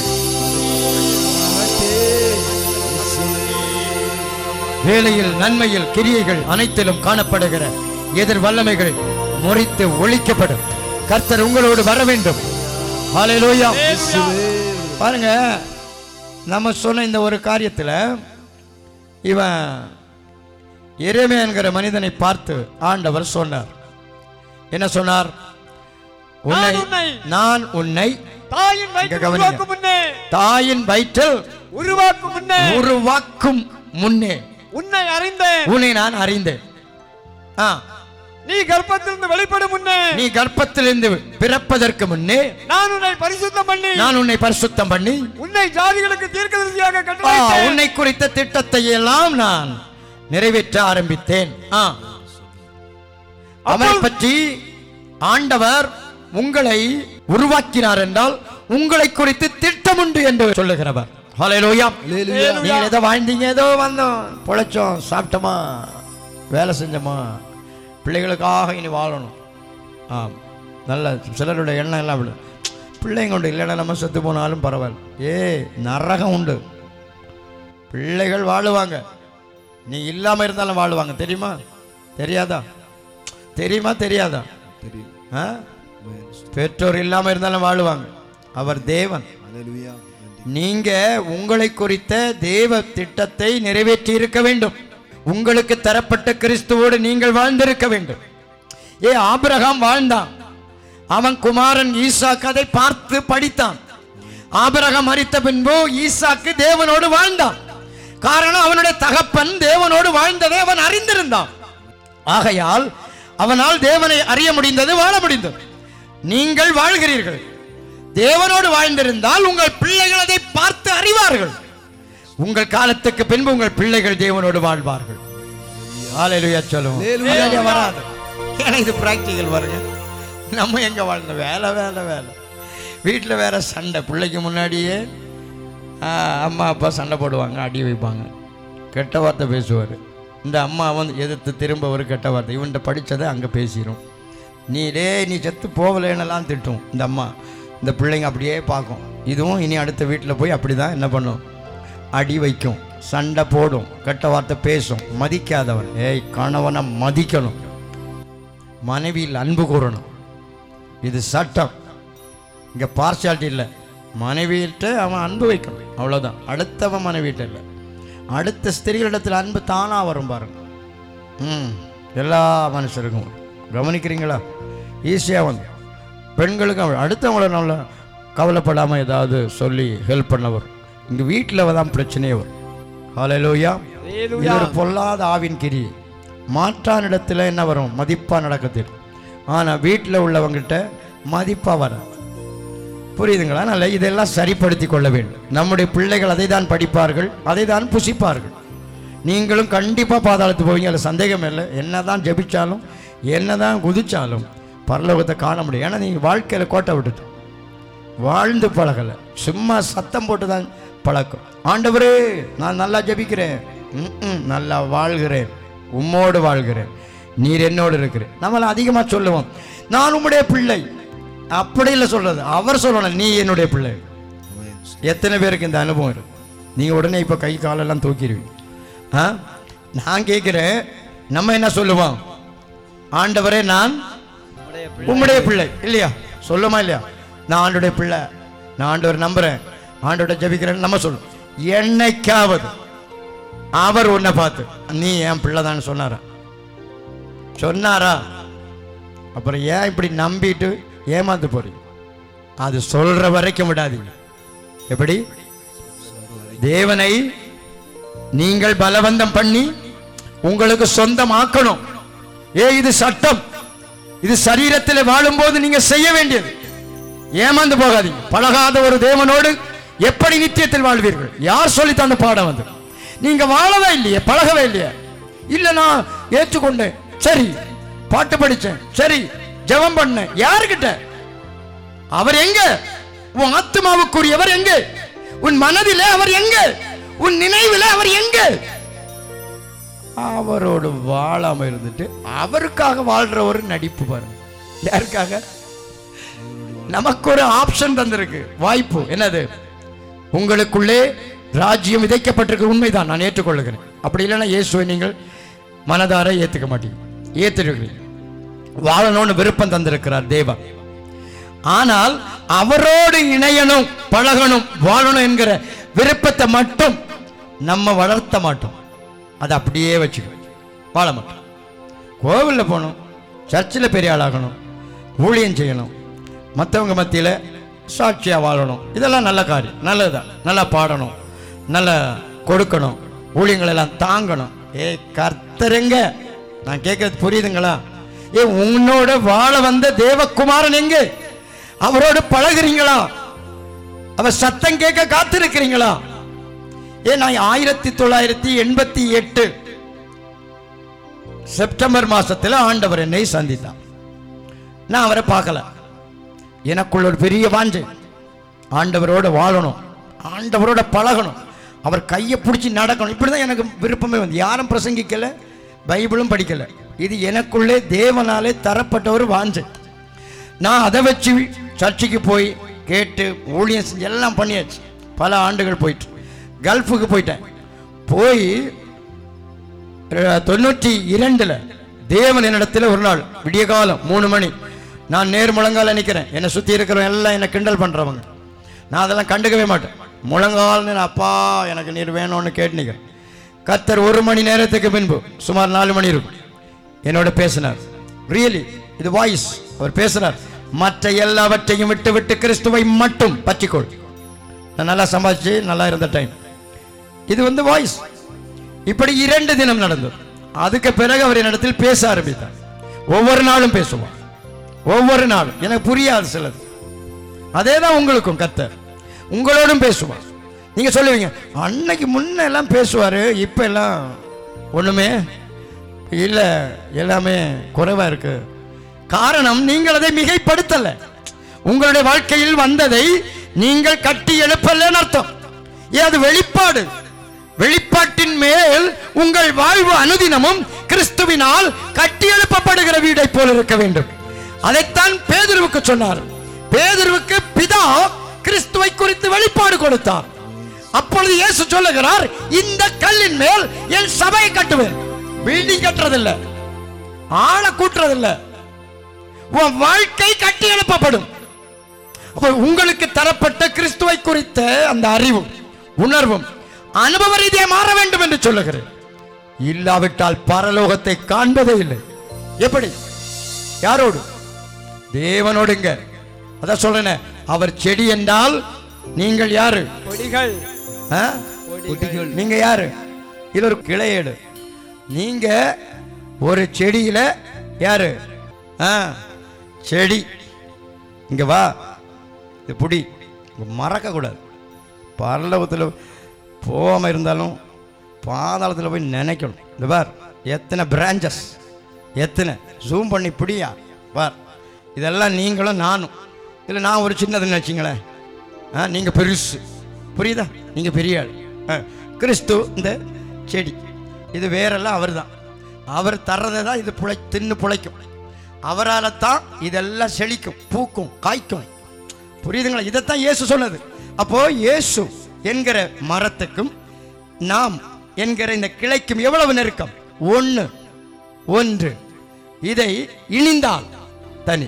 வேலையில் நன்மையில் கிரியைகள் அனைத்திலும் காணப்படுகிற எதிர் வல்லமைகள் முறித்து ஒழிக்கப்படும் கர்த்தர் உங்களோடு வர வேண்டும் ஹalleluya பாருங்க நம்ம சொன்ன இந்த ஒரு காரியத்துல இவன் எரேமியா என்கிற மனிதனை பார்த்து ஆண்டவர் சொன்னார் என்ன சொன்னார் உன்னை நான் உன்னை நான் உன்னை தாயின் இங்க வயிற்றில் கவனிங்க. உருவாக்கும் முன்னே தாயின் வயிற்றில் உருவாக்கும் முன்னே உருவாக்கும் முன்னே உன்னை அறிந்தேன் உன்னை நான் அறிந்தேன் ஆ, நீ கர்ப்பத்திலிருந்து வெளிப்படும் முன்னே நீ கர்ப்பத்திலிருந்து பிறப்பதற்கு முன்னே நான் உன்னை பரிசுத்தம் பண்ணி நான் உன்னை பரிசுத்தம் பண்ணி உன்னை ஜாதிகளுக்கு தீர்க்கதரிசியாக ஆ, கட்டளையிட்டேன் உன்னை குறித்த திட்டத்தை எல்லாம் நான் நிறைவேற்ற ஆரம்பித்தேன் ஆ. அவனை அப்பொழுது- பற்றி ஆண்டவர் உங்களை உருவாக்கினார் என்றால் உங்களை குறித்து திட்டம் உண்டு என்று சொல்லுகிறவர் ஹalleluya நீங்கள் ஏதோ வாழ்ந்தீங்க ஏதோ வந்தோம் பொழைச்சோம் சாப்பிட்டோமா வேலை செஞ்சோமா பிள்ளைகளுக்காக இனி வாழணும் ஆம் நல்ல சிலருடைய எண்ணம் எல்லாம் விடு பிள்ளைங்க உண்டு இல்லைன்னா நம்ம செத்து போனாலும் பரவாயில்ல ஏ நரகம் உண்டு பிள்ளைகள் வாழுவாங்க நீ இல்லாமல் இருந்தாலும் வாழுவாங்க தெரியுமா தெரியாதா தெரியுமா தெரியாதா ஆ? பெற்றோர் இல்லாமல் இருந்தாலும் வாழுவாங்க அவர் தேவன் நீங்க உங்களை குறித்த தேவ திட்டத்தை நிறைவேற்றி இருக்க வேண்டும் உங்களுக்கு தரப்பட்ட கிறிஸ்துவோடு நீங்கள் வாழ்ந்திருக்க வேண்டும் ஏ ஆபிரகாம் வாழ்ந்தான் அவன் குமாரன் ஈசாக்கு அதை பார்த்து படித்தான் ஆபிரகாம் மரித்த பின்பு ஈசாக்கு தேவனோடு வாழ்ந்தான் காரணம் அவனுடைய தகப்பன் தேவனோடு வாழ்ந்ததை அவன் அறிந்திருந்தான் ஆகையால் அவனால் தேவனை அறிய முடிந்தது வாழ முடிந்தது நீங்கள் வாழ்கிறீர்கள் தேவனோடு வாழ்ந்திருந்தால் உங்கள் பிள்ளைகள் அதை பார்த்து அறிவார்கள் உங்கள் காலத்துக்கு பின்பு உங்கள் பிள்ளைகள் தேவனோடு வாழ்வார்கள் ஹalleluya சொல்லுவோம் Hallelujah. அது வராது ஏன்னா இது பிராக்டிக்கல் பாருங்க நம்ம எங்க வாழ்ந்த வேலை வேலை வேலை வீட்டில் வேற சண்டை பிள்ளைக்கு முன்னாடியே ஆ, அம்மா அப்பா சண்டை போடுவாங்க அடி வைப்பாங்க கெட்ட வார்த்தை பேசுவார் இந்த அம்மா வந்து எதிர்த்து திரும்ப ஒரு கெட்ட வார்த்தை இவன்கிட்ட படித்ததை அங்கே பேசிடும் நீ டே நீ செத்து போகலேன்னெல்லாம் திட்டும் இந்த அம்மா இந்த பிள்ளைங்க அப்படியே பார்க்கும் இதுவும் இனி அடுத்த வீட்டில் போய் அப்படி தான் என்ன பண்ணும் அடி வைக்கும் சண்டை போடும் கெட்ட வார்த்தை பேசும் மதிக்காதவன் ஏய் கணவனை மதிக்கணும் மனைவியில் அன்பு கூறணும் இது சட்டம் இங்கே பார்ஷாலிட்டி இல்லை மனைவியிட்ட அவன் அன்பு வைக்கணும் அவ்வளோதான் அடுத்தவன் மனைவியிட்ட இல்லை அடுத்த ஸ்திரீகளிடத்தில் அன்பு தானாக வரும் பாருங்க ம் எல்லா மனுஷருக்கும் கவனிக்கிறீங்களா ஈஸியாக வந்து பெண்களுக்கு அவ- அடுத்தவங்கள நல்லா கவலைப்படாமல் ஏதாவது சொல்லி ஹெல்ப் பண்ண வரும் இங்கே வீட்டில் தான் பிரச்சனையே வரும் ஹalleluya இது ஒரு பொல்லாத ஆவின் கிரி மாற்றானிடத்தில் என்ன வரும் மதிப்பாக நடக்குது ஆனால் வீட்டில் உள்ளவங்கிட்ட மதிப்பாக வராது புரியுதுங்களா நல்ல இதெல்லாம் சரிப்படுத்தி கொள்ள வேண்டும் நம்முடைய பிள்ளைகள் அதை தான் படிப்பார்கள் அதை தான் புசிப்பார்கள் நீங்களும் கண்டிப்பாக பாதாளத்து போவீங்க அதில் சந்தேகம் இல்லை என்ன தான் ஜெபிச்சாலும் என்ன தான் குதிச்சாலும் பரலோகத்தை காண முடியும் ஏன்னா நீங்கள் வாழ்க்கையில் கோட்டை விட்டுட்டு வாழ்ந்து பழகலை சும்மா சத்தம் போட்டு தான் பழக்கம் ஆண்டவரே நான் நல்லா ஜெபிக்கிறேன் ம்ம், நல்லா வாழ்கிறேன் உம்மோடு வாழ்கிறேன் நீர் என்னோடு இருக்கிறேன் நம்மள அதிகமாக சொல்லுவோம் நான் உம்முடைய பிள்ளை அப்படி இல்லை சொல்றது அவர் சொல்லணும் நீ என்னுடைய பிள்ளை எத்தனை பேருக்கு இந்த அனுபவம் இருக்கு நீங்கள் உடனே இப்போ கை காலெல்லாம் தூக்கிடுவீங்க ஆ நான் கேட்குறேன் நம்ம என்ன சொல்லுவோம் ஆண்டவரே நான் உம்முடைய பிள்ளை இல்லையா சொல்லுமா இல்லையா நான் ஆண்டோடைய பிள்ளை நான் ஆண்டவர் நம்புறேன் ஆண்டோட ஜெபிக்கிறேன் நம்ம சொல்லும் என்னைக்காவது அவர் உன்னை பார்த்து நீ என் பிள்ளை தான் சொன்னாரா சொன்னாரா அப்புறம் ஏன் இப்படி நம்பிட்டு ஏமாந்து போறீங்க அது சொல்ற வரைக்கும் விடாதீங்க எப்படி தேவனை நீங்கள் பலவந்தம் பண்ணி உங்களுக்கு சொந்தமாக்கணும் ஏ இது சட்டம் இது சரீரத்தில் வாழும்போது நீங்க செய்ய வேண்டியது ஏமாந்து போகாதீங்க பழகாத ஒரு தேவனோடு எப்படி நித்தியத்தில் வாழ்வீர்கள் யார் சொல்லி தந்த பாடம் வந்து நீங்க வாழவே இல்லையே பழகவே இல்லையே இல்ல நான் ஏற்றுக்கொண்டேன் சரி பாட்டு படிச்சேன் சரி ஜெபம் பண்ணேன் யாருக்கிட்ட அவர் எங்க உன் ஆத்மாவுக்குரியவர் எங்க உன் மனதிலே அவர் எங்க உன் நினைவிலே அவர் எங்க அவரோடு வாழாம இருந்துட்டு அவருக்காக வாழ்ற ஒரு நடிப்பு பாருங்க யாருக்காக நமக்கு ஒரு ஆப்ஷன் தந்திருக்கு வாய்ப்பு என்னது உங்களுக்குள்ளே ராஜ்யம் விதைக்கப்பட்டிருக்க உண்மைதான் நான் ஏற்றுக்கொள்ளுகிறேன் அப்படி இல்லைன்னா இயேசுவை நீங்கள் மனதார ஏத்துக்க மாட்டீங்க ஏத்துருக்கிறீங்க வாழணும்னு விருப்பம் தந்திருக்கிறார் தேவா ஆனால் அவரோடு இணையணும் பழகணும் வாழணும் என்கிற விருப்பத்தை மட்டும் நம்ம வளர்த்த மாட்டோம் அதை அப்படியே வச்சுக்கணும் வாழ மாட்டோம் கோவிலில் போகணும் சர்ச்சில் பெரிய ஆளாகணும் ஊழியம் செய்யணும் மற்றவங்க மத்தியில் சாட்சியாக வாழணும் இதெல்லாம் நல்ல காரியம் நல்லதுதான் நல்லா பாடணும் நல்லா கொடுக்கணும் ஊழியங்கள் எல்லாம் தாங்கணும் ஏ கர்த்தருங்க நான் கேட்கறது புரியுதுங்களா ஏ உன்னோட வாழ வந்த தேவகுமாரன் எங்க அவரோடு பழகுறீங்களா அவர் சத்தம் கேட்க காத்திருக்கிறீங்களா ஏன் நான் ஆயிரத்தி தொள்ளாயிரத்தி எண்பத்தி எட்டு செப்டம்பர் மாசத்துல ஆண்டவர் என்னை சந்தித்தார் நான் அவரை பார்க்கல எனக்குள்ள ஒரு பெரிய வாஞ்சை ஆண்டவரோட வாழணும் ஆண்டவரோட பழகணும் அவர் கையை பிடிச்சி நடக்கணும் இப்படிதான் எனக்கு விருப்பமே வந்து யாரும் பிரசங்கிக்கல பைபிளும் படிக்கல இது எனக்குள்ளே தேவனாலே தரப்பட்ட ஒரு வாஞ்சை நான் அதை வச்சு சர்ச்சுக்கு போய் கேட்டு ஊழியம் செஞ்சு எல்லாம் பண்ணியாச்சு பல ஆண்டுகள் போயிட்டு கல்ஃபுக்கு போயிட்டேன் போய் அஹ், தொண்ணூற்றி இரண்டுல தேவன் என்னிடத்தில் ஒரு நாள் விடிய காலம் மூணு மணி நான் நேர் முழங்கால நிற்கிறேன் என்னை சுற்றி இருக்கிறவங்க எல்லாம் என்னை கிண்டல் பண்ணுறவங்க நான் அதெல்லாம் கண்டுக்கவே மாட்டேன் முழங்கால் நான் அப்பா எனக்கு நீர் வேணும்னு கேட்டு நிற்கிறேன் கத்தர் ஒரு மணி நேரத்துக்கு பின்பு சுமார் நாலு மணி இருக்கும் என்னோட பேசினார் ரியலி இது வாய்ஸ் அவர் பேசினார் மற்ற எல்லாவற்றையும் விட்டு விட்டு கிறிஸ்துவை மட்டும் பற்றிக்கொள் நான் நல்லா சம்பாதிச்சு நல்லா இருந்த டைம் இது வந்து வாய்ஸ் இப்படி இரண்டு தினம் நடந்தது அதுக்கு பிறகு அவர் என்னிடத்தில் பேச ஆரம்பித்தார் ஒவ்வொரு நாளும் பேசுவார் ஒவ்வொரு நாளும் எனக்கு புரியாது சிலது அதே தான் உங்களுக்கும் கத்தர் உங்களோடும் பேசுவார் நீங்க சொல்லுவீங்க அன்னைக்கு முன்ன எல்லாம் பேசுவாரு இப்ப எல்லாம் ஒண்ணுமே இல்ல எல்லாமே குறைவா இருக்கு காரணம் நீங்கள் அதை மிகைப்படுத்தல உங்களுடைய வாழ்க்கையில் வந்ததை நீங்கள் கட்டி எழுப்பலன்னு அர்த்தம் ஏன் அது வெளிப்பாடு வெளிப்பாட்டின் மேல் உங்கள் வாழ்வு அனுதினமும் கிறிஸ்துவினால் கட்டியெழுப்பப்படுகிற வீடை போல இருக்க வேண்டும் அதைத்தான் பேதுருவுக்கு சொன்னார் பேதுருவுக்கு பிதா கிறிஸ்துவை குறித்து வெளிப்பாடு கொடுத்தார் அப்பொழுது இயேசு சொல்லுகிறார் இந்த கல்லின் மேல் என் சபையை கட்டுவேன் பில்டிங் கட்டுறதில்ல ஆளை கூட்டுறதில்ல உன் வாழ்க்கை கட்டி எழுப்பப்படும் அப்ப உங்களுக்கு தரப்பட்ட கிறிஸ்துவை குறித்த அந்த அறிவும் உணர்வும் அனுபவ ரீதியாக மாற வேண்டும் என்று சொல்லுகிறேன் இல்லாவிட்டால் பரலோகத்தை காண்பதே இல்லை எப்படி யாரோடு தேவனோடுங்க அதான் சொல்றேனே அவர் செடி என்றால் நீங்கள் யாரு கொடிகள் ஆ? நீங்க யாரு இது ஒரு கிளையேடு நீங்க ஒரு செடியில யாரு ஆ, செடி இங்க வா இது புடி மறக்க கூடாது பரலோகத்தில் போகாம இருந்தாலும் பாதாளத்தில் போய் நினைக்கணும் இந்த பார் எத்தனை பிரான்ச்சஸ் எத்தனை ஜூம் பண்ணி பிடியா பார் இதெல்லாம் நீங்களும் நானும் இல்லை நான் ஒரு சின்னதுன்னு வச்சிங்களேன் ஆ நீங்கள் பெருசு புரியுதா நீங்கள் பெரிய ஆள் ஆ, கிறிஸ்து இந்த செடி இது வேறெல்லாம் அவர் தான் அவர் தர்றதை தான் இது புழை தின்னு புழைக்கும் அவரால் தான் இதெல்லாம் செழிக்கும் பூக்கும் காய்க்கும் புரியுதுங்களா இதைத்தான் இயேசு சொன்னது அப்போ இயேசு என்கிற மரத்துக்கும் நாம் என்கிற இந்த கிளைக்கும் எவ்வளவு நெருக்கம் ஒன்று ஒன்று இதை இணிந்தால் தனி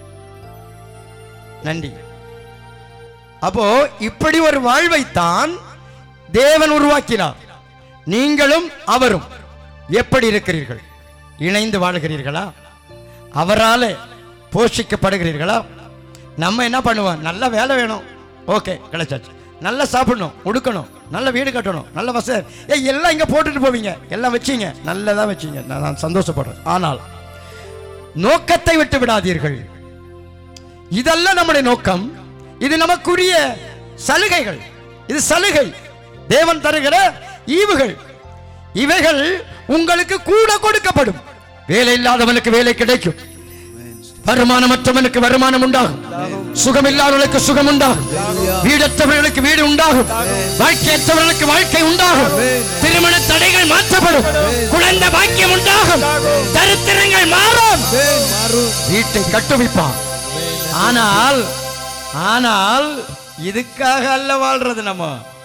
நன்றி அப்போ இப்படி ஒரு வாழ்வைத்தான் தேவன் உருவாக்கினார் நீங்களும் அவரும் எப்படி இருக்கிறீர்கள் இணைந்து வாழ்கிறீர்களா அவரால போஷிக்கப்படுகிறீர்களா நம்ம என்ன பண்ணுவோம் நல்ல வேலை வேணும் ஓகே கிடைச்சாச்சு நல்லா சாப்பிடணும் உடுக்கணும் நல்ல வீடு கட்டணும் நல்ல வசதி ஏ எல்லாம் இங்கே போட்டுட்டு போவீங்க எல்லாம் வச்சீங்க நல்லதா வச்சீங்க நான் நான் சந்தோஷப்படுறேன் ஆனால் நோக்கத்தை விட்டு விடாதீர்கள் இதெல்லாம் நம்முடைய நோக்கம் இது நமக்குரிய சலுகைகள் இது சலுகை தேவன் தருகிற ஈவுகள் இவைகள் உங்களுக்கு கூட கொடுக்கப்படும் வேலை இல்லாதவனுக்கு வேலை கிடைக்கும் வருமானமற்றவனுக்கு வருமானம் உண்டாகும் சுகம் இல்லாதவர்களுக்கு சுகம் உண்டாகும் வீடற்றவர்களுக்கு வீடு உண்டாகும் வாழ்க்கையற்றவர்களுக்கு வாழ்க்கை உண்டாகும் திருமண தடைகள் மாற்றப்படும் குழந்தை பாக்கியம் உண்டாகும் தரித்திரங்கள் மாறும் வீட்டை கட்டுவிப்பான் ஆனால் ஆனால் இதுக்காக அல்ல வாழ்றது நம்ம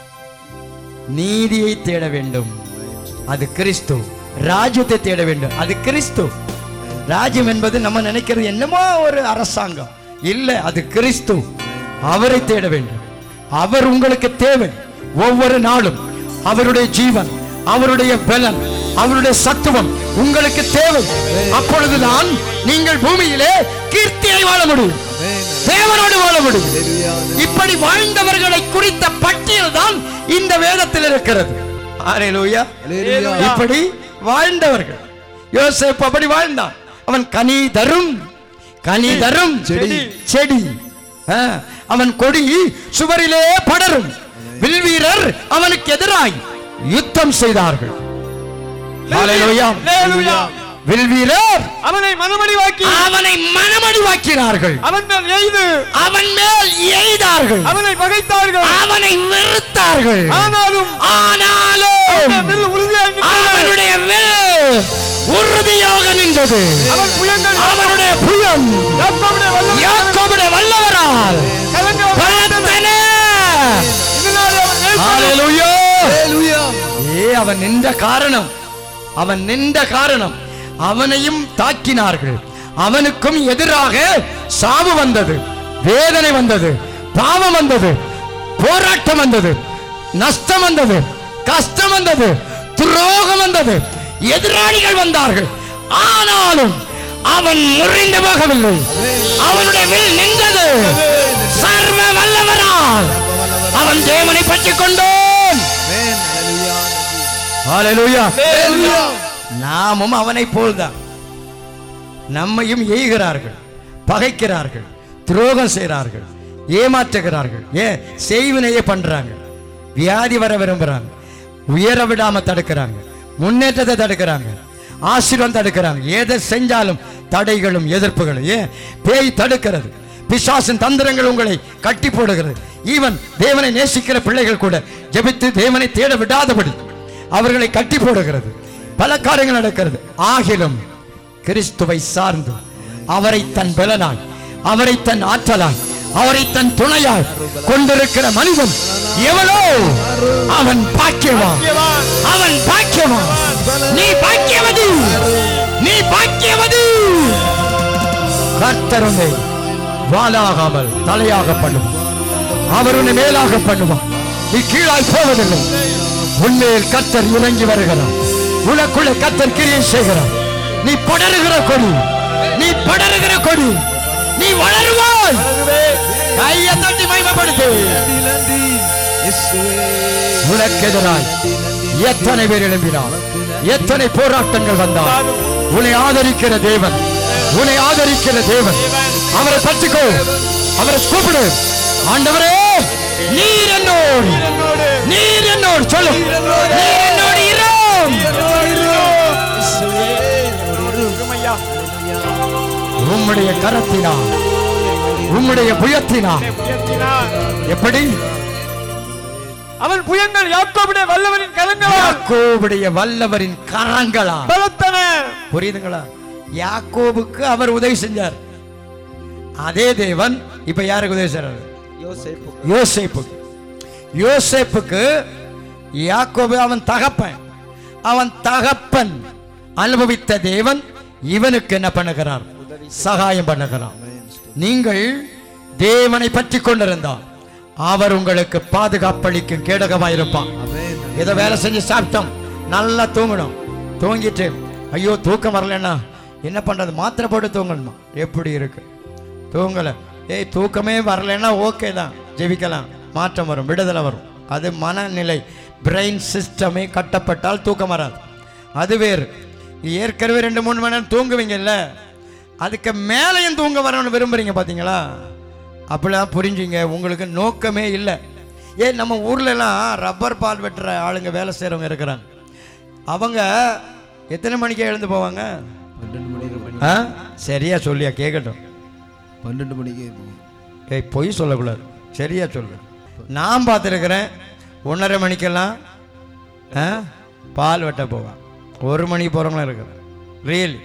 நீதியை தேட வேண்டும் அது கிறிஸ்து ராஜ்யத்தை தேட வேண்டும் அது கிறிஸ்து ராஜ்யம் என்பது நம்ம நினைக்கிறது என்னமோ ஒரு அரசாங்கம் இல்ல அது கிறிஸ்து அவரை தேட வேண்டும் அவர் உங்களுக்கு தேவை ஒவ்வொரு நாளும் அவருடைய ஜீவன் அவருடைய பலன் அவருடைய சத்துவம் உங்களுக்கு தேவை அப்பொழுதுதான் நீங்கள் பூமியிலே கீர்த்தியை வாழ முடியும் தேவனோடு வாழ முடியும் இப்படி வாழ்ந்தவர்களை குறித்த பட்டியல் தான் இந்த வேதத்தில் இருக்கிறது ஹalleluya. இப்படி வாழ்ந்தவர்கள் யோசேப்பு அப்படி வாழ்ந்தான் அவன் கனி தரும் கனி தரும் செடி. செடி ஆ, அவன் கொடி சுவரிலே படரும் வில்வீரர் அவனுக்கு எதிராய் யுத்தம் செய்தார்கள் ஹalleluya. அல்லேலூயா. வில்வீரர் அவனை மனமடிவாக்கி அவனை மனமடிவாக்கினார்கள் அவன் மேல் எய்து அவன் மேல் எய்தார்கள் அவனை பகைத்தார்கள் அவனை வெறுத்தார்கள் ஆனாலும் ஆனாலும் அவனுடைய வில் உறுதியாய் நின்றது. அவனுடைய வில் உறுதியாக நின்றது அவன் புயங்கள் அவனுடைய புயம் யாக்கோபுடைய வல்லமை யாக்கோபுடைய வல்லவரால் கலங்க பலத்தன. இதனாலே அவன் நேசித்தார். ஹalleluya. ஹalleluya ஏ அவன் நின்ற காரணம் அவன் நின்ற காரணம் அவனையும் தாக்கினார்கள் அவனுக்கும் எதிராக சாவு வந்தது வேதனை வந்தது பாவம் வந்தது போராட்டம் வந்தது நஷ்டம் வந்தது கஷ்டம் வந்தது துரோகம் வந்தது எதிராளிகள் வந்தார்கள் ஆனாலும் அவன் முறிந்து போகவில்லை அவனுடைய வில் நின்றது சர்வ வல்லவரால் அவன் தேவனை பற்றிக் கொண்டோன் ஆமென் ஹalleluya ஹalleluya ஹalleluya நாமும் அவனை போல்தான் நம்மையும் எய்கிறார்கள் பகைக்கிறார்கள் துரோகம் செய்கிறார்கள் ஏமாற்றுகிறார்கள் ஏன் செய்வினையே பண்றாங்க வியாதி வர விரும்புறாங்க உயர விடாம தடுக்கிறாங்க முன்னேற்றத்தை தடுக்கிறாங்க ஆசீர்வாதம் தடுக்கிறாங்க எதை செஞ்சாலும் தடைகளும் எதிர்ப்புகளும் ஏன் பேய் தடுக்கிறது பிசாசின் தந்திரங்கள் உங்களை கட்டி போடுகிறது ஈவன் தேவனை நேசிக்கிற பிள்ளைகள் கூட ஜெபித்து தேவனை தேட விடாதபடி அவர்களை கட்டி போடுகிறது பல காரியங்கள் நடக்கிறது ஆகிலும் கிறிஸ்துவை சார்ந்து அவரை தன் பலனாய் அவரை தன் ஆற்றலாய் அவரை தன் துணையாய் கொண்டிருக்கிற மனிதன் எவனோ அவன் பாக்கியவான் அவன் பாக்கியவான் நீ பாக்கியவதி நீ பாக்கியவதி கர்த்தர் உன்னை வாலாகாமல் தலையாக பண்ணுவார் அவர் உன்னை மேலாக பண்ணுவார் நீ கீழாய் போவதில்லை உன்மேல் கர்த்தர் இறங்கி வருகிறார் உனக்குள்ள கர்த்தர் கிரியை செய்கிறார் நீ படருகிற கொடி நீ படருகிற கொடி நீ வளருவாய் கையை தட்டி மகிமைப்படுத்து உனக்கு எதிராய் எத்தனை பேர் எழும்பினார் எத்தனை போராட்டங்கள் வந்தார் உன்னை ஆதரிக்கிற தேவன் உன்னை ஆதரிக்கிற தேவன் அவரை பற்றிக்கோ அவரை கூப்பிடு ஆண்டவரே நீர் என்னோடு நீர் என்னோடு சொல்லு நீர் என்னோடு இரும் உம்முடைய கரத்தினால் உம்முடைய புயத்தினால் எப்படி அவன் புயங்கள் யாக்கோபுடைய வல்லவரின் கரங்களால் யாக்கோபுடைய வல்லவரின் கரங்களா பலத்தன புரியுதுங்களா யாக்கோபுக்கு அவர் உதவி செஞ்சார் அதே தேவன் இப்ப யாருக்கு உதவி செய்றாரு யோசேப்புக்கு யோசேப்புக்கு யாக்கோபு அவன் தகப்பன் அவன் தகப்பன் அனுபவித்த தேவன் இவனுக்கு என்ன பண்ணுகிறார் சகாயம் பண்ணுகிறார் நீங்கள் தேவனை பற்றி கொண்டிருந்தால் அவர் உங்களுக்கு பாதுகாப்பளிக்கும் கேடகமாயிருப்பான் இதை வேலை செஞ்சு சாப்பிட்டோம் நல்லா தூங்கணும் தூங்கிட்டு ஐயோ தூக்கம் வரலன்னா என்ன பண்றது மாத்திரை போட்டு தூங்கணுமா எப்படி இருக்கு தூங்கல ஏய் தூக்கமே வரலைன்னா ஓகே தான் ஜெபிக்கலாம் மாற்றம் வரும் விடுதலை வரும் அது மனநிலை பிரெயின் சிஸ்டமே கட்டப்பட்டால் தூக்கம் வராது அது வேறு ஏற்கனவே ரெண்டு மூணு மணி நேரம் தூங்குவீங்கல்ல அதுக்கு மேலேயும் தூங்க வரணும்னு விரும்புறீங்க பார்த்தீங்களா அப்படிலாம் புரிஞ்சுங்க உங்களுக்கு நோக்கமே இல்லை ஏன் நம்ம ஊர்ல எல்லாம் ரப்பர் பால் வெட்டுற ஆளுங்க வேலை செய்கிறவங்க இருக்கிறாங்க அவங்க எத்தனை மணிக்கு எழுந்து போவாங்க பன்னெண்டு மணிக்கு மணி ஆ சரியா சொல்லியா கேட்கட்டும் பன்னெண்டு மணிக்கு போகும். ஏய் பொய் சொல்லக்கூடாது சரியா சொல்லு நான் பார்த்துருக்கிறேன் ஒன்றரை மணிக்கெல்லாம் ஆ, பால் வெட்ட போவேன் ஒரு மணிக்கு போகிறவங்களும் இருக்கிறேன் ரியலி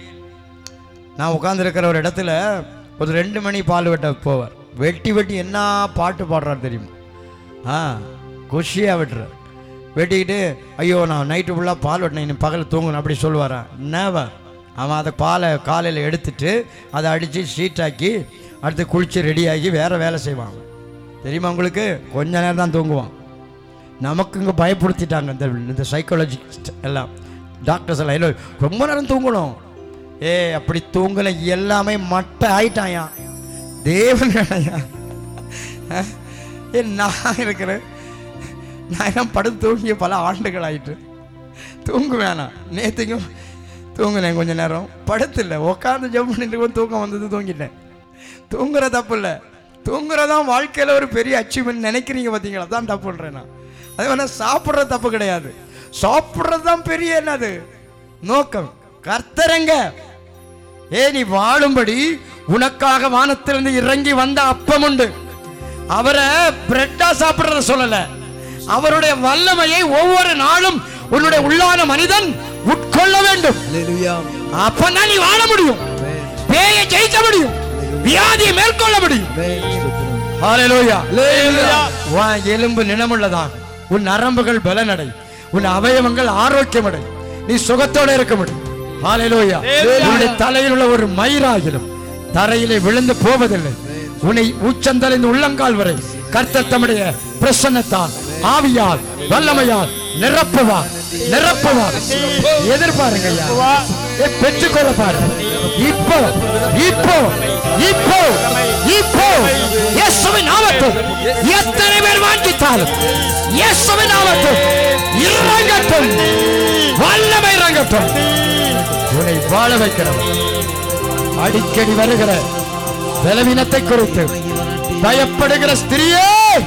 நான் உட்காந்துருக்கிற ஒரு இடத்துல ஒரு ரெண்டு மணி பால் வெட்ட போவார் வெட்டி வெட்டி என்ன பாட்டு பாடுறாரு தெரியுமா ஆ குஷியாக வெட்டுறார் வெட்டிக்கிட்டு ஐயோ நான் நைட்டு ஃபுல்லாக பால் வெட்டினேன் இன்னும் பகல் தூங்கணும் அப்படி சொல்லுவாரா நேவ அவன் அதை பாலை காலையில் எடுத்துட்டு அதை அடித்து ஷீட்டாக்கி அடுத்து குளித்து ரெடியாகி வேறு வேலை செய்வான் அவன். தெரியுமா உங்களுக்கு கொஞ்ச நேரம் தான் தூங்குவான் நமக்கு இங்கே பயப்படுத்திட்டாங்க இந்த இந்த சைக்காலஜிஸ்ட் எல்லாம் டாக்டர்ஸ் எல்லாம் இல்லை ரொம்ப நேரம் தூங்கணும் ஏ அப்படி தூங்கல எல்லாமே மட்டை ஆயிட்டாயா தேவன் வேணையா அஹ், ஏ நான் இருக்கிறேன் நான் எல்லாம் படுத்து தூங்கிய பல ஆண்டுகள் ஆயிட்டு தூங்க வேணாம் நேற்றுக்கும் தூங்கினேன் கொஞ்ச நேரம் படுத்துல உட்காந்து ஜம் பண்ணிட்டு தூக்கம் வந்தது தூங்கிட்டேன் தூங்குற தப்பு இல்லை தூங்குறதான் வாழ்க்கையில் ஒரு பெரிய அச்சீவ்மெண்ட் நினைக்கிறீங்க பார்த்தீங்களா தான் தப்புன்றேன் நான் அதே மாதிரி சாப்பிட்ற தப்பு கிடையாது சாப்பிட்றது தான் பெரிய என்னது நோக்கம் கர்த்தரங்க ஏ நீ வாழும்படி உனக்காக வானத்திலிருந்து இறங்கி வந்த அப்பம் உண்டு அவரை பிரெட்டா சாப்பிடுறத சொல்லல அவருடைய வல்லமையை ஒவ்வொரு நாளும் உன்னுடைய உள்ளான மனிதன் உட்கொள்ள வேண்டும் Hallelujah. அப்பதான் நீ வாழ முடியும் பேயை ஜெயிக்க முடியும் வியாதியை மேற்கொள்ள முடியும் Amen. ஸ்தோத்திரம். ஹalleluya உன் எலும்பு நினமுள்ளதாக உன் நரம்புகள் பலனடை உன் அவயவங்கள் ஆரோக்கியமடை நீ சுகத்தோட இருக்க முடியும் ஹalleluya உன்னுடைய தலையில் உள்ள ஒரு மயிராகிலும் தரையிலே விழுந்து போவதில்லை உன்னை உச்சந்தலைந்து உள்ளங்கால் வரை கர்த்தர் தம்முடைய பிரசன்னத்தால் ஆவியால் வல்லமையால் நிரப்புவார் நிரப்புவார் எதிர்பாருங்க ஐயா ஏ, பெற்றுக்கொள்ள பாருங்க இப்போ இப்போ இப்போ இப்போ இயேசுவின் நாமத்தில் எத்தனை பேர் வாஞ்சித்தாலும் இயேசுவின் நாமத்தில் இறங்கட்டும் வல்லமை இறங்கட்டும் உன்னை வாழ வைக்கிறவர் அடிக்கடி வருகிற பலவீனத்தை குறித்து பயப்படுகிற ஸ்திரியே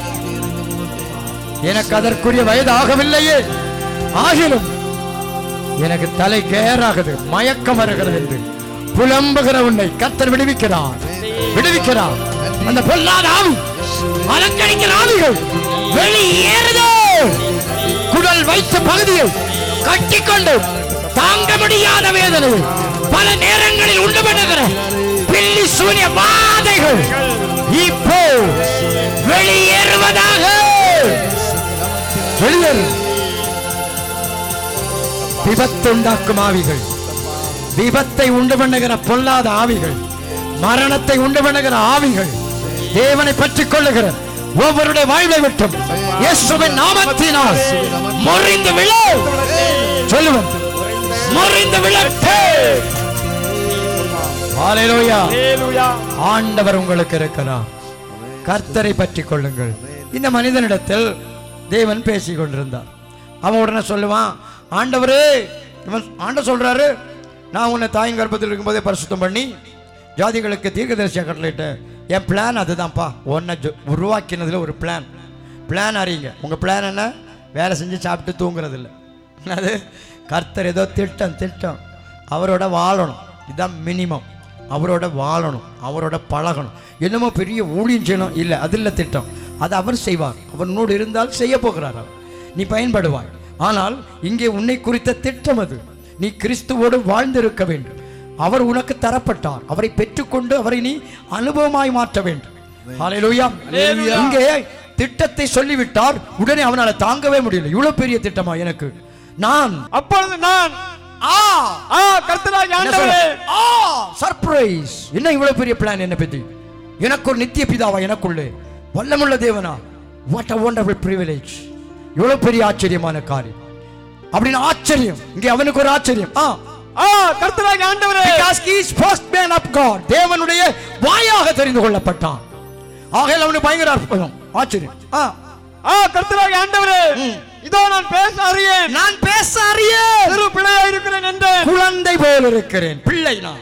எனக்கு அதற்குரிய வயது ஆகவில்லையே ஆகிலும் எனக்கு தலை கேராகுது மயக்கம் வருகிறது என்று புலம்புகிற உன்னை கத்தர் விடுவிக்கிறார் விடுவிக்கிறார் அந்த பொல்லாத ஆவி அலங்கடிக்கிற ஆவிகள் வெளியேறுதோ குடல் வைத்த பகுதியை கட்டிக்கொண்டு தாங்க முடியாத வேதனை பல நேரங்களில் உண்டு பண்ணுகிற பில்லி சூனிய பாதைகள் இப்போ வெளியேறுவதாக வெளியேறு விபத்துண்டாக்கும் ஆவிகள் விபத்தை உண்டு பண்ணுகிற பொல்லாத ஆவிகள் மரணத்தை உண்டு பண்ணுகிற ஆவிகள் தேவனை பற்றிக் கொள்ளுகிற ஒவ்வொருடைய வாழ்வை விட்டும் இயேசுவின் நாமத்தினால் முறிந்து விழ சொல்லுவன் முறிந்து விழட்டு ஹalleluya ஹalleluya ஆண்டவர் உங்களுக்கு இருக்கிறார் கர்த்தரை பற்றிக் கொள்ளுங்கள் இந்த மனிதனிடத்தில் தேவன் பேசிக் கொண்டிருந்தார் அவன் உடனே சொல்லுவான் ஆண்டவரே இவன் ஆண்டவர் சொல்றாரு நான் உன்னை தாயின் கர்ப்பத்தில் இருக்கும்போதே பரிசுத்தம் பண்ணி ஜாதிகளுக்கு தீர்க்கதரிசியாக கட்டளையிட்டேன் என் பிளான் அதுதான்ப்பா உன்னை ஜொ- உருவாக்கினதுல ஒரு பிளான் பிளான் அறியுங்க உங்க பிளான் என்ன வேலை செஞ்சு சாப்பிட்டு தூங்குறது இல்லை அது கர்த்தர் ஏதோ திட்டம் திட்டம் அவரோட வாழணும் இதுதான் மினிமம் அவரோட வாழணும் அவரோட பழகணும் என்னமோ பெரிய ஊழியம் செய்யணும் இல்லை அது இல்லை திட்டம் அது அவர் செய்வார் அவர் உன்னோடு இருந்தால் செய்ய போகிறார் அவர் நீ பயன்படுவாய் ஆனால் இங்கே உன்னை குறித்த திட்டம் அது நீ கிறிஸ்துவோடு வாழ்ந்திருக்க வேண்டும் அவர் உனக்கு தரப்பட்டார் அவரை பெற்றுக்கொண்டு அவரை நீ அனுபவமாய் மாற்ற வேண்டும் ஹalleluya. இங்கே திட்டத்தை சொல்லிவிட்டார் உடனே அவனால தாங்கவே முடியல இவ்வளவு பெரிய திட்டமா எனக்கு நான் அப்பொழுது நான் ஆ ஆ கர்த்தராகிய என்ன ஆண்டவரே சொல்ற? ஆ சர்ப்ரைஸ் என்ன இவ்வளவு பெரிய பிளான் என்ன பத்தி எனக்கு ஒரு நித்திய பிதாவா எனக்குள்ளே வல்லமுள்ள தேவனா வாட் அ wonderful privilege இவ்வளவு பெரிய ஆச்சரியமான காரியம் அப்படின்னு ஆச்சரியம் இங்கே அவனுக்கு ஒரு ஆச்சரியம் ஆ ஆ கர்த்தராகிய ஆண்டவரே because he is first man of God தேவனுடைய வாயாக தெரிந்து கொள்ளப்பட்டான் ஆகையால் அவனுக்கு பயங்கர அற்புதம் ஆச்சரியம் ஆ ஆ கர்த்தராகிய ஆண்டவரே இதோ நான் பேச அறியேன் நான் பேச அறியேன் சிறு பிள்ளையா இருக்கிறேன் என்றேன் குழந்தை போல் இருக்கிறேன் பிள்ளை நான்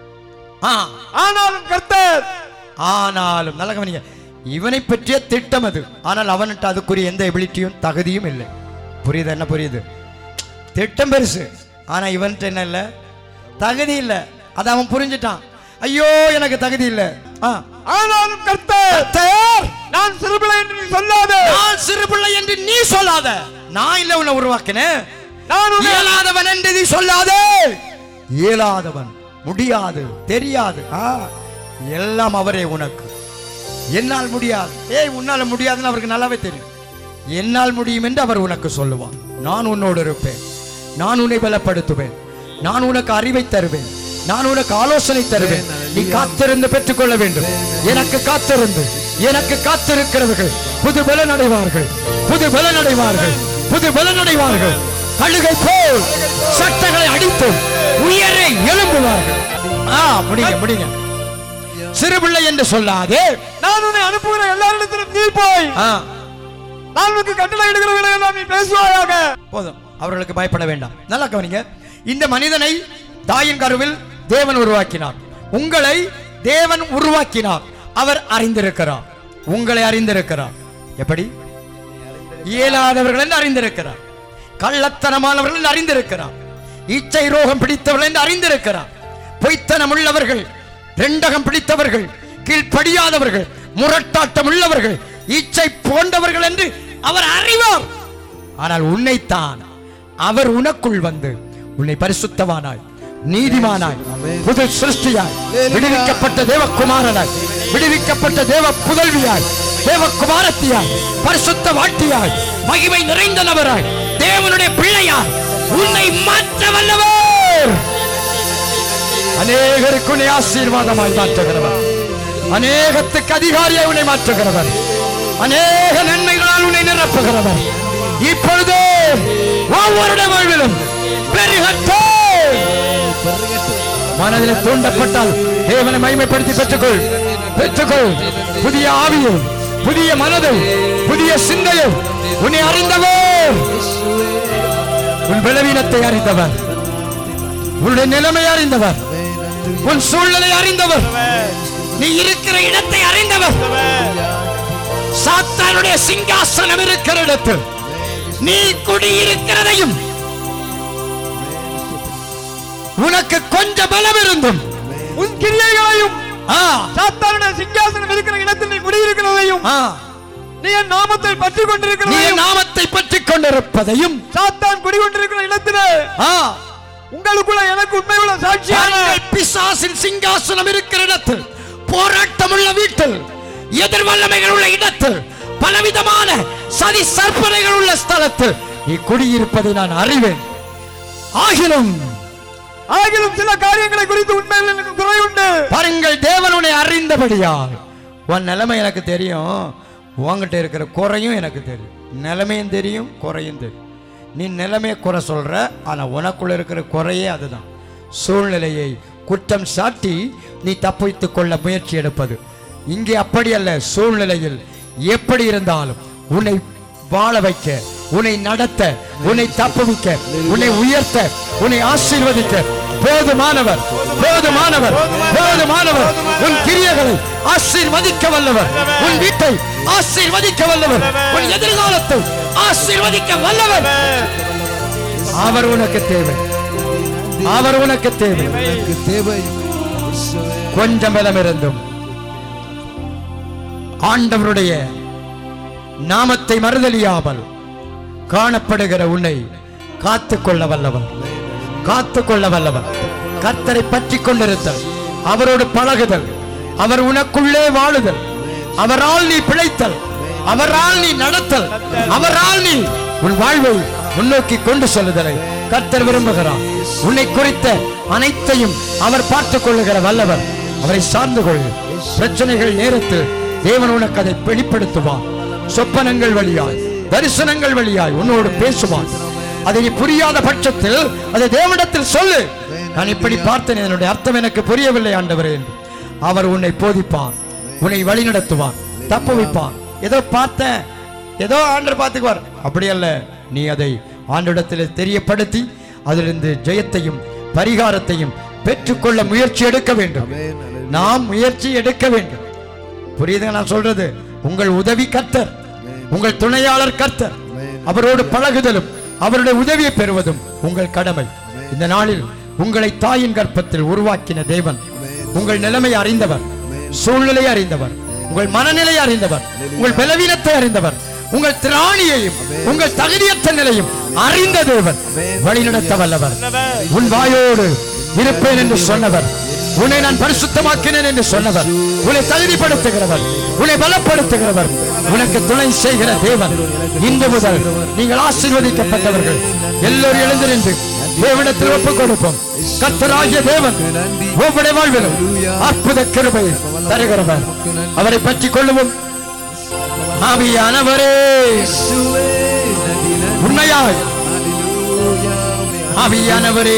ஆ ஆனாலும் கர்த்தர் ஆனாலும் நல்ல கவனிங்க இவனை பற்றிய திட்டம் அது ஆனால் அவன்கிட்ட அதுக்குரிய எந்த எபிலிட்டியும் தகுதியும் இல்லை புரியுது என்ன புரியுது திட்டம் பெருசு ஆனா இவன்கிட்ட என்ன இல்லை தகுதி இல்லை அதை அவன் புரிஞ்சிட்டான் ஐயோ எனக்கு தகுதி இல்லை ஆ. ஆனாலும் கர்த்தர் கர்த்தர், நான் சிறு பிள்ளை என்று நீ சொல்லாதே நான் சிறு பிள்ளை என்று நீ சொல்லாத நான் இல்லை உன்னை உருவாக்கினேன் நான் உன்னை இயலாதவன் என்று நீ சொல்லாதே இயலாதவன் முடியாது தெரியாது ஆ, எல்லாம் அவரே உனக்கு என்னால் முடியாது ஏய் உன்னால முடியாதுன்னு அவருக்கு நல்லாவே தெரியும் என்னால் முடியும் என்று அவர் உனக்கு சொல்லுவார் நான் உன்னோடு இருப்பேன் நான் உன்னை பலப்படுத்துவேன் நான் உனக்கு அறிவை தருவேன் நான் உனக்கு ஆலோசனை தருவேன் நீ காத்திருந்து பெற்றுக்கொள்ள வேண்டும் எனக்கு காத்திருந்து எனக்கு காத்திருக்கிறவர்கள் புது பலன் அடைவார்கள் புது பலன் அடைவார்கள் புது பலன் அடைவார்கள் கழுகை போல் சட்டங்களை அடித்து உயரே எழும்புவார்கள் ஆ முடிங்க முடிங்க சிறுபிள்ளை என்று சொல்லாதே நான் உன்னை அனுப்புகிற எல்லாரிடத்திலும் நீ போய் ஆ, நான் உனக்கு கட்டளை இடுகிறவர்களை எல்லாம் நீ பேசுவாயாக போதும் அவர்களுக்கு பயப்பட வேண்டாம் நல்லா கவனிங்க இந்த மனிதனை தாயின் கருவில் தேவன் உருவாக்கினார் உங்களை தேவன் உருவாக்கினார் அவர் அறிந்திருக்கிறார் உங்களை அறிந்திருக்கிறார் எப்படி இயலாதவர்கள் என்று அறிந்திருக்கிறார் கள்ளத்தனமானவர்கள் என்று அறிந்திருக்கிறார் இச்சை ரோகம் பிடித்தவர்கள் என்று அறிந்திருக்கிறார் பொய்த்தனம் உள்ளவர்கள் ரெண்டகம் பிடித்தவர்கள் கீழ்ப்படியாதவர்கள் முரட்டாட்டம் உள்ளவர்கள் இச்சை போன்றவர்கள் என்று அவர் அறிவார் ஆனால் உன்னைத்தான் அவர் உனக்குள் வந்து உன்னை பரிசுத்தவானாய் நீதிமானாய் புது சிருஷ்டியாய் விடுவிக்கப்பட்ட தேவகுமாரனாய் விடுவிக்கப்பட்ட தேவ புதல்வியாய் தேவகுமாரத்தியாய் பரிசுத்த வாட்டியாய் மகிமை நிறைந்த நபராய் தேவனுடைய பிள்ளையாய் உன்னை மாற்ற வல்லவர் அநேகருக்கு உன்னை ஆசீர்வாதமாய் மாற்றுகிறவர் அநேகத்துக்கு அதிகாரியாய் உன்னை மாற்றுகிறவர் அநேக நன்மைகளால் உன்னை நிரப்புகிறவர் இப்பொழுது ஒவ்வொருடைய வாழ்விலும் பெருகட்டும் மனதில் தூண்டப்பட்டால் தேவனை மகிமைப்படுத்தி பெற்றுக்கொள் பெற்றுக்கொள் புதிய ஆவியை புதிய மனதை புதிய சிந்தையை உன்னை அறிந்தவர் உன் பலவீனத்தை அறிந்தவர் உன்னுடைய நிலைமை அறிந்தவர் உன் சூழ்நிலை அறிந்தவர் நீ இருக்கிற இடத்தை அறிந்தவர் சாத்தானுடைய சிங்காசனம் இருக்கிற இடத்தில் நீ குடியிருக்கிறதையும் உனக்கு கொஞ்ச பலம் இருந்தும் உன் கிரியைகளையும் ஆ, சாத்தானுடைய சிங்காசனம் இருக்கிற இடத்தில் நீ குடியிருக்கிறதையும் ஆ. நீ என் நாமத்தை பற்றி நீ கொண்டிருக்கிறதையும் என் நாமத்தை பற்றி கொண்டிருப்பதையும் சாத்தான் குடிகொண்டிருக்கிற இடத்திலே ஆ, உங்களுக்குள்ள எனக்கு உண்மை உள்ள சாட்சியாக பாருங்கள், பிசாசின் சிங்காசனம் இருக்கிற இடத்தில் போராட்டம் உள்ள வீட்டில் எதிர் வல்லமைகள் உள்ள இடத்தில் பலவிதமான சதி சற்பனைகள் உள்ள ஸ்தலத்தில் நீ குடியிருப்பதை நான் அறிவேன் ஆகிலும் ஆகிலும் சில காரியங்களை குறித்து உண்மையில் எனக்கு குறை உண்டு பாருங்கள் தேவன் உன்னை அறிந்தபடியால் உன் நிலைமை எனக்கு தெரியும் உன்கிட்ட இருக்கிற குறையும் எனக்கு தெரியும் நிலைமையும் தெரியும் குறையும் தெரியும் நீ நிலைமையை குறை சொல்ற ஆனா உனக்குள்ள இருக்கிற குறையே அதுதான் சூழ்நிலையை குற்றம் சாட்டி நீ தப்பித்துக் கொள்ள முயற்சி எடுப்பது இங்கே அப்படி அல்ல சூழ்நிலையில் எப்படி இருந்தாலும் உன்னை வாழ வைக்க உன்னை நடத்த உன்னை தப்புவிக்க உன்னை உயர்த்த உன்னை ஆசீர்வதிக்க போதுமானவர் போதுமானவர் போதுமானவர் உன் கிரியைகளை ஆசீர்வதிக்க வல்லவர் உன் வீட்டை ஆசீர்வதிக்க வல்லவர் உன் எதிர்காலத்தை ஆசீர்வதிக்க வல்லவர் அவர் உனக்கு தேவை அவர் உனக்கு தேவை எனக்கு தேவை கொஞ்சம் பலம் இருந்தும் ஆண்டவருடைய நாமத்தை மறுதலியாமல் காணப்படுகிற உன்னை காத்துக்கொள்ள வல்லவர் காத்துக்கொள்ள வல்லவர் கர்த்தரை பற்றி கொண்டிருத்தல் அவரோடு பழகுதல் அவர் உனக்குள்ளே வாழுதல் அவரால் நீ பிழைத்தல் அவரால் நீ நடத்தல் அவரால் நீ உன் வாழ்வை முன்னோக்கி கொண்டு செல்லுதலை கர்த்தர் விரும்புகிறார் உன்னை குறித்த அனைத்தையும் அவர் பார்த்துக் கொள்ளுகிற வல்லவர் அவரை சார்ந்து கொள் பிரச்சனைகள் நேரத்தில் தேவன் உனக்கு அதை வெளிப்படுத்துவார் சொப்பனங்கள் வழியாய் தரிசனங்கள் வழியாய் உன்னோடு பேசுவான் அதை நீ புரியாத பட்சத்தில் அதை தேவனிடத்தில் சொல்லு நான் இப்படி பார்த்தேன் என்னுடைய அர்த்தம் எனக்கு புரியவில்லை ஆண்டவரே என்று அவர் உன்னை போதிப்பார் உன்னை வழிநடத்துவார் தப்பு வைப்பார் ஏதோ பார்த்தேன் ஏதோ ஆண்டர் பார்த்துக்குவார் அப்படி அல்ல நீ அதை ஆண்டிடத்தில் தெரியப்படுத்தி அதிலிருந்து ஜெயத்தையும் பரிகாரத்தையும் பெற்றுக்கொள்ள முயற்சி எடுக்க வேண்டும் நாம் முயற்சி எடுக்க வேண்டும் புரியுதுங்க நான் சொல்றது உங்கள் உதவி கர்த்தர் உங்கள் துணையாளர் கர்த்தர் அவரோடு பழகுதலும் அவருடைய உதவியை பெறுவதும் உங்கள் கடமை இந்த நாளில் உங்களை தாயின் கர்ப்பத்தில் உருவாக்கின தேவன் உங்கள் நிலைமை அறிந்தவர் சூழ்நிலை அறிந்தவர் உங்கள் மனநிலை அறிந்தவர் உங்கள் பலவீனத்தை அறிந்தவர் உங்கள் திராணியையும் உங்கள் தகுதியற்ற நிலையும் அறிந்த தேவன் வழிநடத்த வல்லவர் உன் வாயோடு இருப்பேன் என்று சொன்னவர் உன்னை நான் பரிசுத்தமாக்கினேன் என்று சொன்னவர் உன்னை தகுதிப்படுத்துகிறவர் உன்னை பலப்படுத்துகிறவர் உனக்கு துணை செய்கிற தேவன் இன்று முதல் நீங்கள் ஆசீர்வதிக்கப்பட்டவர்கள் எல்லோரும் எழுந்து நின்று தேவனிடத்தில் ஒப்புக் கொடுப்போம் கர்த்தராகிய தேவன் ஒவ்வொரு வாழ்விலும் அற்புத கிருபை தருகிறவர் அவரை பற்றி கொள்ளுவோம் ஆவியானவரே உண்மையாய் ஆவியானவரே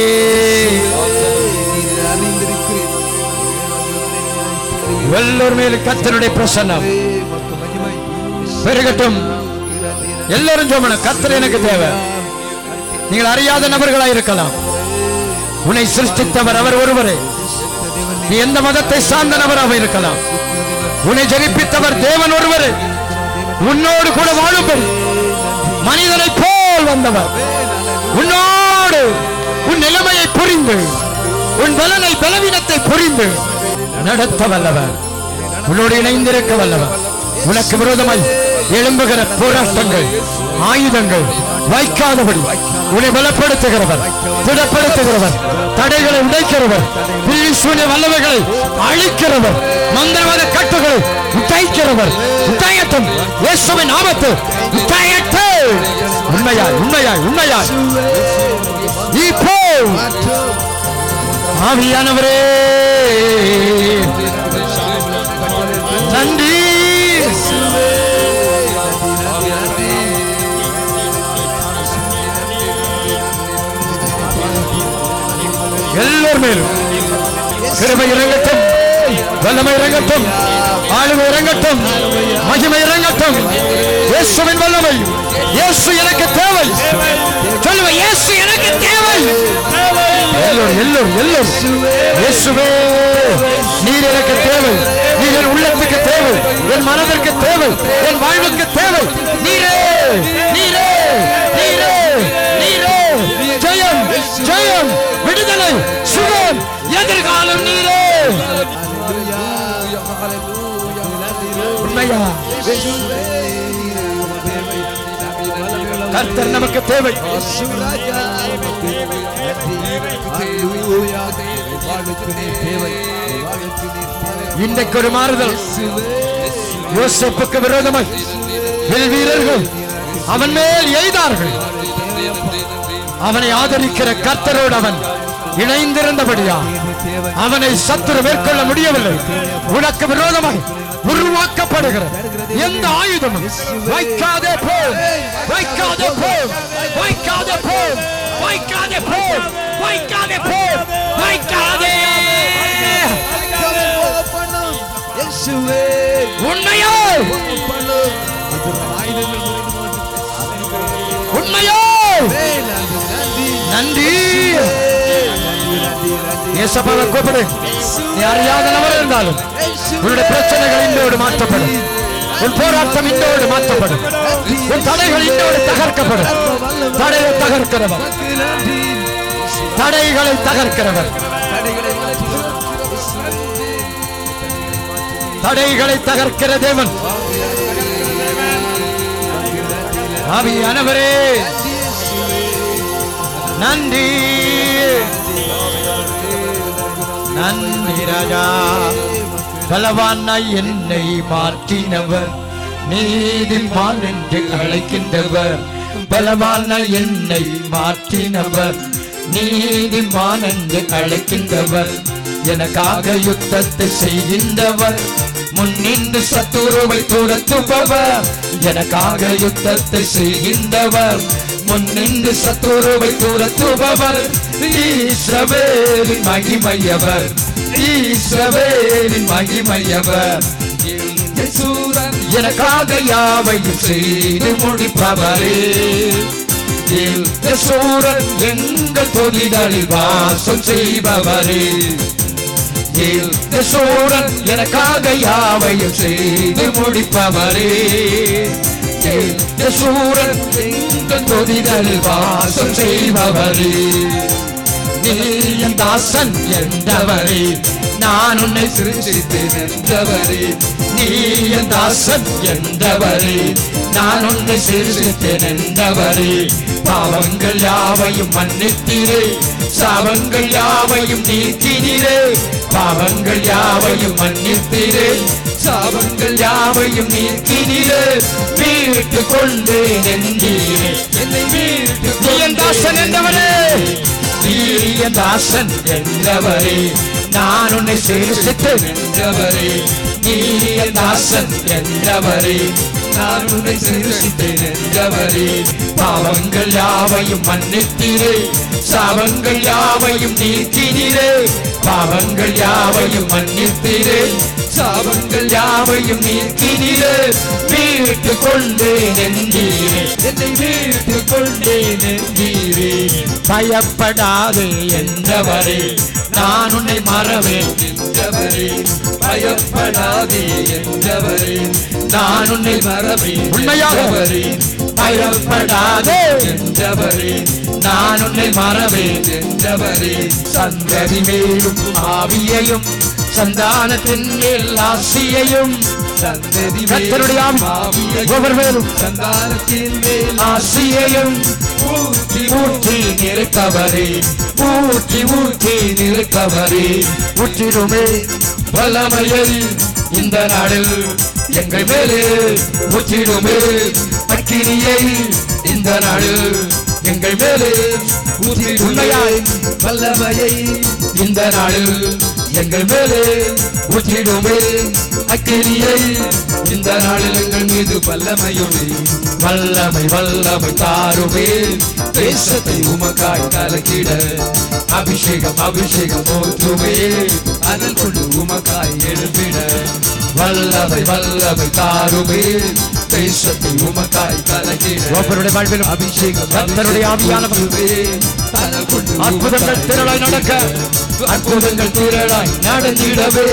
எல்லோர் மேலும் கர்த்தருடைய பிரசன்னம் பெருகட்டும் எல்லாரும் சோமன கர்த்தர் எனக்கு தேவை நீங்கள் அறியாத நபர்களாய் இருக்கலாம் உன்னை சிருஷ்டித்தவர் அவர் ஒருவரே நீ எந்த மதத்தை சார்ந்த நபராக இருக்கலாம் உன்னை ஜெனிப்பித்தவர் தேவன் ஒருவரே உன்னோடு கூட வாழும்படி மனிதனை போல் வந்தவர் உன்னோடு உன் நிலைமையை புரிந்து உன் பலனை பலவீனத்தை புரிந்து நடத்த வல்லவர் உன்னோடு இணைந்திருக்க வல்லவர் உனக்கு விரோதமாய் எழும்புகிற போராட்டங்கள் ஆயுதங்கள் வைக்காதபடி உன்னை பலப்படுத்துகிறவர் திடப்படுத்துகிறவர் தடைகளை உடைக்கிறவர் பிரிசூனிய வல்லவைகளை அழிக்கிறவர் மந்திரவாத கட்டுகளை உடைக்கிறவர் உடையட்டும் இயேசுவின் நாமத்து உடையட்டு உண்மையாய் உண்மையாய் உண்மையாய் இப்போ ஆவியானவரே நன்றி எல்லோர் மேலும் கிருபை இறங்கட்டும் வல்லமை இறங்கட்டும் ஆளுமை இறங்கட்டும் மகிமை இறங்கட்டும் இயேசுவின் வல்லமை இயேசு எனக்கு தேவை சொல்லுவ இயேசு எனக்கு தேவை எல்லோரும் எல்லோரும் எல்லோரும் இயேசுவே நீர் எனக்கு தேவை நீர் என் உள்ளத்துக்கு தேவை என் மனதிற்கு தேவை என் வாழ்வுக்கு தேவை நீரே நீரே நீரே நீரே ஜெயம் ஜெயம் விடுதலை சுகம் எதிர்காலம் நீரே இயேசுவே, உமக்கு தேவை. கர்த்தர் நமக்கு தேவை இயேசு ராஜா, உமக்கு நன்றி. ஹalleluya. வாழ்வுக்கு நீர் தேவை. வாழ்வுக்கு நீர் தேவை. இன்றைக்கு ஒரு மாறுதல் இயேசுவே, யோசப்புக்கு விரோதமாய் வில் வீரர்கள் அவன் மேல் எய்தார்கள் அவனை ஆதரிக்கிற கர்த்தரோடு அவன் இணைந்திருந்தபடியா அவனை சத்துரு மேற்கொள்ள முடியவில்லை உனக்கு விரோதமாய் உருவாக்கப்படுகிற எந்த ஆயுதமும் வைக்காதே போ வைக்காதே போ வைக்காதே போ வைக்காதே போ வைக்காதே போ வைக்காதே பண்ணும். இயேசுவே, உண்மையோ பண்ணும். அது ஆயுதங்கள் உண்மையோ நன்றி நன்றி நன்றி நன்றி நன்றி ஏசப்பாவை கூப்பிடு நீ அறியாத நபர் இருந்தாலும் உன்னுடைய பிரச்சனைகள் இன்றோடு மாற்றப்படும் உன் போராட்டம் இன்றோடு மாற்றப்படும் உன் தடைகள் இன்றோடு தகர்க்கப்படும் தடையை தகர்க்கிறவர் நன்றி தடைகளை தகர்க்கிறவர் தடைகளை தடைகளை தகர்க்கிற தேவன் ஆவியானவரே நன்றி நன்றி ராஜா பலவானாய் என்னை மாற்றினவர் நீதிமான் என்று அழைக்கின்றவர் பலவானாய் என்னை மாற்றினவர் நீதிமான் என்று அழைக்கின்றவர் எனக்காக யுத்தத்தை செய்கின்றவர் முன்னின்று சத்துருவை துரத்துபவர் எனக்காக யுத்தத்தை செய்கின்றவர் முன்னின்று சத்துருவை துரத்துபவர் ஈஸ்ரவேலின் மகிமையவர் ஈஸ்ரவேலின் மகிமையவர் சூரன் எனக்காக யாவையும் செய்து முடிப்பவரே சூரன் எங்கள் தொழில்களில் வாசம் செய்பவரே சூரன் எனக்காக யாவையும் செய்து முடிப்பவரே சூரன் எங்கள் தொழில்களில் வாசம் செய்பவரே நீ என் தாசன் என்றவரே நான் உன்னை சிருஷ்டித்தேன் என்றவரே நீ என் தாசன் என்றவரே நான் உன்னை சிருஷ்டித்தேன் என்றவரே பாவங்கள் யாவையும் மன்னித்தீரே சாபங்கள் யாவையும் நீக்கினீரே பாவங்கள் யாவையும் மன்னித்தீரே சாபங்கள் யாவையும் நீக்கினீரே மீட்டு கொண்டு நெஞ்சீரே என்னை மீட்டு நீ என் தாசன் என்றவரே நீய தாசன் என்றவரே நான் உன்னை சிருஷ்டித்தேன் என்றவரே நீய தாசன் என்றவரே நான் உன்னை சிருஷ்டித்தேன் என்றவரே பாவங்கள் யாவையும் மன்னித்தீரே சாபங்கள் யாவையும் நீக்கினீரே பாவங்கள் யாவையும் மன்னித்தீரே சாபங்கள் யாவையும் நீக்கினீரே மீட்டு கொண்டு நெஞ்சீரே என்னை மீட்டு கொண்டே நெஞ்சீரே பயப்படாதே என்றவரே நான் உன்னை மறவேன் என்றவரே பயப்படாதே என்றவரே நான் உன்னை மறவேன் உண்மையாகவரே பயப்படாதே என்றவரே நான் உன்னை மறவேன் என்றவரே சந்ததி மேலும் ஆவியையும் சந்தானத்தின் மேல் ஆசியையும் சந்ததி கத்தருடைய ஒவ்வொரு மேலும் சந்தானத்தின் மேல் ஆசியையும் ஊற்றி ஊற்றி நிற்கவரே ஊற்றி ஊற்றி நிற்கவரே ஊற்றிடுமே வல்லமையை இந்த நாளில் எங்கள் மேலே ஊற்றிடுமே அக்கினியை இந்த நாளில் எங்கள் மேலே உண்மையாய் வல்லமையை இந்த நாளில் எங்கள் மேலே ஊற்றிடுமே அக்கினியை இந்த நாளில் எங்கள் மீது வல்லமையுமே வல்லமை வல்லமை தாருமே தேசத்தை உமக்காய் கலக்கிட அபிஷேகம் அபிஷேகம் போற்றுமே அதன் கொண்டு உமக்காய் எழுப்பிட வல்லமை வல்லமை தாருமே தேசத்தை உமக்காய் கலக்கிட ஒவ்வொருடைய வாழ்விலும் அபிஷேகம் கர்த்தருடைய ஆவியானவருமே அதன் கொண்டு அற்புதங்கள் திரளாய் நடக்க அற்புதங்கள் திரளாய் நடந்திடவே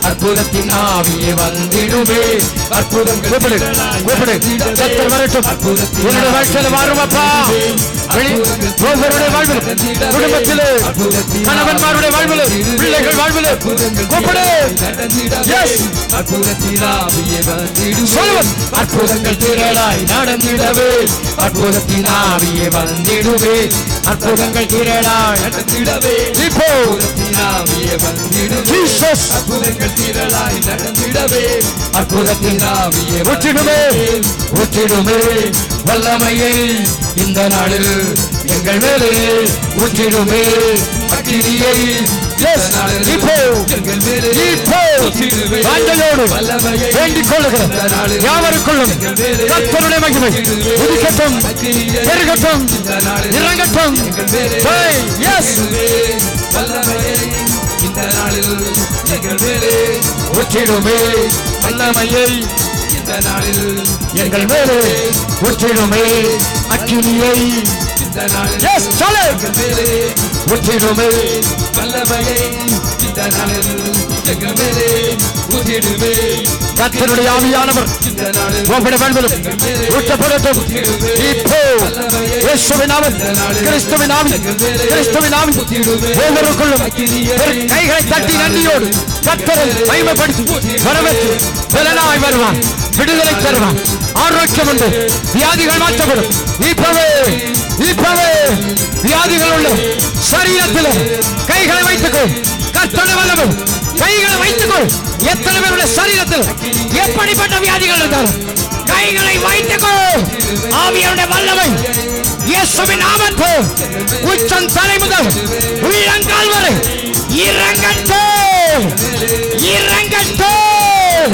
அற்புதத்தின் ஆவியே வந்திடுமே அற்புதங்கள் கூப்பிடு கூப்பிடு கத்தர் வரட்டும் என்னுடைய வாழ்க்கையில வாரும் அப்பா வெளி ஒவ்வொருடைய வாழ்வில் குடும்பத்திலே கணவன்மாருடைய வாழ்வில் பிள்ளைகள் வாழ்வில் கூப்பிடு Yes. அற்புதத்தின் ஆவியே வந்திடுமே சொல்லுவது அற்புதங்கள் திரளாய் நடந்திடவே அற்புதத்தின் ஆவியே வந்திடுவே அற்புதங்கள் திரளாய் நடந்திடவே இப்போ அற்புதத்தின் ஆவியே வந்திடுவே ஜீசஸ் அற்புதங்கள் திரளாய் நடந்திடவே அற்புதத்தின் ஆவியே ஊற்றிடுமே ஊற்றிடுமே வல்லமையை இந்த நாளில் எங்கள் மேலே ஊற்றிடுமே அக்கினியை Yes. இப்போ எங்கள் மேலே இப்போ ஊற்றிடுமே. வாஞ்சையோடு வல்லமையை வேண்டிக் கொள்ளுகிறேன் யாவருக்குள்ளும் கர்த்தருடைய மகிமை உதிக்கட்டும் பெருகட்டும் இறங்கட்டும் Say yes. வல்லமையை இந்த நாளில் எங்கள் மேலே ஊற்றிடுமே வல்லமையை இந்த நாளில் எங்கள் மேலே ஊற்றிடுமே அக்கினியை இந்த நாளில் எஸ் சொல்லு எங்கள் மேலே ஊற்றிடுமே வல்லமையை இந்த நாளில் எங்கள் மேலே ஊற்றிடுமே கர்த்தருடைய ஆவியானவர் இந்த நாளில் உங்களுடைய வாழ்விலும் ஊற்றப்படட்டும் இப்போ இயேசுவின் நாமம் கிறிஸ்துவின் நாமம் கிறிஸ்துவின் நாமம் ஒவ்வொருக்குள்ளும் ஒரு கைகளை தட்டி நன்றியோடு கர்த்தரை மகிமைப்படுத்தி வரவேற்று பலனாய் வருவான் விடுதலை தருவான் ஆரோக்கியம் உண்டு வியாதிகள் மாற்றப்படும் இப்பவே இப்பவே வியாதிகள் உள்ள சரீரத்தில் கைகளை வைத்துக்கொள் கர்த்தனை வல்லவர் கைகளை வைத்துக்கொள் எத்தனை பேருடைய சரீரத்தில் எப்படிப்பட்ட வியாதிகள் இருந்தாலும் கைகளை வைத்துக்கொள் ஆவியருடைய வல்லமை இயேசுவின் நாமத்து உச்சம் தலை முதல் உள்ளங்கால் வரை இறங்கட்டும் இறங்கட்டும்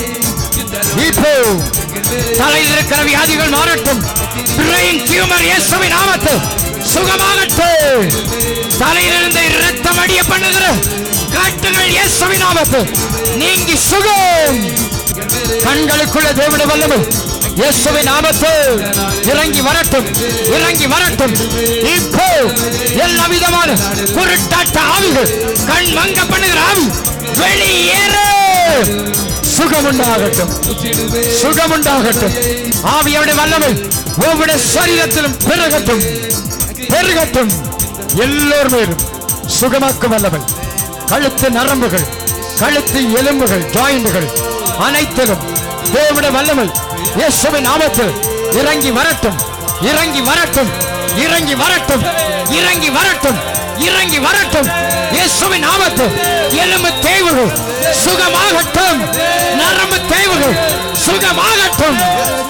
இப்போ தலையில் இருக்கிற வியாதிகள் மாறட்டும் பிரெயின் டியூமர் இயேசுவின் நாமத்து சுகமாகட்டும் தலையிலிருந்து இரத்தம் அடிய பண்ணுகிற காட்டுகள் இயேசுவின் நாமத்து நீங்கி சுகம் கண்களுக்குள்ள தேவனுடைய வல்லமை இயேசுவின் நாமத்து இறங்கி வரட்டும் இறங்கி வரட்டும் இப்போ எல்லா விதமான குருட்டாட்ட ஆவிகள் கண் மங்க பண்ணுகிற ஆவி வெளியேறு சுகமுண்டாகட்டும் சுகமுண்டாகட்டும் ஆவியோட வல்லமை ஒவ்வொரு சரீரத்திலும் பெருகட்டும் பெருகட்டும் எல்லோர் மேலும் சுகமாக்கும் வல்லமை கழுத்து நரம்புகள் கழுத்து எலும்புகள் ஜாயிண்டுகள் அனைத்திலும் தேவனுடைய வல்லமை இயேசுவின் நாமத்தில் இறங்கி வரட்டும் இறங்கி வரட்டும் இறங்கி வரட்டும் இறங்கி வரட்டும் இறங்கி வரட்டும் இயேசுவின் நாமத்தில் எலும்பு தேய்வுகள் சுகமாகட்டும் நரம்பு தேய்வுகள் சுகமாகட்டும்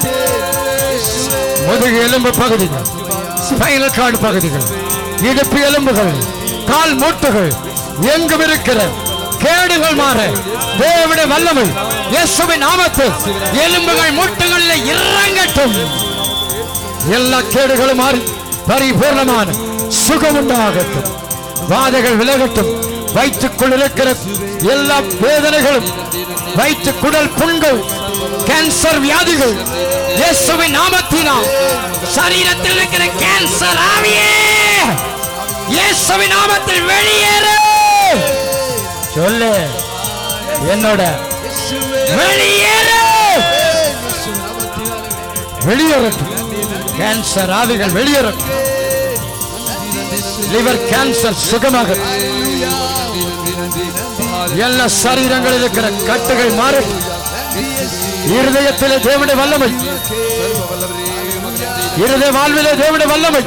முதுகு எலும்பு பகுதிகள் ஸ்பைனல் கார்டு பகுதிகள் இடுப்பு எலும்புகள் கால் மூட்டுகள் எங்கும் இருக்கிற கேடுகள் மாற தேவனுடைய வல்லமை இயேசுவின் நாமத்தில் எலும்புகள் மூட்டுகளில் இறங்கட்டும் எல்லா கேடுகளும் மாறி பரிபூர்ணமான சுகம் உண்டாகட்டும் வாதைகள் விலகட்டும் வயிற்றுக்குள் இருக்கிற எல்லா வேதனைகளும் வயிற்று குடல் புண்கள் கேன்சர் வியாதிகள் இயேசுவின் நாமத்தினால் சரீரத்தில் இருக்கிற கேன்சர் ஆவியே இயேசுவின் நாமத்தில் வெளியேறு சொல்லு என்னோட வெளியேறு வெளியேறட்டும் கேன்சர் ஆவிகள் வெளியேறட்டும் லிவர் கேன்சர் சுகமாக எல்லா சரீரங்களில் இருக்கிற கட்டுகள் மாறட்டும் இருதயத்திலே தேவனுடைய வல்லமை இருதய வாழ்விலே தேவனுடைய வல்லமை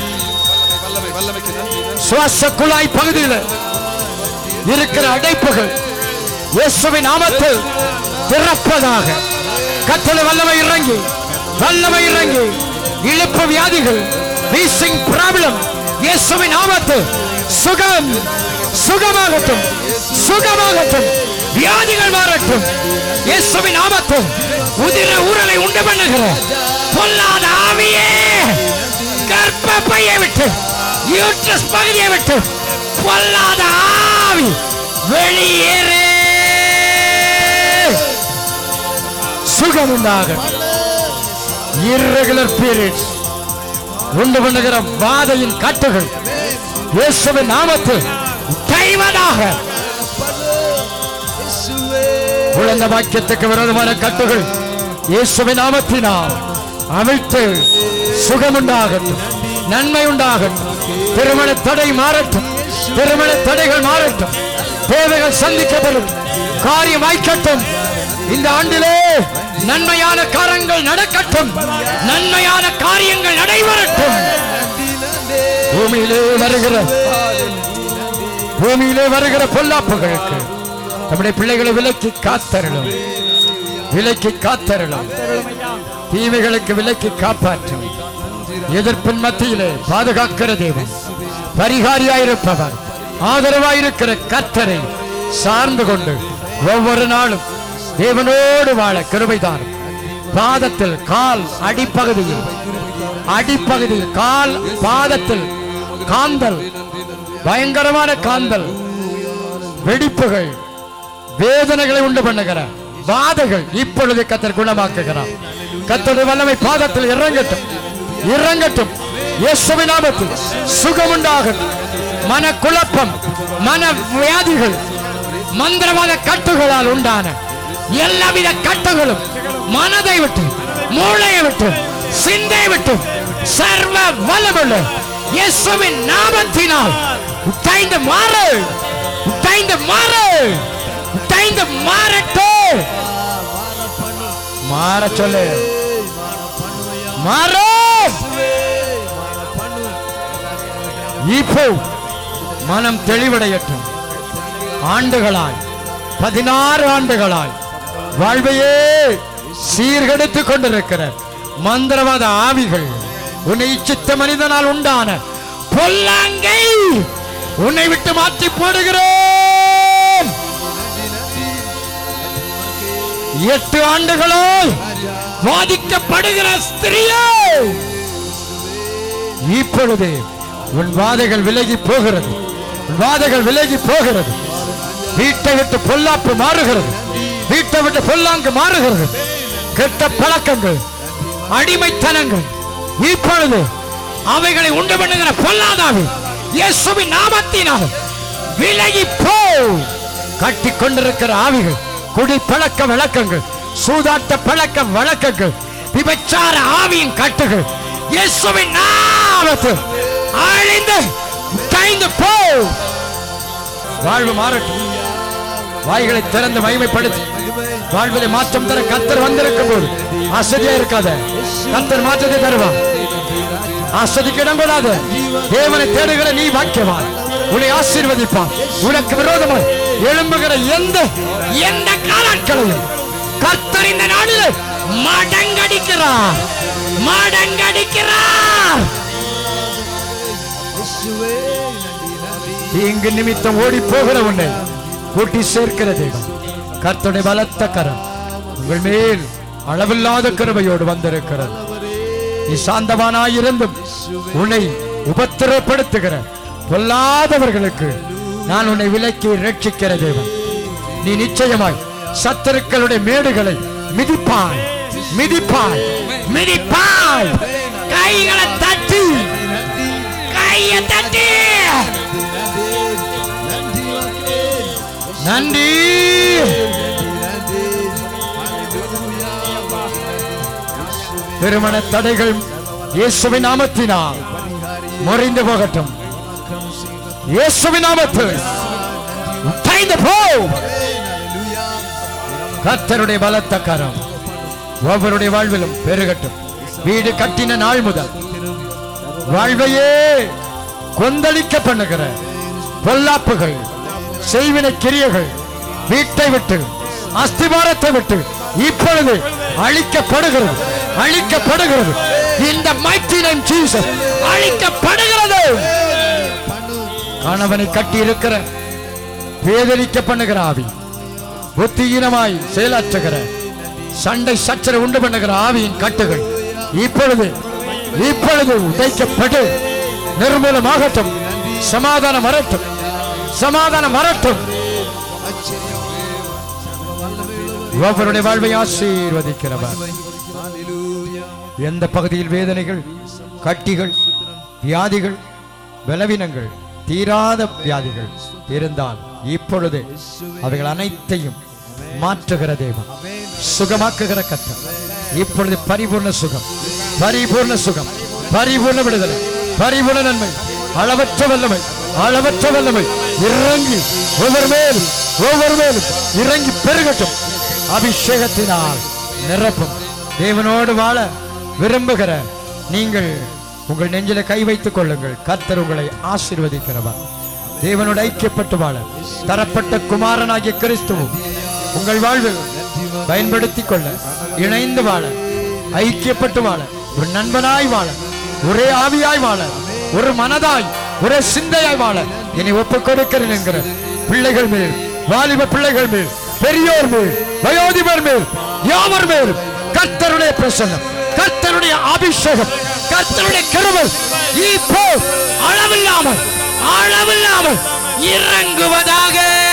சுவாச குழாய் பகுதியில் இருக்கிற அடைப்புகள் இயேசுவின் நாமத்தில் திறப்பதாக கத்தளை வல்லமை இறங்கி வல்லமை இறங்கி இழுப்பு வியாதிகள் வீசிங் ப்ராப்ளம் இயேசுவின் நாமத்தில் சுகம் சுகமாகட்டும் சுகமாகட்டும் வியாதிகள் மாறட்டும் இயேசுவின் நாமத்தில் உதிர ஊரலை உண்டு பண்ணுகிற பொல்லாத ஆவியே கர்ப்பப்பையை விட்டு யூட்ரஸ் பகுதியை விட்டு பொல்லாத ஆவி வெளியேறு சுகம் உண்டாகட்டும் irregular periods உண்டு பண்ணுகிற வாதையின் கட்டுகள் இயேசுவின் நாமத்தில் கைவதாக குழந்தை வாக்கியத்துக்கு விரோதமான கட்டுகள் இயேசுவின் நாமத்தினால் அவிழ்த்து சுகமுண்டாகட்டும் நன்மை உண்டாகட்டும் திருமண தடை மாறட்டும் திருமண தடைகள் மாறட்டும் தேவைகள் சந்திக்கப்படும் காரியம் வாய்க்கட்டும் இந்த ஆண்டிலே நன்மையான காரங்கள் நடக்கட்டும் நன்மையான காரியங்கள் நடைபெறட்டும் பூமியிலே வருகிற பூமியிலே வருகிற பொல்லாப்புகளுக்கு நம்முடைய பிள்ளைகளை விலக்கி காத்தருளும் விலக்கி காத்தருளும் தீமைகளுக்கு விலக்கி காப்பாற்றும் எதிர்ப்பின் மத்தியிலே பாதுகாக்கிற தேவன் பரிகாரியாயிருப்பவர் ஆதரவாயிருக்கிற கத்தரை சார்ந்து கொண்டு ஒவ்வொரு நாளும் தேவனோடு வாழ கிருபைதான் பாதத்தில் கால் அடிப்பகுதியில் அடிப்பகுதியில் கால் பாதத்தில் காந்தல் பயங்கரமான காந்தல் வெடிப்புகள் வேதனைகளை உண்டு பண்ணுகிற வாதைகள் இப்பொழுது கத்தர் குணமாக்குகிறார் கத்தருடைய வல்லமை பாதத்தில் இறங்கட்டும் இறங்கட்டும் இயேசுவின் நாமத்தில் சுகம் உண்டாகட்டும் மன குழப்பம் மன வியாதிகள் மந்திரவாத கட்டுகளால் உண்டான எல்லாவித கட்டுகளும் மனதை விட்டு மூளையை விட்டு சிந்தை விட்டு சர்வ வல்லமுள்ள இயேசுவின் நாமத்தினால் உடைந்து மாறு உடைந்து மாறு உடைந்து மாறட்டு மாற சொல்லு மாறு இப்போ மனம் தெளிவடையட்டும் ஆண்டுகளாய் பதினாறு ஆண்டுகளாய் வாழ்வையே சீர்கெடுத்துக் கொண்டிருக்கிற மந்திரவாத ஆவிகள் உன்னை இச்சித்த மனிதனால் உண்டான பொல்லாங்கை உன்னை விட்டு மாற்றி போடுகிறேன் எட்டு ஆண்டுகளால் வாதிக்கப்படுகிற ஸ்திரியே இப்பொழுது உன் வாதைகள் விலகி போகிறது உன் வாதைகள் விலகி போகிறது வீட்டை விட்டு பொல்லாப்பு மாறுகிறது வீட்டை விட்டு பொல்லாங்கு மாறுகிறது கெட்ட பழக்கங்கள் அடிமைத்தனங்கள் இப்பொழுது அவைகளை உண்டு பண்ணுகிற பொல்லாதாவி இயேசுவின் நாமத்தினால் விலகி போ கட்டி கொண்டிருக்கிற ஆவிகள் குடி பழக்க வழக்கங்கள் சூதாட்ட பழக்க வழக்கங்கள் விபச்சார ஆவியின் கட்டுகள் இயேசுவின் நாமத்தில் அழிந்து கைந்து போ வாழ்வு மாறட்டும் வாய்களை திறந்து மகிமைப்படுத்தி வாழ்விலே மாற்றம் தர கத்தர் வந்திருக்கும் போது அசதியா இருக்காத கத்தர் மாற்றத்தை தருவான் அசதிக்கு இடம் கொடாத தேவனை தேடுகிற நீ வாக்கியவான் உன்னை ஆசீர்வதிப்பான் உனக்கு விரோதமாய் எழும்புகிற எந்த எந்த காலாட்களையும் கர்த்தர் இந்த நாளில் மடங்கடிக்கிறார் மடங்கடிக்கிறார் தீங்கு நிமித்தம் ஓடி போகிற உன்னை கூட்டி சேர்க்கிற தேவன் கர்த்தருடைய பலத்த கரம் உங்கள் மேல் அளவில்லாத கிருபையோடு வந்திருக்கிறது நீ சாந்தவானாயிருந்தும் உன்னை உபத்திரப்படுத்துகிற பொல்லாதவர்களுக்கு நான் உன்னை விலக்கி ரட்சிக்கிற தேவன் நீ நிச்சயமாய் சத்துருக்களுடைய மேடுகளை மிதிப்பாய் மிதிப்பாய் மிதிப்பாய் கைகளை தட்டி கையை தட்டி நன்றி திருமண தடைகள் இயேசுவின் நாமத்தினால் முறிந்து போகட்டும் இயேசுவின் நாமத்தில் உடைந்து போ கர்த்தருடைய பலத்த கரம் ஒவ்வொருடைய வாழ்விலும் பெருகட்டும் வீடு கட்டின நாள் முதல் வாழ்வையே கொந்தளிக்க பண்ணுகிற பொல்லாப்புகள் செய்வினை கிரியைகள் வீட்டை விட்டு அஸ்திவாரத்தை விட்டு இப்பொழுது அழிக்கப்படுகிறது அழிக்கப்படுகிறது இந்த mighty name Jesus அழிக்கப்படுகிறது கணவனை கட்டி இருக்கிற பேதலிக்க பண்ணுகிற ஆவி புத்தியீனமாய் செயலாற்றுகிற சண்டை சச்சரவு உண்டு பண்ணுகிற ஆவியின் கட்டுகள் இப்பொழுது இப்பொழுது உதைக்கப்பட்டு நிர்மூலமாகட்டும் சமாதானம் வரட்டும் சமாதானம் வரட்டும் ஒவ்வொருடைய வாழ்வை ஆசீர்வதிக்கிறவர் எந்த பகுதியில் வேதனைகள் கட்டிகள் வியாதிகள் பலவீனங்கள் தீராத வியாதிகள் இருந்தால் இப்பொழுது அவைகள் அனைத்தையும் மாற்றுகிற தேவன் சுகமாக்குகிற கத்தர் இப்பொழுது பரிபூர்ண சுகம் பரிபூர்ண சுகம் பரிபூர்ண விடுதலை பரிபூர்ண நன்மை அளவற்ற வல்லமை அளவற்ற வல்லமை இறங்கி ஒவ்வொரு மேலும் ஒவ்வொரு மேலும் இறங்கி பெருகட்டும் அபிஷேகத்தினால் நிரப்பும் தேவனோடு வாழ விரும்புகிற நீங்கள் உங்கள் நெஞ்சில கை வைத்துக் கொள்ளுங்கள் கர்த்தர் உங்களை ஆசீர்வதிக்கிறவர் தேவனோடு ஐக்கியப்பட்டு வாழ தரப்பட்ட குமாரனாகிய கிறிஸ்துவும் உங்கள் வாழ்வில் பயன்படுத்திக் கொள்ள இணைந்து வாழ ஐக்கியப்பட்டு வாழ ஒரு நண்பனாய் வாழ ஒரே ஆவியாய் வாழ ஒரு மனதாய் ஒரே சிந்தையாய் வாழ இனி ஒப்புக் கொடுக்கிறேன் என்கிற பிள்ளைகள் மேல் வாலிப பிள்ளைகள் மேல் பெரியோர் மேல் வயோதிபர் மேல் யாவர் மேல் கர்த்தருடைய பிரசன்னம் கர்த்தருடைய அபிஷேகம் கர்த்தருடைய கிருபை இப்போ அளவில்லாமல் அளவில்லாமல் இறங்குவதாக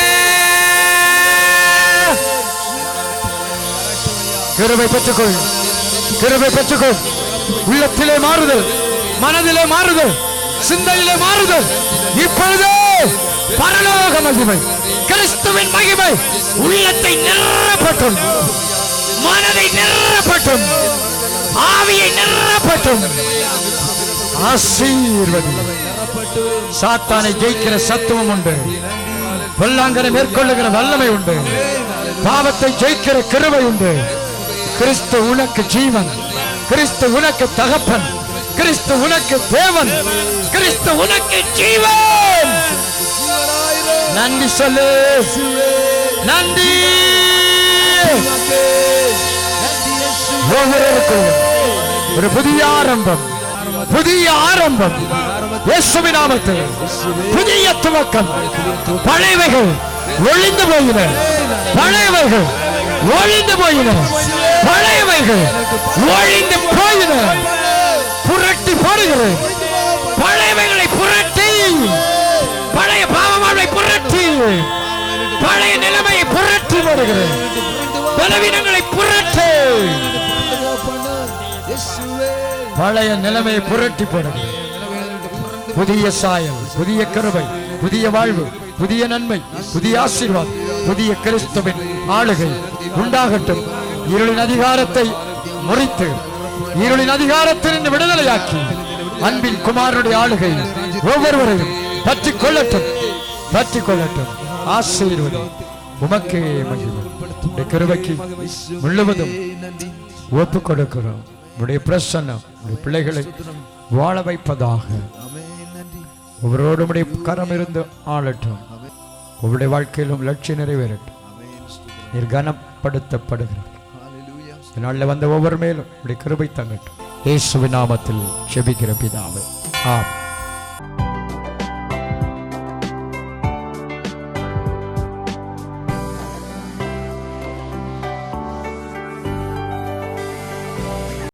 கிருபை பெற்றுக்கொள் கிருபை பெற்றுக்கொள் உள்ளத்திலே மாறுதல் மனதிலே மாறுதல் சிந்தையிலே மாறுதல் இப்பொழுது பரலோக மகிமை கிறிஸ்துவின் மகிமை உள்ளத்தை நிறப்பட்டும் மனதை நிறப்பட்டும் ஆவியை நிறப்பட்டும் ஆசீர்வதி சாத்தானை ஜெயிக்கிற சத்துவம் உண்டு பொல்லாங்கனை மேற்கொள்ளுகிற வல்லமை உண்டு பாவத்தை ஜெயிக்கிற கிருபை உண்டு கிறிஸ்து உனக்கு ஜீவன் கிறிஸ்து உனக்கு தகப்பன் கிறிஸ்து உனக்கு தேவன் கிறிஸ்து உனக்கு ஜீவன் நன்றி சொல்லு நன்றி ஒவ்வொருவருக்கும் ஒரு புதிய ஆரம்பம் புதிய ஆரம்பம் இயேசுவின் நாமத்தில் புதிய துவக்கம் பழையவைகள் ஒளிந்து போயின பழையவைகள் ஒளிந்து போயின பழையவைகள் ஒளிந்து போயின புரட்டி போடுகிறேன் பழையவைகளை புரட்டி பழைய பாவமாவை புரட்டி பழைய நிலைமையை புரட்டி போடுகிறேன் பலவீனங்களை புரட்டு பழைய நிலைமையை புரட்டி போடுகிறேன் புதிய சாயல் புதிய கருவை புதிய வாழ்வு புதிய நன்மை புதிய ஆசீர்வாதம் புதிய கிறிஸ்துவின் ஆளுகை உண்டாகட்டும் இருளின் அதிகாரத்தை முறித்து இருளின் அதிகாரத்திலிருந்து விடுதலையாக்கி அன்பின் குமாரனுடைய ஆளுகை ஒவ்வொருவரையும் பற்றி கொள்ளட்டும் பற்றி கொள்ளட்டும் ஆசீர்வதம் உமக்கே மகிமை உடைய கிருபைக்கு முழுவதும் ஒப்பு கொடுக்கிறோம் உடைய பிரசன்னம் உடைய பிள்ளைகளை வாழ வைப்பதாக ஒவ்வொருவரும் உடைய கரம் இருந்து ஆளட்டும் உங்களுடைய வாழ்க்கையிலும் லட்சியம் நிறைவேறட்டும் நீர் கனப்படுத்தப்படுகிறார் நாளில் வந்த ஒவ்வொரு மேலும் உடைய கிருபை தங்கட்டும் இயேசுவின் நாமத்தில் செபிக்கிற பிதாவே ஆம்